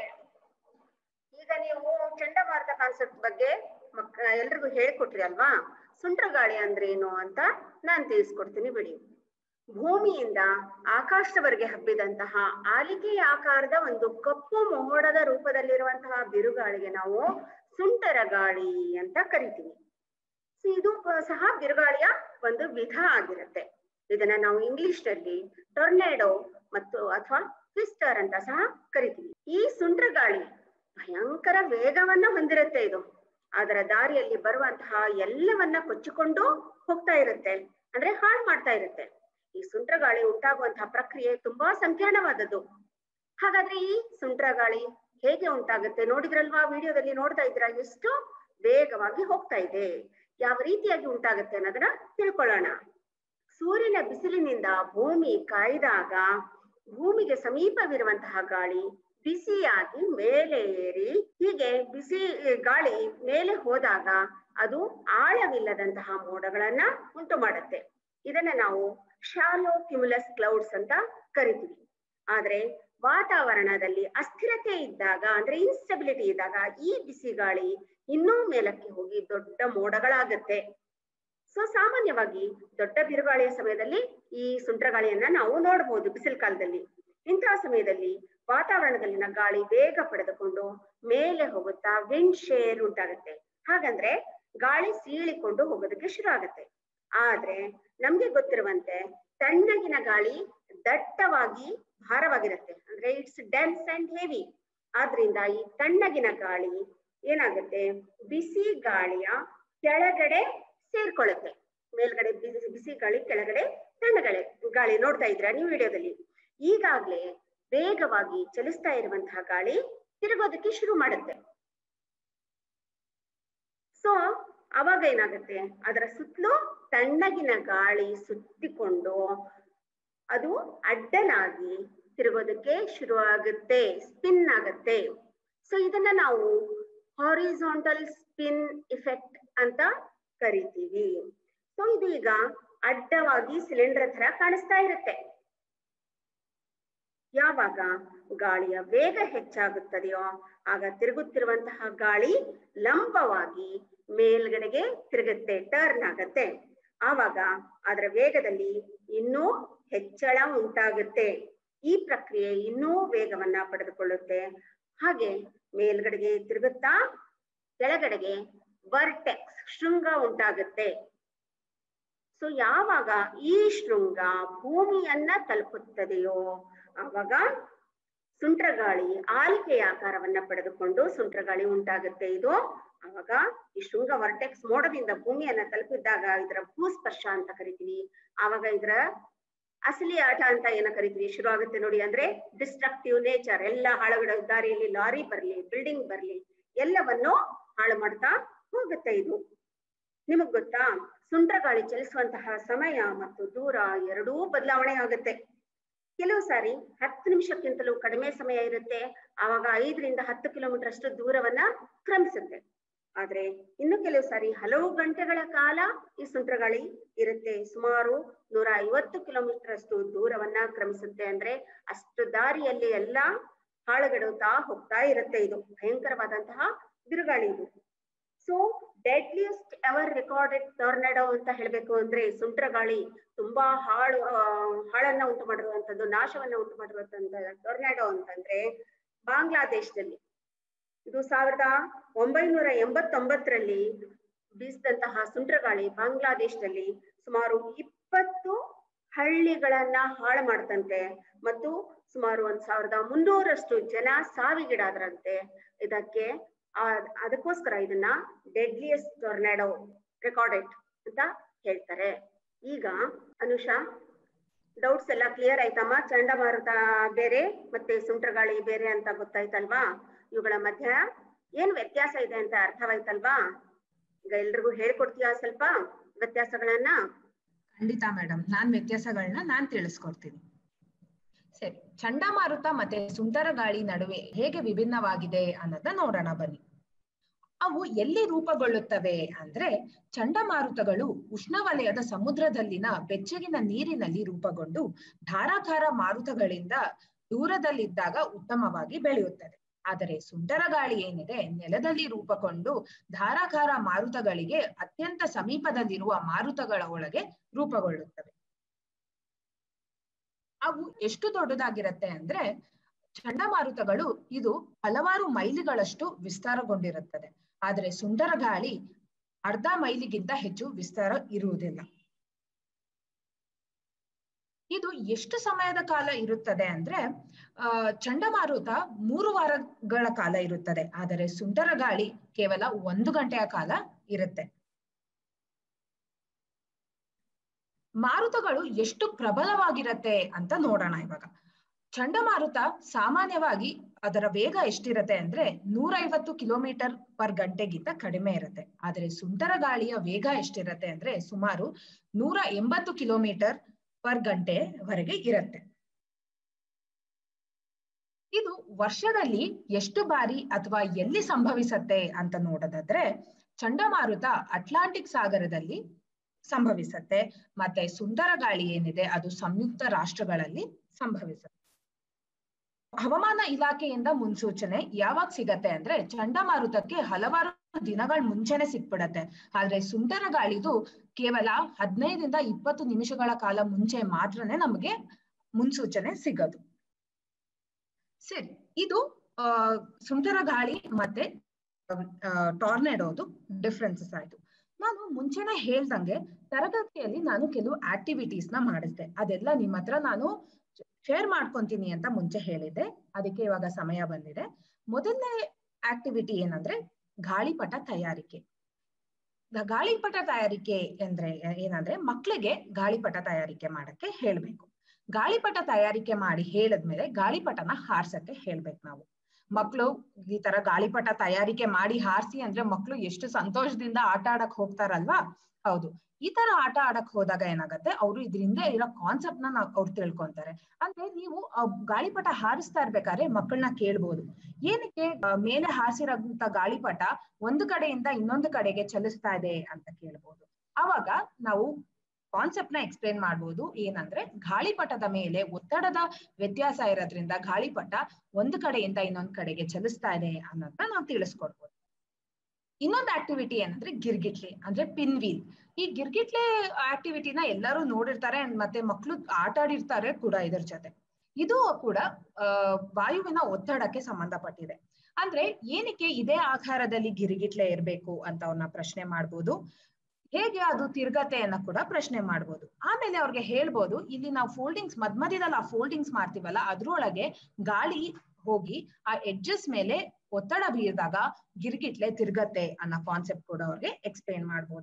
ಈಗ ನೀವು ಚಂಡಮಾರುತ ಕಾನ್ಸೆಪ್ಟ್ ಬಗ್ಗೆ ಮಕ್ ಎಲ್ರಿಗೂ ಹೇಳ್ಕೊಟ್ರಿ ಅಲ್ವಾ ಸುಂಟ್ರಗಾಳಿ ಅಂದ್ರೆ ಏನು ಅಂತ ನಾನ್ ತಿಳಿಸ್ಕೊಡ್ತೀನಿ ಬಿಡಿ ಭೂಮಿಯಿಂದ ಆಕಾಶದವರೆಗೆ ಹಬ್ಬಿದಂತಹ ಆಲಿಕೆಯ ಆಕಾರದ ಒಂದು ಕಪ್ಪು ಮೋಡದ ರೂಪದಲ್ಲಿರುವಂತಹ ಬಿರುಗಾಳಿಗೆ ನಾವು ಸುಂಟರ ಗಾಳಿ ಅಂತ ಕರಿತೀವಿ ಸೊ ಇದು ಕ- ಸಹ ಬಿರುಗಾಳಿಯ ಒಂದು ವಿಧ ಆಗಿರುತ್ತೆ ಇದನ್ನ ನಾವು ಇಂಗ್ಲಿಷ್ ನಲ್ಲಿ ಟೊರ್ನೆಡೋ ಮತ್ತು ಅಥವಾ ಟ್ವಿಸ್ಟರ್ ಅಂತ ಸಹ ಕರಿತೀವಿ ಈ ಸುಂಟ್ರಗಾಳಿ ಭಯಂಕರ ವೇಗವನ್ನ ಹೊಂದಿರುತ್ತೆ ಇದು ಅದರ ದಾರಿಯಲ್ಲಿ ಬರುವಂತಹ ಎಲ್ಲವನ್ನ ಕೊಚ್ಚಿಕೊಂಡು ಹೋಗ್ತಾ ಇರುತ್ತೆ ಅಂದ್ರೆ ಹಾಳು ಮಾಡ್ತಾ ಇರುತ್ತೆ ಈ ಸುಂಟ್ರಗಾಳಿ ಉಂಟಾಗುವಂತಹ ಪ್ರಕ್ರಿಯೆ ತುಂಬಾ ಸಂಕೀರ್ಣವಾದದ್ದು ಹಾಗಾದ್ರೆ ಈ ಸುಂಟ್ರಗಾಳಿ ಹೇಗೆ ಉಂಟಾಗುತ್ತೆ ನೋಡಿದ್ರಲ್ವಾ ವಿಡಿಯೋದಲ್ಲಿ ನೋಡ್ತಾ ಇದ್ದೀರಾ ಎಷ್ಟು ವೇಗವಾಗಿ ಹೋಗ್ತಾ ಇದೆ ಯಾವ ರೀತಿಯಾಗಿ ಉಂಟಾಗುತ್ತೆ ಅನ್ನೋದನ್ನ ತಿಳ್ಕೊಳ್ಳೋಣ ಸೂರ್ಯನ ಬಿಸಿಲಿನಿಂದ ಭೂಮಿ ಕಾಯ್ದಾಗ ಭೂಮಿಗೆ ಸಮೀಪವಿರುವಂತಹ ಗಾಳಿ ಬಿಸಿಯಾಗಿ ಮೇಲೆ ಏರಿ ಹೀಗೆ ಬಿಸಿ ಗಾಳಿ ಮೇಲೆ ಹೋದಾಗ ಅದು ಆಳವಿಲ್ಲದಂತಹ ಮೋಡಗಳನ್ನ ಉಂಟು ಮಾಡುತ್ತೆ ಇದನ್ನ ನಾವು ಶಾಲೋ ಕ್ಯುಮುಲಸ್ ಕ್ಲೌಡ್ಸ್ ಅಂತ ಕರಿತೀವಿ ಆದ್ರೆ ವಾತಾವರಣದಲ್ಲಿ ಅಸ್ಥಿರತೆ ಇದ್ದಾಗ ಅಂದ್ರೆ ಇನ್ಸ್ಟೆಬಿಲಿಟಿ ಇದ್ದಾಗ ಈ ಬಿಸಿ ಗಾಳಿ ಇನ್ನೂ ಮೇಲಕ್ಕೆ ಹೋಗಿ ದೊಡ್ಡ ಮೋಡಗಳಾಗತ್ತೆ ಸೊ ಸಾಮಾನ್ಯವಾಗಿ ದೊಡ್ಡ ಬಿರುಗಾಳಿಯ ಸಮಯದಲ್ಲಿ ಈ ಸುಂಟ್ರಗಾಳಿಯನ್ನ ನಾವು ನೋಡಬಹುದು ಬಿಸಿಲು ಕಾಲದಲ್ಲಿ ಇಂತಹ ಸಮಯದಲ್ಲಿ ವಾತಾವರಣದಲ್ಲಿನ ಗಾಳಿ ವೇಗ ಪಡೆದುಕೊಂಡು ಮೇಲೆ ಹೋಗುತ್ತಾ ವಿಂಡ್ ಶೇರ್ ಉಂಟಾಗುತ್ತೆ ಹಾಗಂದ್ರೆ ಗಾಳಿ ಸೀಳಿಕೊಂಡು ಹೋಗೋದಕ್ಕೆ ಶುರು ಆಗುತ್ತೆ ಆದ್ರೆ ನಮ್ಗೆ ಗೊತ್ತಿರುವಂತೆ ತಣ್ಣಗಿನ ಗಾಳಿ ದಟ್ಟವಾಗಿ ಭಾರವಾಗಿರುತ್ತೆ ಅಂದ್ರೆ ಇಟ್ಸ್ ಡೆನ್ಸ್ ಅಂಡ್ ಹೆವಿ ಆದ್ರಿಂದ ಈ ತಣ್ಣಗಿನ ಗಾಳಿ ಏನಾಗುತ್ತೆ ಬಿಸಿ ಗಾಳಿಯ ಕೆಳಗಡೆ ಸೇರ್ಕೊಳ್ಳುತ್ತೆ ಮೇಲ್ಗಡೆ ಬಿಸಿ ಬಿಸಿ ಗಾಳಿ ಕೆಳಗಡೆ ತಣ್ಣಗಳೆ ಗಾಳಿ ನೋಡ್ತಾ ಇದ್ರ ನೀವು ವಿಡಿಯೋದಲ್ಲಿ ಈಗಾಗ್ಲೇ ವೇಗವಾಗಿ ಚಲಿಸ್ತಾ ಇರುವಂತಹ ಗಾಳಿ ತಿರುಗೋದಕ್ಕೆ ಶುರು ಮಾಡುತ್ತೆ ಸೊ ಅವಾಗ ಏನಾಗುತ್ತೆ ಅದರ ಸುತ್ತಲೂ ತಣ್ಣಗಿನ ಗಾಳಿ ಸುತ್ತಿಕೊಂಡು ಅದು ಅಡ್ಡಲಾಗಿ ತಿರುಗೋದಕ್ಕೆ ಶುರು ಆಗುತ್ತೆ ಸ್ಪಿನ್ ಆಗುತ್ತೆ ಸೊ ಇದನ್ನ ನಾವು ಹಾರಿಸಾಂಟಲ್ ಸ್ಪಿನ್ ಇಫೆಕ್ಟ್ ಅಂತ ಕರಿತೀವಿ ಸೊ ಇದು ಈಗ ಅಡ್ಡವಾಗಿ ಸಿಲಿಂಡರ್ ತರ ಕಾಣಿಸ್ತಾ ಇರುತ್ತೆ ಯಾವಾಗ ಗಾಳಿಯ ವೇಗ ಹೆಚ್ಚಾಗುತ್ತದೆಯೋ ಆಗ ತಿರುಗುತ್ತಿರುವಂತಹ ಗಾಳಿ ಲಂಬವಾಗಿ ಮೇಲ್ಗಡೆಗೆ ತಿರುಗುತ್ತೆ ಟರ್ನ್ ಆಗತ್ತೆ ಆವಾಗ ಅದರ ವೇಗದಲ್ಲಿ ಇನ್ನೂ ಹೆಚ್ಚಳ ಉಂಟಾಗುತ್ತೆ ಈ ಪ್ರಕ್ರಿಯೆ ಇನ್ನೂ ವೇಗವನ್ನ ಪಡೆದುಕೊಳ್ಳುತ್ತೆ ಹಾಗೆ ಮೇಲ್ಗಡೆಗೆ ತಿರುಗುತ್ತಾ ಕೆಳಗಡೆಗೆ ವರ್ಟೆಕ್ಸ್ ಶೃಂಗ ಉಂಟಾಗುತ್ತೆ ಸೊ ಯಾವಾಗ ಈ ಶೃಂಗ ಭೂಮಿಯನ್ನ ತಲುಪುತ್ತದೆಯೋ ಆವಾಗ ಸುಂಟ್ರಗಾಳಿ ಆಲಿಕೆಯ ಆಕಾರವನ್ನ ಪಡೆದುಕೊಂಡು ಸುಂಟ್ರಗಾಳಿ ಉಂಟಾಗುತ್ತೆ ಇದು ಆವಾಗ ಈ ಶೃಂಗ ವರ್ಟೆಕ್ಸ್ ಮೋಡದಿಂದ ಭೂಮಿಯನ್ನ ತಲುಪಿದ್ದಾಗ ಇದರ ಭೂಸ್ಪರ್ಶ ಅಂತ ಕರಿತೀವಿ ಆವಾಗ ಇದರ ಅಸಲಿ ಆಟ ಅಂತ ಏನ ಕರಿತೀವಿ ಶುರು ಆಗುತ್ತೆ ನೋಡಿ ಅಂದ್ರೆ ಡಿಸ್ಟ್ರಕ್ಟಿವ್ ನೇಚರ್ ಎಲ್ಲ ಹಾಳುಗಳ ದಾರಿಯಲ್ಲಿ ಲಾರಿ ಬರ್ಲಿ ಬಿಲ್ಡಿಂಗ್ ಬರ್ಲಿ ಎಲ್ಲವನ್ನು ಹಾಳು ಮಾಡ್ತಾ ಹೋಗುತ್ತೆ ಇದು ನಿಮಗ್ ಗೊತ್ತಾ ಸುಂಟ್ರಗಾಳಿ ಚಲಿಸುವಂತಹ ಸಮಯ ಮತ್ತು ದೂರ ಎರಡೂ ಬದಲಾವಣೆ ಆಗುತ್ತೆ ಕೆಲವು ಸಾರಿ ಹತ್ತು ನಿಮಿಷಕ್ಕಿಂತಲೂ ಕಡಿಮೆ ಸಮಯ ಇರುತ್ತೆ ಆವಾಗ ಐದರಿಂದ ಹತ್ತು ಕಿಲೋಮೀಟರ್ ಅಷ್ಟು ದೂರವನ್ನ ಕ್ರಮಿಸುತ್ತೆ ಆದ್ರೆ ಇನ್ನು ಕೆಲವು ಸಾರಿ ಹಲವು ಗಂಟೆಗಳ ಕಾಲ ಈ ಸುಂಟ್ರಗಾಳಿ ಇರುತ್ತೆ ಸುಮಾರು ನೂರ ಐವತ್ತು ಕಿಲೋಮೀಟರ್ ಅಷ್ಟು ದೂರವನ್ನ ಕ್ರಮಿಸುತ್ತೆ ಅಂದ್ರೆ ಅಷ್ಟು ದಾರಿಯಲ್ಲಿ ಎಲ್ಲ ಹಾಳುಗೆಡುತ್ತಾ ಹೋಗ್ತಾ ಇರುತ್ತೆ ಇದು ಭಯಂಕರವಾದಂತಹ ಬಿರುಗಾಳಿ ಇದು so deadliest ever recorded tornado ಅಂತ ಹೇಳ್ಬೇಕು ಅಂದ್ರೆ ಸುಂಟ್ರಗಾಳಿ ತುಂಬಾ ಹಾಳು ಹಾಳನ್ನ ಉಂಟು ಮಾಡಿರುವಂತದ್ದು ನಾಶವನ್ನ ಉಂಟು ಮಾಡಿರುವಂತ ಟೊರ್ನಾಡೋ ಅಂತಂದ್ರೆ ಬಾಂಗ್ಲಾದೇಶದಲ್ಲಿ ಇದು ಸಾವಿರದ ಒಂಬೈನೂರ ಎಂಬತ್ತೊಂಬತ್ತರಲ್ಲಿ ಬೀಸಿದಂತಹ ಸುಂಟ್ರಗಾಳಿ ಬಾಂಗ್ಲಾದೇಶದಲ್ಲಿ ಸುಮಾರು ಇಪ್ಪತ್ತು ಹಳ್ಳಿಗಳನ್ನ ಹಾಳು ಮಾಡ್ತಂತೆ ಮತ್ತು ಸುಮಾರು ಒಂದ್ ಸಾವಿರದ ಮುನ್ನೂರಷ್ಟು ಜನ ಸಾವಿಗೀಡಾದ್ರಂತೆ ಇದಕ್ಕೆ ಆ ಅದಕ್ಕೋಸ್ಕರ ಇದನ್ನ ಡೆಡ್ಲಿಯಸ್ಟ್ ಟೊರ್ನಾಡೋ ರೆಕಾರ್ಡೆಡ್ ಅಂತ ಹೇಳ್ತಾರೆ ಈಗ ಅನುಷಾ ಡೌಟ್ಸ್ ಎಲ್ಲ ಕ್ಲಿಯರ್ ಆಯ್ತಮ್ಮ ಚಂಡಮಾರುತ ಬೇರೆ ಮತ್ತೆ ಸುಂಟ್ರಗಾಳಿ ಬೇರೆ ಅಂತ ಗೊತ್ತಾಯ್ತಲ್ವಾ ಇವುಗಳ ಮಧ್ಯ ಏನ್ ವ್ಯತ್ಯಾಸ ಇದೆ ಅಂತ ಅರ್ಥವಾಯ್ತಲ್ವಾ ಈಗ ಎಲ್ರಿಗೂ ಹೇಳ್ಕೊಡ್ತೀಯಾ ಸ್ವಲ್ಪ ವ್ಯತ್ಯಾಸಗಳನ್ನ ಖಂಡಿತ ಮೇಡಮ್ ನಾನ್ ವ್ಯತ್ಯಾಸಗಳನ್ನ ನಾನ್ ತಿಳಿಸ್ಕೊಡ್ತೀನಿ ಸರಿ ಚಂಡಮಾರುತ ಮತ್ತೆ ಸುಂಟರ ಗಾಳಿ ನಡುವೆ ಹೇಗೆ ವಿಭಿನ್ನವಾಗಿದೆ ಅನ್ನೋದನ್ನ ನೋಡೋಣ ಬನ್ನಿ ಅವು ಎಲ್ಲಿ ರೂಪುಗೊಳ್ಳುತ್ತವೆ ಅಂದ್ರೆ ಚಂಡಮಾರುತಗಳು ಉಷ್ಣವಲಯದ ಸಮುದ್ರದಲ್ಲಿನ ಬೆಚ್ಚಗಿನ ನೀರಿನಲ್ಲಿ ರೂಪುಗೊಂಡು ಧಾರಾಕಾರ ಮಾರುತಗಳಿಂದ ದೂರದಲ್ಲಿದ್ದಾಗ ಉತ್ತಮವಾಗಿ ಬೆಳೆಯುತ್ತದೆ ಆದರೆ ಸುಂಟರ ಗಾಳಿ ಏನಿದೆ ನೆಲದಲ್ಲಿ ರೂಪುಗೊಂಡು ಧಾರಾಕಾರ ಮಾರುತಗಳಿಗೆ ಅತ್ಯಂತ ಸಮೀಪದಲ್ಲಿರುವ ಮಾರುತಗಳ ಒಳಗೆ ರೂಪುಗೊಳ್ಳುತ್ತವೆ ಅವು ಎಷ್ಟು ದೊಡ್ಡದಾಗಿರತ್ತೆ ಅಂದ್ರೆ ಚಂಡಮಾರುತಗಳು ಇದು ಹಲವಾರು ಮೈಲಿಗಳಷ್ಟು ವಿಸ್ತಾರಗೊಂಡಿರುತ್ತದೆ ಆದರೆ ಸುಂದರ ಗಾಳಿ ಅರ್ಧ ಮೈಲಿಗಿಂತ ಹೆಚ್ಚು ವಿಸ್ತಾರ ಇರುವುದಿಲ್ಲ ಇದು ಎಷ್ಟು ಸಮಯದ ಕಾಲ ಇರುತ್ತದೆ ಅಂದ್ರೆ ಆ ಚಂಡಮಾರುತ ಮೂರು ವಾರಗಳ ಕಾಲ ಇರುತ್ತದೆ ಆದರೆ ಸುಂಟರ ಗಾಳಿ ಕೇವಲ ಒಂದು ಗಂಟೆಯ ಕಾಲ ಇರುತ್ತೆ ಮಾರುತಗಳು ಎಷ್ಟು ಪ್ರಬಲವಾಗಿರತ್ತೆ ಅಂತ ನೋಡೋಣ ಇವಾಗ ಚಂಡಮಾರುತ ಸಾಮಾನ್ಯವಾಗಿ ಅದರ ವೇಗ ಎಷ್ಟಿರತ್ತೆ ಅಂದ್ರೆ ನೂರೈವತ್ತು ಕಿಲೋಮೀಟರ್ ಪರ್ ಗಂಟೆಗಿಂತ ಕಡಿಮೆ ಇರುತ್ತೆ ಆದರೆ ಸುಂಟರ ಗಾಳಿಯ ವೇಗ ಎಷ್ಟಿರತ್ತೆ ಅಂದ್ರೆ ಸುಮಾರು ನೂರ ಎಂಬತ್ತು ಕಿಲೋಮೀಟರ್ ಪರ್ ಗಂಟೆವರೆಗೆ ಇರುತ್ತೆ ಇದು ವರ್ಷದಲ್ಲಿ ಎಷ್ಟು ಬಾರಿ ಅಥವಾ ಎಲ್ಲಿ ಸಂಭವಿಸತ್ತೆ ಅಂತ ನೋಡೋದಾದ್ರೆ ಚಂಡಮಾರುತ ಅಟ್ಲಾಂಟಿಕ್ ಸಾಗರದಲ್ಲಿ ಸಂಭವಿಸತ್ತೆ ಮತ್ತೆ ಸುಂದರ ಗಾಳಿ ಏನಿದೆ ಅದು ಸಂಯುಕ್ತ ರಾಷ್ಟ್ರಗಳಲ್ಲಿ ಸಂಭವಿಸುತ್ತೆ ಹವಾಮಾನ ಇಲಾಖೆಯಿಂದ ಮುನ್ಸೂಚನೆ ಯಾವಾಗ ಸಿಗತ್ತೆ ಅಂದ್ರೆ ಚಂಡಮಾರುತಕ್ಕೆ ಹಲವಾರು ದಿನಗಳ ಮುಂಚೆನೆ ಸಿಕ್ಬಿಡತ್ತೆ ಆದ್ರೆ ಸುಂದರ ಗಾಳಿದು ಕೇವಲ ಹದಿನೈದರಿಂದ ಇಪ್ಪತ್ತು ನಿಮಿಷಗಳ ಕಾಲ ಮುಂಚೆ ಮಾತ್ರನೇ ನಮಗೆ ಮುನ್ಸೂಚನೆ ಸಿಗೋದು ಸರಿ ಇದು ಆ ಸುಂದರ ಗಾಳಿ ಮತ್ತೆ ಟಾರ್ನೆಡೋದು ಡಿಫ್ರೆನ್ಸಸ್ ಆಯ್ತು ನಾನು ಮುಂಚೆನೆ ಹೇಳ್ದಂಗೆ ತರಗತಿಯಲ್ಲಿ ನಾನು ಕೆಲವು ಆಕ್ಟಿವಿಟೀಸ್ ನ ಮಾಡಿಸ್ದೆ ಅದೆಲ್ಲ ನಿಮ್ಮ ಹತ್ರ ನಾನು ಶೇರ್ ಮಾಡ್ಕೊಂತೀನಿ ಅಂತ ಮುಂಚೆ ಹೇಳಿದ್ದೆ ಅದಕ್ಕೆ ಇವಾಗ ಸಮಯ ಬಂದಿದೆ ಮೊದಲನೇ ಆಕ್ಟಿವಿಟಿ ಏನಂದ್ರೆ ಗಾಳಿಪಟ ತಯಾರಿಕೆ ಗಾಳಿಪಟ ತಯಾರಿಕೆ ಅಂದ್ರೆ ಏನಂದ್ರೆ ಮಕ್ಳಿಗೆ ಗಾಳಿಪಟ ತಯಾರಿಕೆ ಮಾಡಕ್ಕೆ ಹೇಳ್ಬೇಕು ಗಾಳಿಪಟ ತಯಾರಿಕೆ ಮಾಡಿ ಹೇಳಿದ್ಮೇಲೆ ಗಾಳಿಪಟನ ಹಾರ್ಸಕ್ಕೆ ಹೇಳ್ಬೇಕು ನಾವು ಮಕ್ಕಳು ಈ ತರ ಗಾಳಿಪಟ ತಯಾರಿಕೆ ಮಾಡಿ ಹಾರಿಸಿ ಅಂದ್ರೆ ಮಕ್ಕಳು ಎಷ್ಟು ಸಂತೋಷದಿಂದ ಆಟ ಆಡಕ್ ಹೋಗ್ತಾರಲ್ವಾ ಹೌದು ಈ ತರ ಆಟ ಆಡಕ್ ಹೋದಾಗ ಏನಾಗತ್ತೆ ಅವ್ರು ಇದರಿಂದ ಇರೋ ಕಾನ್ಸೆಪ್ಟ್ ನ ಅವ್ರು ತಿಳ್ಕೊಂತಾರೆ ಅಂದ್ರೆ ನೀವು ಗಾಳಿಪಟ ಹಾರಿಸ್ತಾ ಇರ್ಬೇಕಾದ್ರೆ ಮಕ್ಕಳನ್ನ ಕೇಳ್ಬೋದು ಏನಕ್ಕೆ ಮೇಲೆ ಹಾರಿಸಿರೋಂತ ಗಾಳಿಪಟ ಒಂದು ಕಡೆಯಿಂದ ಇನ್ನೊಂದು ಕಡೆಗೆ ಚಲಿಸ್ತಾ ಇದೆ ಅಂತ ಕೇಳ್ಬೋದು ಅವಾಗ ನಾವು ಕಾನ್ಸೆಪ್ಟ್ ನ ಎಕ್ಸ್ಪ್ಲೇನ್ ಮಾಡ್ಬೋದು ಏನಂದ್ರೆ ಗಾಳಿಪಟದ ಮೇಲೆ ಒತ್ತಡದ ವ್ಯತ್ಯಾಸ ಇರೋದ್ರಿಂದ ಗಾಳಿಪಟ ಒಂದು ಕಡೆಯಿಂದ ಇನ್ನೊಂದ್ ಕಡೆಗೆ ಚಲಿಸ್ತಾ ಇದೆ ಅನ್ನೋದನ್ನ ನಾವು ತಿಳಿಸ್ಕೊಡ್ಬೋದು ಇನ್ನೊಂದು ಆಕ್ಟಿವಿಟಿ ಏನಂದ್ರೆ ಗಿರ್ಗಿಟ್ಲೆ ಅಂದ್ರೆ ಪಿನ್ ವೀಲ್ ಈ ಗಿರ್ಗಿಟ್ಲೆ ಆಕ್ಟಿವಿಟಿನ ಎಲ್ಲರೂ ನೋಡಿರ್ತಾರೆ ಮತ್ತೆ ಮಕ್ಳು ಆಟ ಆಡಿರ್ತಾರೆ ಕೂಡ ಇದ್ರ ಜೊತೆ ಇದು ಕೂಡ ಅಹ್ ವಾಯುವಿನ ಒತ್ತಡಕ್ಕೆ ಸಂಬಂಧಪಟ್ಟಿದೆ ಅಂದ್ರೆ ಏನಕ್ಕೆ ಇದೇ ಆಕಾರದಲ್ಲಿ ಗಿರಿಗಿಟ್ಲೆ ಇರ್ಬೇಕು ಅಂತ ಅವ್ರನ್ನ ಪ್ರಶ್ನೆ ಮಾಡ್ಬೋದು ಹೇಗೆ ಅದು ತಿರ್ಗತೆಯನ್ನ ಕೂಡ ಪ್ರಶ್ನೆ ಮಾಡ್ಬೋದು ಆಮೇಲೆ ಅವ್ರಿಗೆ ಹೇಳ್ಬೋದು ಇಲ್ಲಿ ನಾವು ಫೋಲ್ಡಿಂಗ್ಸ್ ಮಧ್ಯ ಮಧ್ಯದಲ್ಲಿ ಆ ಫೋಲ್ಡಿಂಗ್ಸ್ ಮಾಡ್ತೀವಲ್ಲ ಅದ್ರೊಳಗೆ ಗಾಳಿ ಹೋಗಿ ಆ ಎಡ್ಜಸ್ ಮೇಲೆ ಒತ್ತಡ ಬೀರಿದಾಗ ಗಿರ್ಗಿಟ್ಲೆ ತಿರ್ಗತ್ತೆ ಅನ್ನೋ ಕಾನ್ಸೆಪ್ಟ್ ಕೂಡ ಅವ್ರಿಗೆ ಎಕ್ಸ್ಪ್ಲೇನ್ ಮಾಡ್ಬೋದು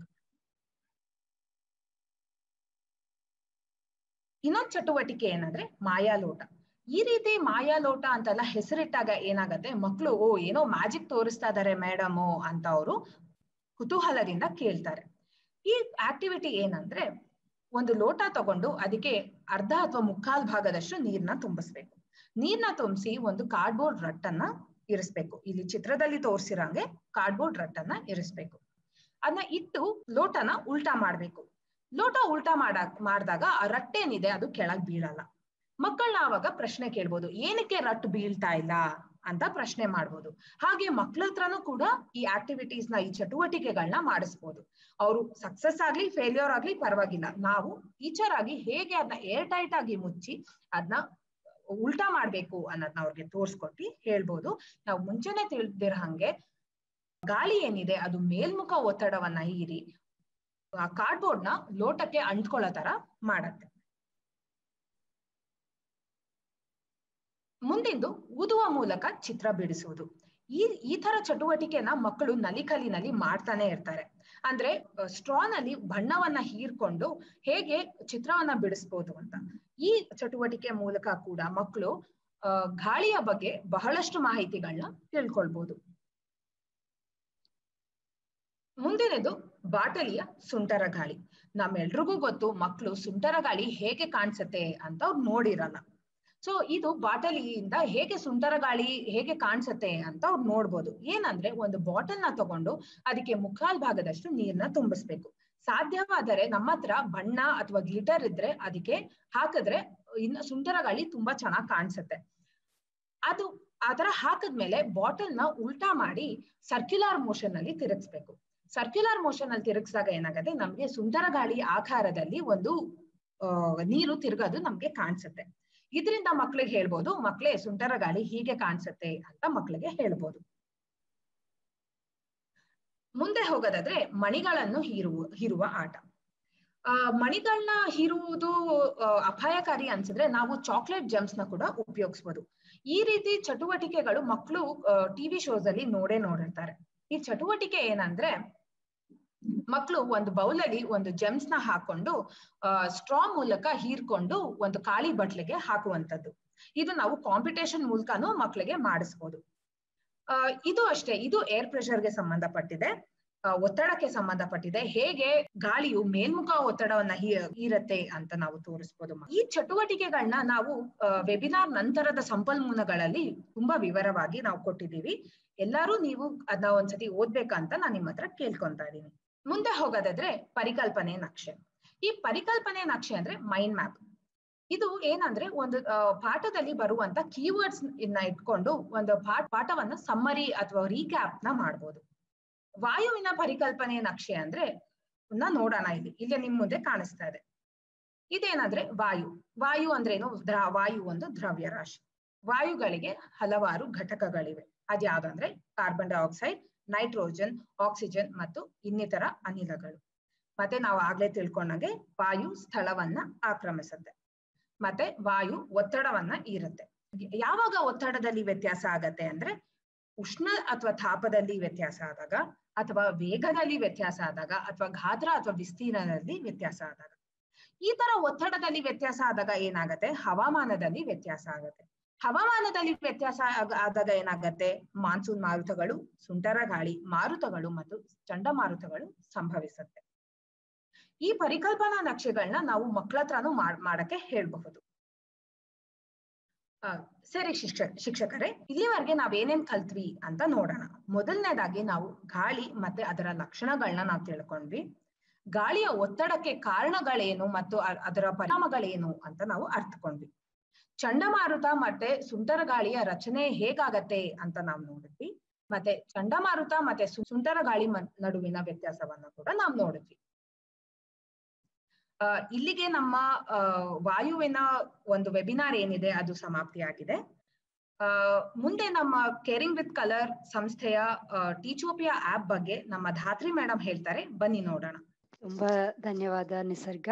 ಇನ್ನೊಂದು ಚಟುವಟಿಕೆ ಏನಂದ್ರೆ ಮಾಯಾಲೋಟ ಈ ರೀತಿ ಮಾಯಾಲೋಟ ಅಂತೆಲ್ಲ ಹೆಸರಿಟ್ಟಾಗ ಏನಾಗತ್ತೆ ಮಕ್ಕಳು ಓ ಏನೋ ಮ್ಯಾಜಿಕ್ ತೋರಿಸ್ತಾ ಇದಾರೆ ಮೇಡಮು ಅಂತ ಅವರು ಕುತೂಹಲದಿಂದ ಕೇಳ್ತಾರೆ ಈ ಆಕ್ಟಿವಿಟಿ ಏನಂದ್ರೆ ಒಂದು ಲೋಟ ತಗೊಂಡು ಅದಕ್ಕೆ ಅರ್ಧ ಅಥವಾ ಮುಕ್ಕಾಲ್ ಭಾಗದಷ್ಟು ನೀರ್ನ ತುಂಬಿಸ್ಬೇಕು ನೀರ್ನ ತುಂಬಿಸಿ ಒಂದು ಕಾರ್ಡ್ಬೋರ್ಡ್ ರಟ್ಟನ್ನ ಇರಿಸ್ಬೇಕು ಇಲ್ಲಿ ಚಿತ್ರದಲ್ಲಿ ತೋರಿಸಿರಂಗೆ ಕಾರ್ಡ್ಬೋರ್ಡ್ ರಟ್ಟನ್ನ ಇರಿಸ್ಬೇಕು ಅದನ್ನ ಇಟ್ಟು ಲೋಟನ ಉಲ್ಟಾ ಮಾಡ್ಬೇಕು ಲೋಟ ಉಲ್ಟಾ ಮಾಡಾಕ್ ಮಾಡಿದಾಗ ಆ ರಟ್ಟೇನಿದೆ ಅದು ಕೆಳಗ್ ಬೀಳಲ್ಲ ಮಕ್ಕಳನ್ನ ಆವಾಗ ಪ್ರಶ್ನೆ ಕೇಳ್ಬೋದು ಏನಕ್ಕೆ ರಟ್ಟು ಬೀಳ್ತಾ ಇಲ್ಲ ಅಂತ ಪ್ರಶ್ನೆ ಮಾಡ್ಬೋದು ಹಾಗೆ ಮಕ್ಳ ಹತ್ರನೂ ಕೂಡ ಈ ಆಕ್ಟಿವಿಟೀಸ್ ನ ಈ ಚಟುವಟಿಕೆಗಳನ್ನ ಮಾಡಿಸ್ಬೋದು ಅವರು ಸಕ್ಸಸ್ ಆಗ್ಲಿ ಫೇಲ್ಯೂರ್ ಆಗ್ಲಿ ಪರವಾಗಿಲ್ಲ ನಾವು ಟೀಚರ್ ಆಗಿ ಹೇಗೆ ಅದನ್ನ ಏರ್ ಟೈಟ್ ಆಗಿ ಮುಚ್ಚಿ ಅದನ್ನ ಉಲ್ಟಾ ಮಾಡ್ಬೇಕು ಅನ್ನೋದನ್ನ ಅವ್ರಿಗೆ ತೋರ್ಸ್ಕೊಟ್ಟು ಹೇಳ್ಬೋದು ನಾವು ಮುಂಚೆನೆ ತಿಳಿದಿರ ಹಂಗೆ ಗಾಳಿ ಏನಿದೆ ಅದು ಮೇಲ್ಮುಖ ಒತ್ತಡವನ್ನ ಹೀರಿ ಆ ಕಾರ್ಡ್ಬೋರ್ಡ್ ನ ಲೋಟಕ್ಕೆ ಅಂಟ್ಕೊಳ್ಳೋ ತರ ಮಾಡತ್ತೆ ಮುಂದಿಂದು ಊದುವ ಮೂಲಕ ಚಿತ್ರ ಬಿಡಿಸುವುದು ಈ ಈ ತರ ಚಟುವಟಿಕೆನ ಮಕ್ಕಳು ನಲಿಕಲಿನಲ್ಲಿ ಮಾಡ್ತಾನೆ ಇರ್ತಾರೆ ಅಂದ್ರೆ ಸ್ಟ್ರಾ ನಲ್ಲಿ ಬಣ್ಣವನ್ನ ಹೀರ್ಕೊಂಡು ಹೇಗೆ ಚಿತ್ರವನ್ನ ಬಿಡಿಸ್ಬೋದು ಅಂತ ಈ ಚಟುವಟಿಕೆ ಮೂಲಕ ಕೂಡ ಮಕ್ಕಳು ಅಹ್ ಗಾಳಿಯ ಬಗ್ಗೆ ಬಹಳಷ್ಟು ಮಾಹಿತಿಗಳನ್ನ ತಿಳ್ಕೊಳ್ಬಹುದು ಮುಂದಿನದು ಬಾಟಲಿಯ ಸುಂಟರ ಗಾಳಿ ನಮ್ಮೆಲ್ರಿಗೂ ಗೊತ್ತು ಮಕ್ಕಳು ಸುಂಟರ ಗಾಳಿ ಹೇಗೆ ಕಾಣಿಸುತ್ತೆ ಅಂತ ಅವ್ರು ನೋಡಿರಲ್ಲ ಸೊ ಇದು ಬಾಟಲಿಯಿಂದ ಹೇಗೆ ಸುಂಟರ ಗಾಳಿ ಹೇಗೆ ಕಾಣಿಸುತ್ತೆ ಅಂತ ಅವ್ರು ನೋಡ್ಬೋದು ಏನಂದ್ರೆ ಒಂದು ಬಾಟಲ್ ನ ತಗೊಂಡು ಅದಕ್ಕೆ ಮುಕ್ಕಾಲ್ ಭಾಗದಷ್ಟು ನೀರ್ನ ತುಂಬಿಸ್ಬೇಕು ಸಾಧ್ಯವಾದರೆ ನಮ್ಮ ಹತ್ರ ಬಣ್ಣ ಅಥವಾ ಗ್ಲಿಟರ್ ಇದ್ರೆ ಅದಕ್ಕೆ ಹಾಕಿದ್ರೆ ಇನ್ನು ಸುಂಟರ ಗಾಳಿ ತುಂಬಾ ಚೆನ್ನಾಗಿ ಕಾಣಿಸುತ್ತೆ ಅದು ಆತರ ಹಾಕಿದ್ಮೇಲೆ ಬಾಟಲ್ ನ ಉಲ್ಟಾ ಮಾಡಿ ಸರ್ಕ್ಯುಲರ್ ಮೋಷನ್ ಅಲ್ಲಿ ತಿರುಗಿಸ್ಬೇಕು ಸರ್ಕ್ಯುಲರ್ ಮೋಷನ್ ಅಲ್ಲಿ ತಿರುಗಿಸಿದಾಗ ಏನಾಗುತ್ತೆ ನಮ್ಗೆ ಸುಂದರ ಗಾಳಿ ಆಕಾರದಲ್ಲಿ ಒಂದು ಅಹ್ ನೀರು ತಿರುಗೋದು ನಮ್ಗೆ ಕಾಣಿಸುತ್ತೆ ಇದರಿಂದ ಮಕ್ಳಿಗೆ ಹೇಳ್ಬೋದು ಮಕ್ಳೇ ಸುಂಟರ ಗಾಳಿ ಹೀಗೆ ಕಾಣಿಸುತ್ತೆ ಅಂತ ಮಕ್ಳಿಗೆ ಹೇಳ್ಬೋದು ಮುಂದೆ ಹೋಗೋದಾದ್ರೆ ಮಣಿಗಳನ್ನು ಹೀರುವ ಹೀರುವ ಆಟ ಆ ಮಣಿಗಳನ್ನ ಹೀರುವುದು ಅಪಾಯಕಾರಿ ಅನ್ಸಿದ್ರೆ ನಾವು ಚಾಕ್ಲೇಟ್ ಜಮ್ಸ್ ನ ಕೂಡ ಉಪಯೋಗಿಸ್ಬೋದು ಈ ರೀತಿ ಚಟುವಟಿಕೆಗಳು ಮಕ್ಕಳು ಟಿವಿ ಶೋಸ್ ಅಲ್ಲಿ ನೋಡೇ ನೋಡಿರ್ತಾರೆ ಈ ಚಟುವಟಿಕೆ ಏನಂದ್ರೆ ಮಕ್ಕಳು ಒಂದು ಬೌಲಲ್ಲಿ ಒಂದು ಜೆಮ್ಸ್ ನ ಹಾಕೊಂಡು ಅಹ್ ಸ್ಟ್ರಾ ಮೂಲಕ ಹೀರ್ಕೊಂಡು ಒಂದು ಖಾಲಿ ಬಟ್ಲಿಗೆ ಹಾಕುವಂತದ್ದು ಇದು ನಾವು ಕಾಂಪಿಟೇಷನ್ ಮೂಲಕನೂ ಮಕ್ಕಳಿಗೆ ಮಾಡಿಸ್ಬೋದು ಅಹ್ ಇದು ಅಷ್ಟೇ ಇದು ಏರ್ ಪ್ರೆಷರ್ಗೆ ಸಂಬಂಧಪಟ್ಟಿದೆ ಒತ್ತಡಕ್ಕೆ ಸಂಬಂಧಪಟ್ಟಿದೆ ಹೇಗೆ ಗಾಳಿಯು ಮೇಲ್ಮುಖ ಒತ್ತಡವನ್ನ ಹೀರತ್ತೆ ಅಂತ ನಾವು ತೋರಿಸ್ಬೋದು ಈ ಚಟುವಟಿಕೆಗಳನ್ನ ನಾವು ವೆಬಿನಾರ್ ನಂತರದ ಸಂಪನ್ಮೂಲಗಳಲ್ಲಿ ತುಂಬಾ ವಿವರವಾಗಿ ನಾವು ಕೊಟ್ಟಿದ್ದೀವಿ ಎಲ್ಲರೂ ನೀವು ಅದನ್ನ ಒಂದ್ಸತಿ ಓದ್ಬೇಕಂತ ನಾನು ನಿಮ್ಮ ಹತ್ರ ಕೇಳ್ಕೊಂತಾ ಇದ್ದೀನಿ ಮುಂದೆ ಹೋಗೋದಾದ್ರೆ ಪರಿಕಲ್ಪನೆ ನಕ್ಷೆ ಈ ಪರಿಕಲ್ಪನೆ ನಕ್ಷೆ ಅಂದ್ರೆ ಮೈಂಡ್ ಮ್ಯಾಪ್ ಇದು ಏನಂದ್ರೆ ಒಂದು ಪಾಠದಲ್ಲಿ ಬರುವಂತ ಕೀವರ್ಡ್ಸ್ ಇನ್ನ ಇಟ್ಕೊಂಡು ಒಂದು ಪಾಠ ಪಾಠವನ್ನ ಸಮ್ಮರಿ ಅಥವಾ ರೀಕ್ಯಾಪ್ ನ ಮಾಡ್ಬೋದು ವಾಯುವಿನ ಪರಿಕಲ್ಪನೆ ನಕ್ಷೆ ಅಂದ್ರೆ ನೋಡೋಣ ಇಲ್ಲಿ ಇಲ್ಲಿ ನಿಮ್ ಮುಂದೆ ಕಾಣಿಸ್ತಾ ಇದೆ ಇದೇನಂದ್ರೆ ವಾಯು ವಾಯು ಅಂದ್ರೇನು ದ್ರ ವಾಯು ಒಂದು ದ್ರವ್ಯ ರಾಶಿ ವಾಯುಗಳಿಗೆ ಹಲವಾರು ಘಟಕಗಳಿವೆ ಅದ್ಯಾವ್ದಂದ್ರೆ ಕಾರ್ಬನ್ ಡೈಆಕ್ಸೈಡ್ ನೈಟ್ರೋಜನ್ ಆಕ್ಸಿಜನ್ ಮತ್ತು ಇನ್ನಿತರ ಅನಿಲಗಳು ಮತ್ತೆ ನಾವು ಆಗ್ಲೇ ತಿಳ್ಕೊಂಡಂಗೆ ವಾಯು ಸ್ಥಳವನ್ನ ಆಕ್ರಮಿಸುತ್ತೆ ಮತ್ತೆ ವಾಯು ಒತ್ತಡವನ್ನ ಇರುತ್ತೆ ಯಾವಾಗ ಒತ್ತಡದಲ್ಲಿ ವ್ಯತ್ಯಾಸ ಆಗತ್ತೆ ಅಂದ್ರೆ ಉಷ್ಣ ಅಥವಾ ತಾಪದಲ್ಲಿ ವ್ಯತ್ಯಾಸ ಆದಾಗ ಅಥವಾ ವೇಗದಲ್ಲಿ ವ್ಯತ್ಯಾಸ ಆದಾಗ ಅಥವಾ ಗಾತ್ರ ಅಥವಾ ವಿಸ್ತೀರ್ಣದಲ್ಲಿ ವ್ಯತ್ಯಾಸ ಆದಾಗ ಈ ತರ ಒತ್ತಡದಲ್ಲಿ ವ್ಯತ್ಯಾಸ ಆದಾಗ ಏನಾಗತ್ತೆ ಹವಾಮಾನದಲ್ಲಿ ವ್ಯತ್ಯಾಸ ಆಗತ್ತೆ ಹವಾಮಾನದಲ್ಲಿ ವ್ಯತ್ಯಾಸ ಆದಾಗ ಏನಾಗತ್ತೆ ಮಾನ್ಸೂನ್ ಮಾರುತಗಳು ಸುಂಟರ ಗಾಳಿ ಮಾರುತಗಳು ಮತ್ತು ಚಂಡಮಾರುತಗಳು ಸಂಭವಿಸುತ್ತೆ ಈ ಪರಿಕಲ್ಪನಾ ನಕ್ಷೆಗಳನ್ನ ನಾವು ಮಕ್ಕಳ ಹತ್ರನೂ ಮಾಡಕ್ಕೆ ಹೇಳ್ಬಹುದು ಸರಿ ಶಿಕ್ಷ ಶಿಕ್ಷಕರೇ ಇಲ್ಲಿವರೆಗೆ ನಾವೇನೇನ್ ಕಲ್ತ್ವಿ ಅಂತ ನೋಡೋಣ ಮೊದಲನೇದಾಗಿ ನಾವು ಗಾಳಿ ಮತ್ತೆ ಅದರ ಲಕ್ಷಣಗಳನ್ನ ನಾವು ತಿಳ್ಕೊಂಡ್ವಿ ಗಾಳಿಯ ಒತ್ತಡಕ್ಕೆ ಕಾರಣಗಳೇನು ಮತ್ತು ಅದರ ಪರಿಣಾಮಗಳೇನು ಅಂತ ನಾವು ಅರ್ಥಕೊಂಡ್ವಿ ಚಂಡಮಾರುತ ಮತ್ತೆ ಸುಂಟರ ಗಾಳಿಯ ರಚನೆ ಹೇಗಾಗತ್ತೆ ಅಂತ ನಾವು ನೋಡಿದ್ವಿ ಮತ್ತೆ ಚಂಡಮಾರುತ ಮತ್ತೆ ಸುಂಟರ ಗಾಳಿ ನಡುವಿನ ವ್ಯತ್ಯಾಸವನ್ನ ಕೂಡ ನಾವು ನೋಡಿದ್ವಿ ಅಹ್ ಇಲ್ಲಿಗೆ ನಮ್ಮ ಅಹ್ ವಾಯುವಿನ ಒಂದು ವೆಬಿನಾರ್ ಏನಿದೆ ಅದು ಸಮಾಪ್ತಿಯಾಗಿದೆ ಅಹ್ ಮುಂದೆ ನಮ್ಮ ಕೇರಿಂಗ್ ವಿತ್ ಕಲರ್ ಸಂಸ್ಥೆಯ ಟೀಚೋಪಿಯಾ ಆಪ್ ಬಗ್ಗೆ ನಮ್ಮ ಧಾತ್ರಿ ಮೇಡಮ್ ಹೇಳ್ತಾರೆ ಬನ್ನಿ ನೋಡೋಣ ತುಂಬಾ ಧನ್ಯವಾದ ನಿಸರ್ಗ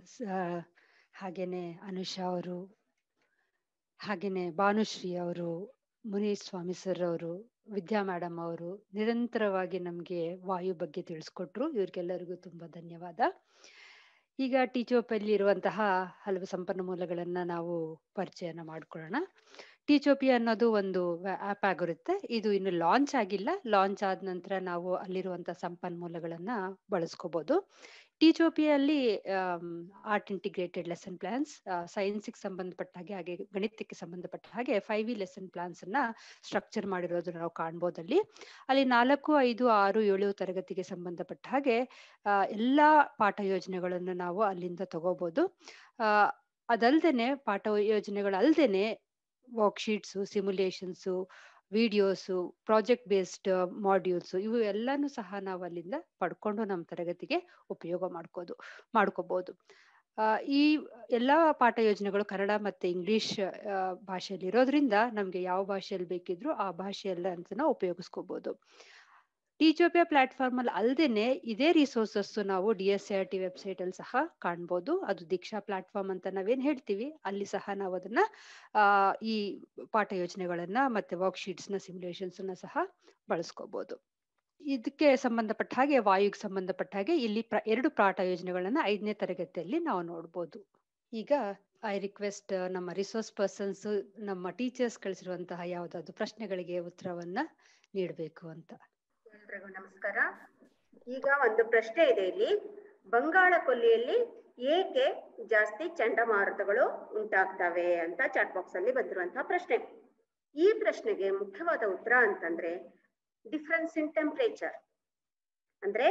ಹಾಗೇನೆ ಅನುಷಾ ಅವರು ಹಾಗೇನೆ ಭಾನುಶ್ರೀ ಅವರು ಮುನೀಶ್ ಸ್ವಾಮಿ ಸರ್ ಅವರು ವಿದ್ಯಾ ಮೇಡಮ್ ಅವರು ನಿರಂತರವಾಗಿ ನಮ್ಗೆ ವಾಯು ಬಗ್ಗೆ ತಿಳಿಸ್ಕೊಟ್ರು ಇವ್ರಿಗೆಲ್ಲರಿಗೂ ತುಂಬಾ ಧನ್ಯವಾದ ಈಗ ಟೀಚೋಪಿಯಲ್ಲಿ ಇರುವಂತಹ ಹಲವು ಸಂಪನ್ಮೂಲಗಳನ್ನ ನಾವು ಪರಿಚಯನ ಮಾಡ್ಕೊಳ್ಳೋಣ ಟೀಚೋಪಿ ಅನ್ನೋದು ಒಂದು ಆಪ್ ಆಗಿರುತ್ತೆ ಇದು ಇನ್ನು ಲಾಂಚ್ ಆಗಿಲ್ಲ ಲಾಂಚ್ ಆದ ನಂತರ ನಾವು ಅಲ್ಲಿರುವಂತಹ ಸಂಪನ್ಮೂಲಗಳನ್ನ ಬಳಸ್ಕೋಬಹುದು ಟೀಚೋಪಿಯಲ್ಲಿ ಆರ್ಟ್ ಇಂಟಿಗ್ರೇಟೆಡ್ ಲೆಸನ್ ಪ್ಲಾನ್ಸ್ ಸೈನ್ಸಿಗೆ ಸಂಬಂಧಪಟ್ಟ ಹಾಗೆ ಹಾಗೆ ಗಣಿತಕ್ಕೆ ಸಂಬಂಧಪಟ್ಟ ಹಾಗೆ ಫೈವ್ ಇ ಲೆಸನ್ ಪ್ಲಾನ್ಸ್ ಅನ್ನ ಸ್ಟ್ರಕ್ಚರ್ ಮಾಡಿರೋದು ನಾವು ಕಾಣ್ಬೋದು ಅಲ್ಲಿ ಅಲ್ಲಿ ನಾಲ್ಕು ಐದು ಆರು ಏಳು ತರಗತಿಗೆ ಸಂಬಂಧಪಟ್ಟ ಹಾಗೆ ಎಲ್ಲಾ ಪಾಠ ಯೋಜನೆಗಳನ್ನು ನಾವು ಅಲ್ಲಿಂದ ತಗೋಬಹುದು ಅಹ್ ಅದಲ್ದೇನೆ ಪಾಠ ಯೋಜನೆಗಳು ಅಲ್ದೇನೆ worksheets simulations videos project based modules ಇವು ಎಲ್ಲಾನು ಸಹ ನಾವು ಅಲ್ಲಿಂದ ಪಡ್ಕೊಂಡು ನಮ್ಮ ತರಗತಿಗೆ ಉಪಯೋಗ ಮಾಡ್ಕೋದು ಮಾಡ್ಕೋಬಹುದು ಈ ಎಲ್ಲಾ ಪಾಠ ಯೋಜನೆಗಳು ಕನ್ನಡ ಮತ್ತೆ ಇಂಗ್ಲಿಷ್ ಭಾಷೆಯಲ್ಲಿ ಇರೋದ್ರಿಂದ ನಮ್ಗೆ ಯಾವ ಭಾಷೆಯಲ್ಲಿ ಬೇಕಿದ್ರು ಆ ಭಾಷೆಯಲ್ಲ ಅಂತ ನಾವು ಉಪಯೋಗಿಸ್ಕೋಬಹುದು ಟೀಚೋಪಿಯಾ ಪ್ಲಾಟ್ಫಾರ್ಮ್ ಅಲ್ಲಿ ಅಲ್ದೇನೆ ಇದೇ ರಿಸೋರ್ಸಸ್ ನಾವು D S C R T website ಅಲ್ಲಿ ಸಹ ಕಾಣ್ಬೋದು ಅದು ದೀಕ್ಷಾ ಪ್ಲಾಟ್ಫಾರ್ಮ್ ಅಂತ ನಾವೇನ್ ಹೇಳ್ತೀವಿ ಅಲ್ಲಿ ಸಹ ನಾವು ಅದನ್ನ ಆ ಈ ಪಾಠ ಯೋಜನೆಗಳನ್ನ ಮತ್ತೆ ವರ್ಕ್ಶೀಟ್ಸ್ ನ ಸಿಮ್ಯುಲೇಷನ್ಸ್ ನ ಸಹ ಬಳಸ್ಕೋಬಹುದು ಇದಕ್ಕೆ ಸಂಬಂಧಪಟ್ಟ ಹಾಗೆ ವಾಯುಗೆ ಸಂಬಂಧಪಟ್ಟ ಹಾಗೆ ಇಲ್ಲಿ ಪ್ರ ಎರಡು ಪಾಠ ಯೋಜನೆಗಳನ್ನ ಐದನೇ ತರಗತಿಯಲ್ಲಿ ನಾವು ನೋಡ್ಬೋದು ಈಗ ಐ ರಿಕ್ವೆಸ್ಟ್ ನಮ್ಮ ರಿಸೋರ್ಸ್ ಪರ್ಸನ್ಸ್ ನಮ್ಮ ಟೀಚರ್ಸ್ ಕಳಿಸಿರುವಂತಹ ಯಾವ್ದಾದ್ರು ಪ್ರಶ್ನೆಗಳಿಗೆ ಉತ್ತರವನ್ನ ನೀಡಬೇಕು ಅಂತ ಎಲ್ರಿಗೂ ನಮಸ್ಕಾರ ಈಗ ಒಂದು ಪ್ರಶ್ನೆ ಇದೆ ಇಲ್ಲಿ ಬಂಗಾಳ ಕೊಲ್ಲಿಯಲ್ಲಿ ಏಕೆ ಜಾಸ್ತಿ ಚಂಡಮಾರುತಗಳು ಉಂಟಾಗ್ತವೆ ಅಂತ ಚಾಟ್ ಬಾಕ್ಸ್ ಅಲ್ಲಿ ಬಂದಿರುವಂತಹ ಪ್ರಶ್ನೆ ಈ ಪ್ರಶ್ನೆಗೆ ಮುಖ್ಯವಾದ ಉತ್ತರ ಅಂತಂದ್ರೆ ಡಿಫ್ರೆನ್ಸ್ ಇನ್ ಟೆಂಪರೇಚರ್ ಅಂದ್ರೆ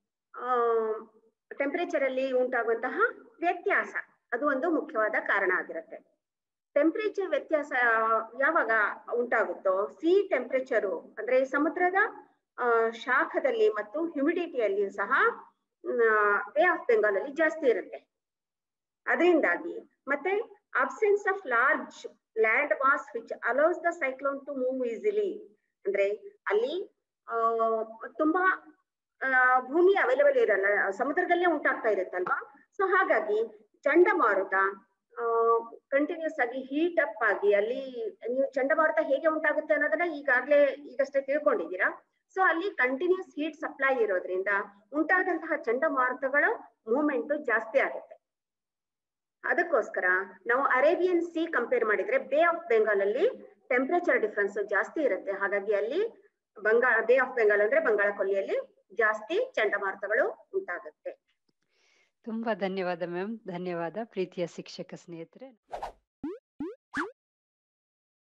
ಟೆಂಪರೇಚರ್ ಅಲ್ಲಿ ಉಂಟಾಗುವಂತಹ ವ್ಯತ್ಯಾಸ ಅದು ಒಂದು ಮುಖ್ಯವಾದ ಕಾರಣ ಆಗಿರುತ್ತೆ ಟೆಂಪರೇಚರ್ ವ್ಯತ್ಯಾಸ ಯಾವಾಗ ಉಂಟಾಗುತ್ತೋ ಸಿ ಟೆಂಪರೇಚರು ಅಂದ್ರೆ ಸಮುದ್ರದ ಶಾಖದಲ್ಲಿ ಮತ್ತು ಹ್ಯುಮಿಡಿಟಿಯಲ್ಲಿ ಸಹ ಬೇ ಆಫ್ ಬೆಂಗಾಲ್ ಅಲ್ಲಿ ಜಾಸ್ತಿ ಇರುತ್ತೆ ಅದರಿಂದಾಗಿ ಮತ್ತೆ absence of large land mass which allows the cyclone to move easily ಅಂದ್ರೆ ಅಲ್ಲಿ ತುಂಬಾ ಭೂಮಿ ಅವೈಲೇಬಲ್ ಇರಲ್ಲ ಸಮುದ್ರದಲ್ಲೇ ಉಂಟಾಗ್ತಾ ಇರುತ್ತಲ್ವಾ ಸೊ ಹಾಗಾಗಿ ಚಂಡಮಾರುತ ಕಂಟಿನ್ಯೂಸ್ ಆಗಿ ಹೀಟ್ ಅಪ್ ಆಗಿ ಅಲ್ಲಿ ನೀವು ಚಂಡಮಾರುತ ಹೇಗೆ ಉಂಟಾಗುತ್ತೆ ಅನ್ನೋದನ್ನ ಈಗಾಗ್ಲೇ ಈಗಷ್ಟೇ ತಿಳ್ಕೊಂಡಿದ್ದೀರಾ ಸೊ ಅಲ್ಲಿ ಕಂಟಿನ್ಯೂಸ್ ಹೀಟ್ ಸಪ್ಲೈ ಇರೋದ್ರಿಂದ ಉಂಟಾದಂತಹ ಚಂಡಮಾರುತಗಳ ಮೂವ್ಮೆಂಟ್ ಜಾಸ್ತಿ ಆಗುತ್ತೆ ಅದಕ್ಕೋಸ್ಕರ ನಾವು ಅರೇಬಿಯನ್ ಸಿ ಕಂಪೇರ್ ಮಾಡಿದ್ರೆ ಬೇ ಆಫ್ ಬೆಂಗಾಲ್ ಅಲ್ಲಿ ಟೆಂಪರೇಚರ್ ಡಿಫ್ರೆನ್ಸ್ ಜಾಸ್ತಿ ಇರುತ್ತೆ ಹಾಗಾಗಿ ಅಲ್ಲಿ ಬಂಗಾಳ ಬೇ ಆಫ್ ಬೆಂಗಾಲ್ ಅಂದ್ರೆ ಬಂಗಾಳ ಕೊಲ್ಲಿಯಲ್ಲಿ ಜಾಸ್ತಿ ಚಂಡಮಾರುತಗಳು ಉಂಟಾಗುತ್ತೆ ತುಂಬಾ ಧನ್ಯವಾದ ಮ್ಯಾಮ್ ಧನ್ಯವಾದ ಪ್ರೀತಿಯ ಶಿಕ್ಷಕ ಸ್ನೇಹಿತರೆ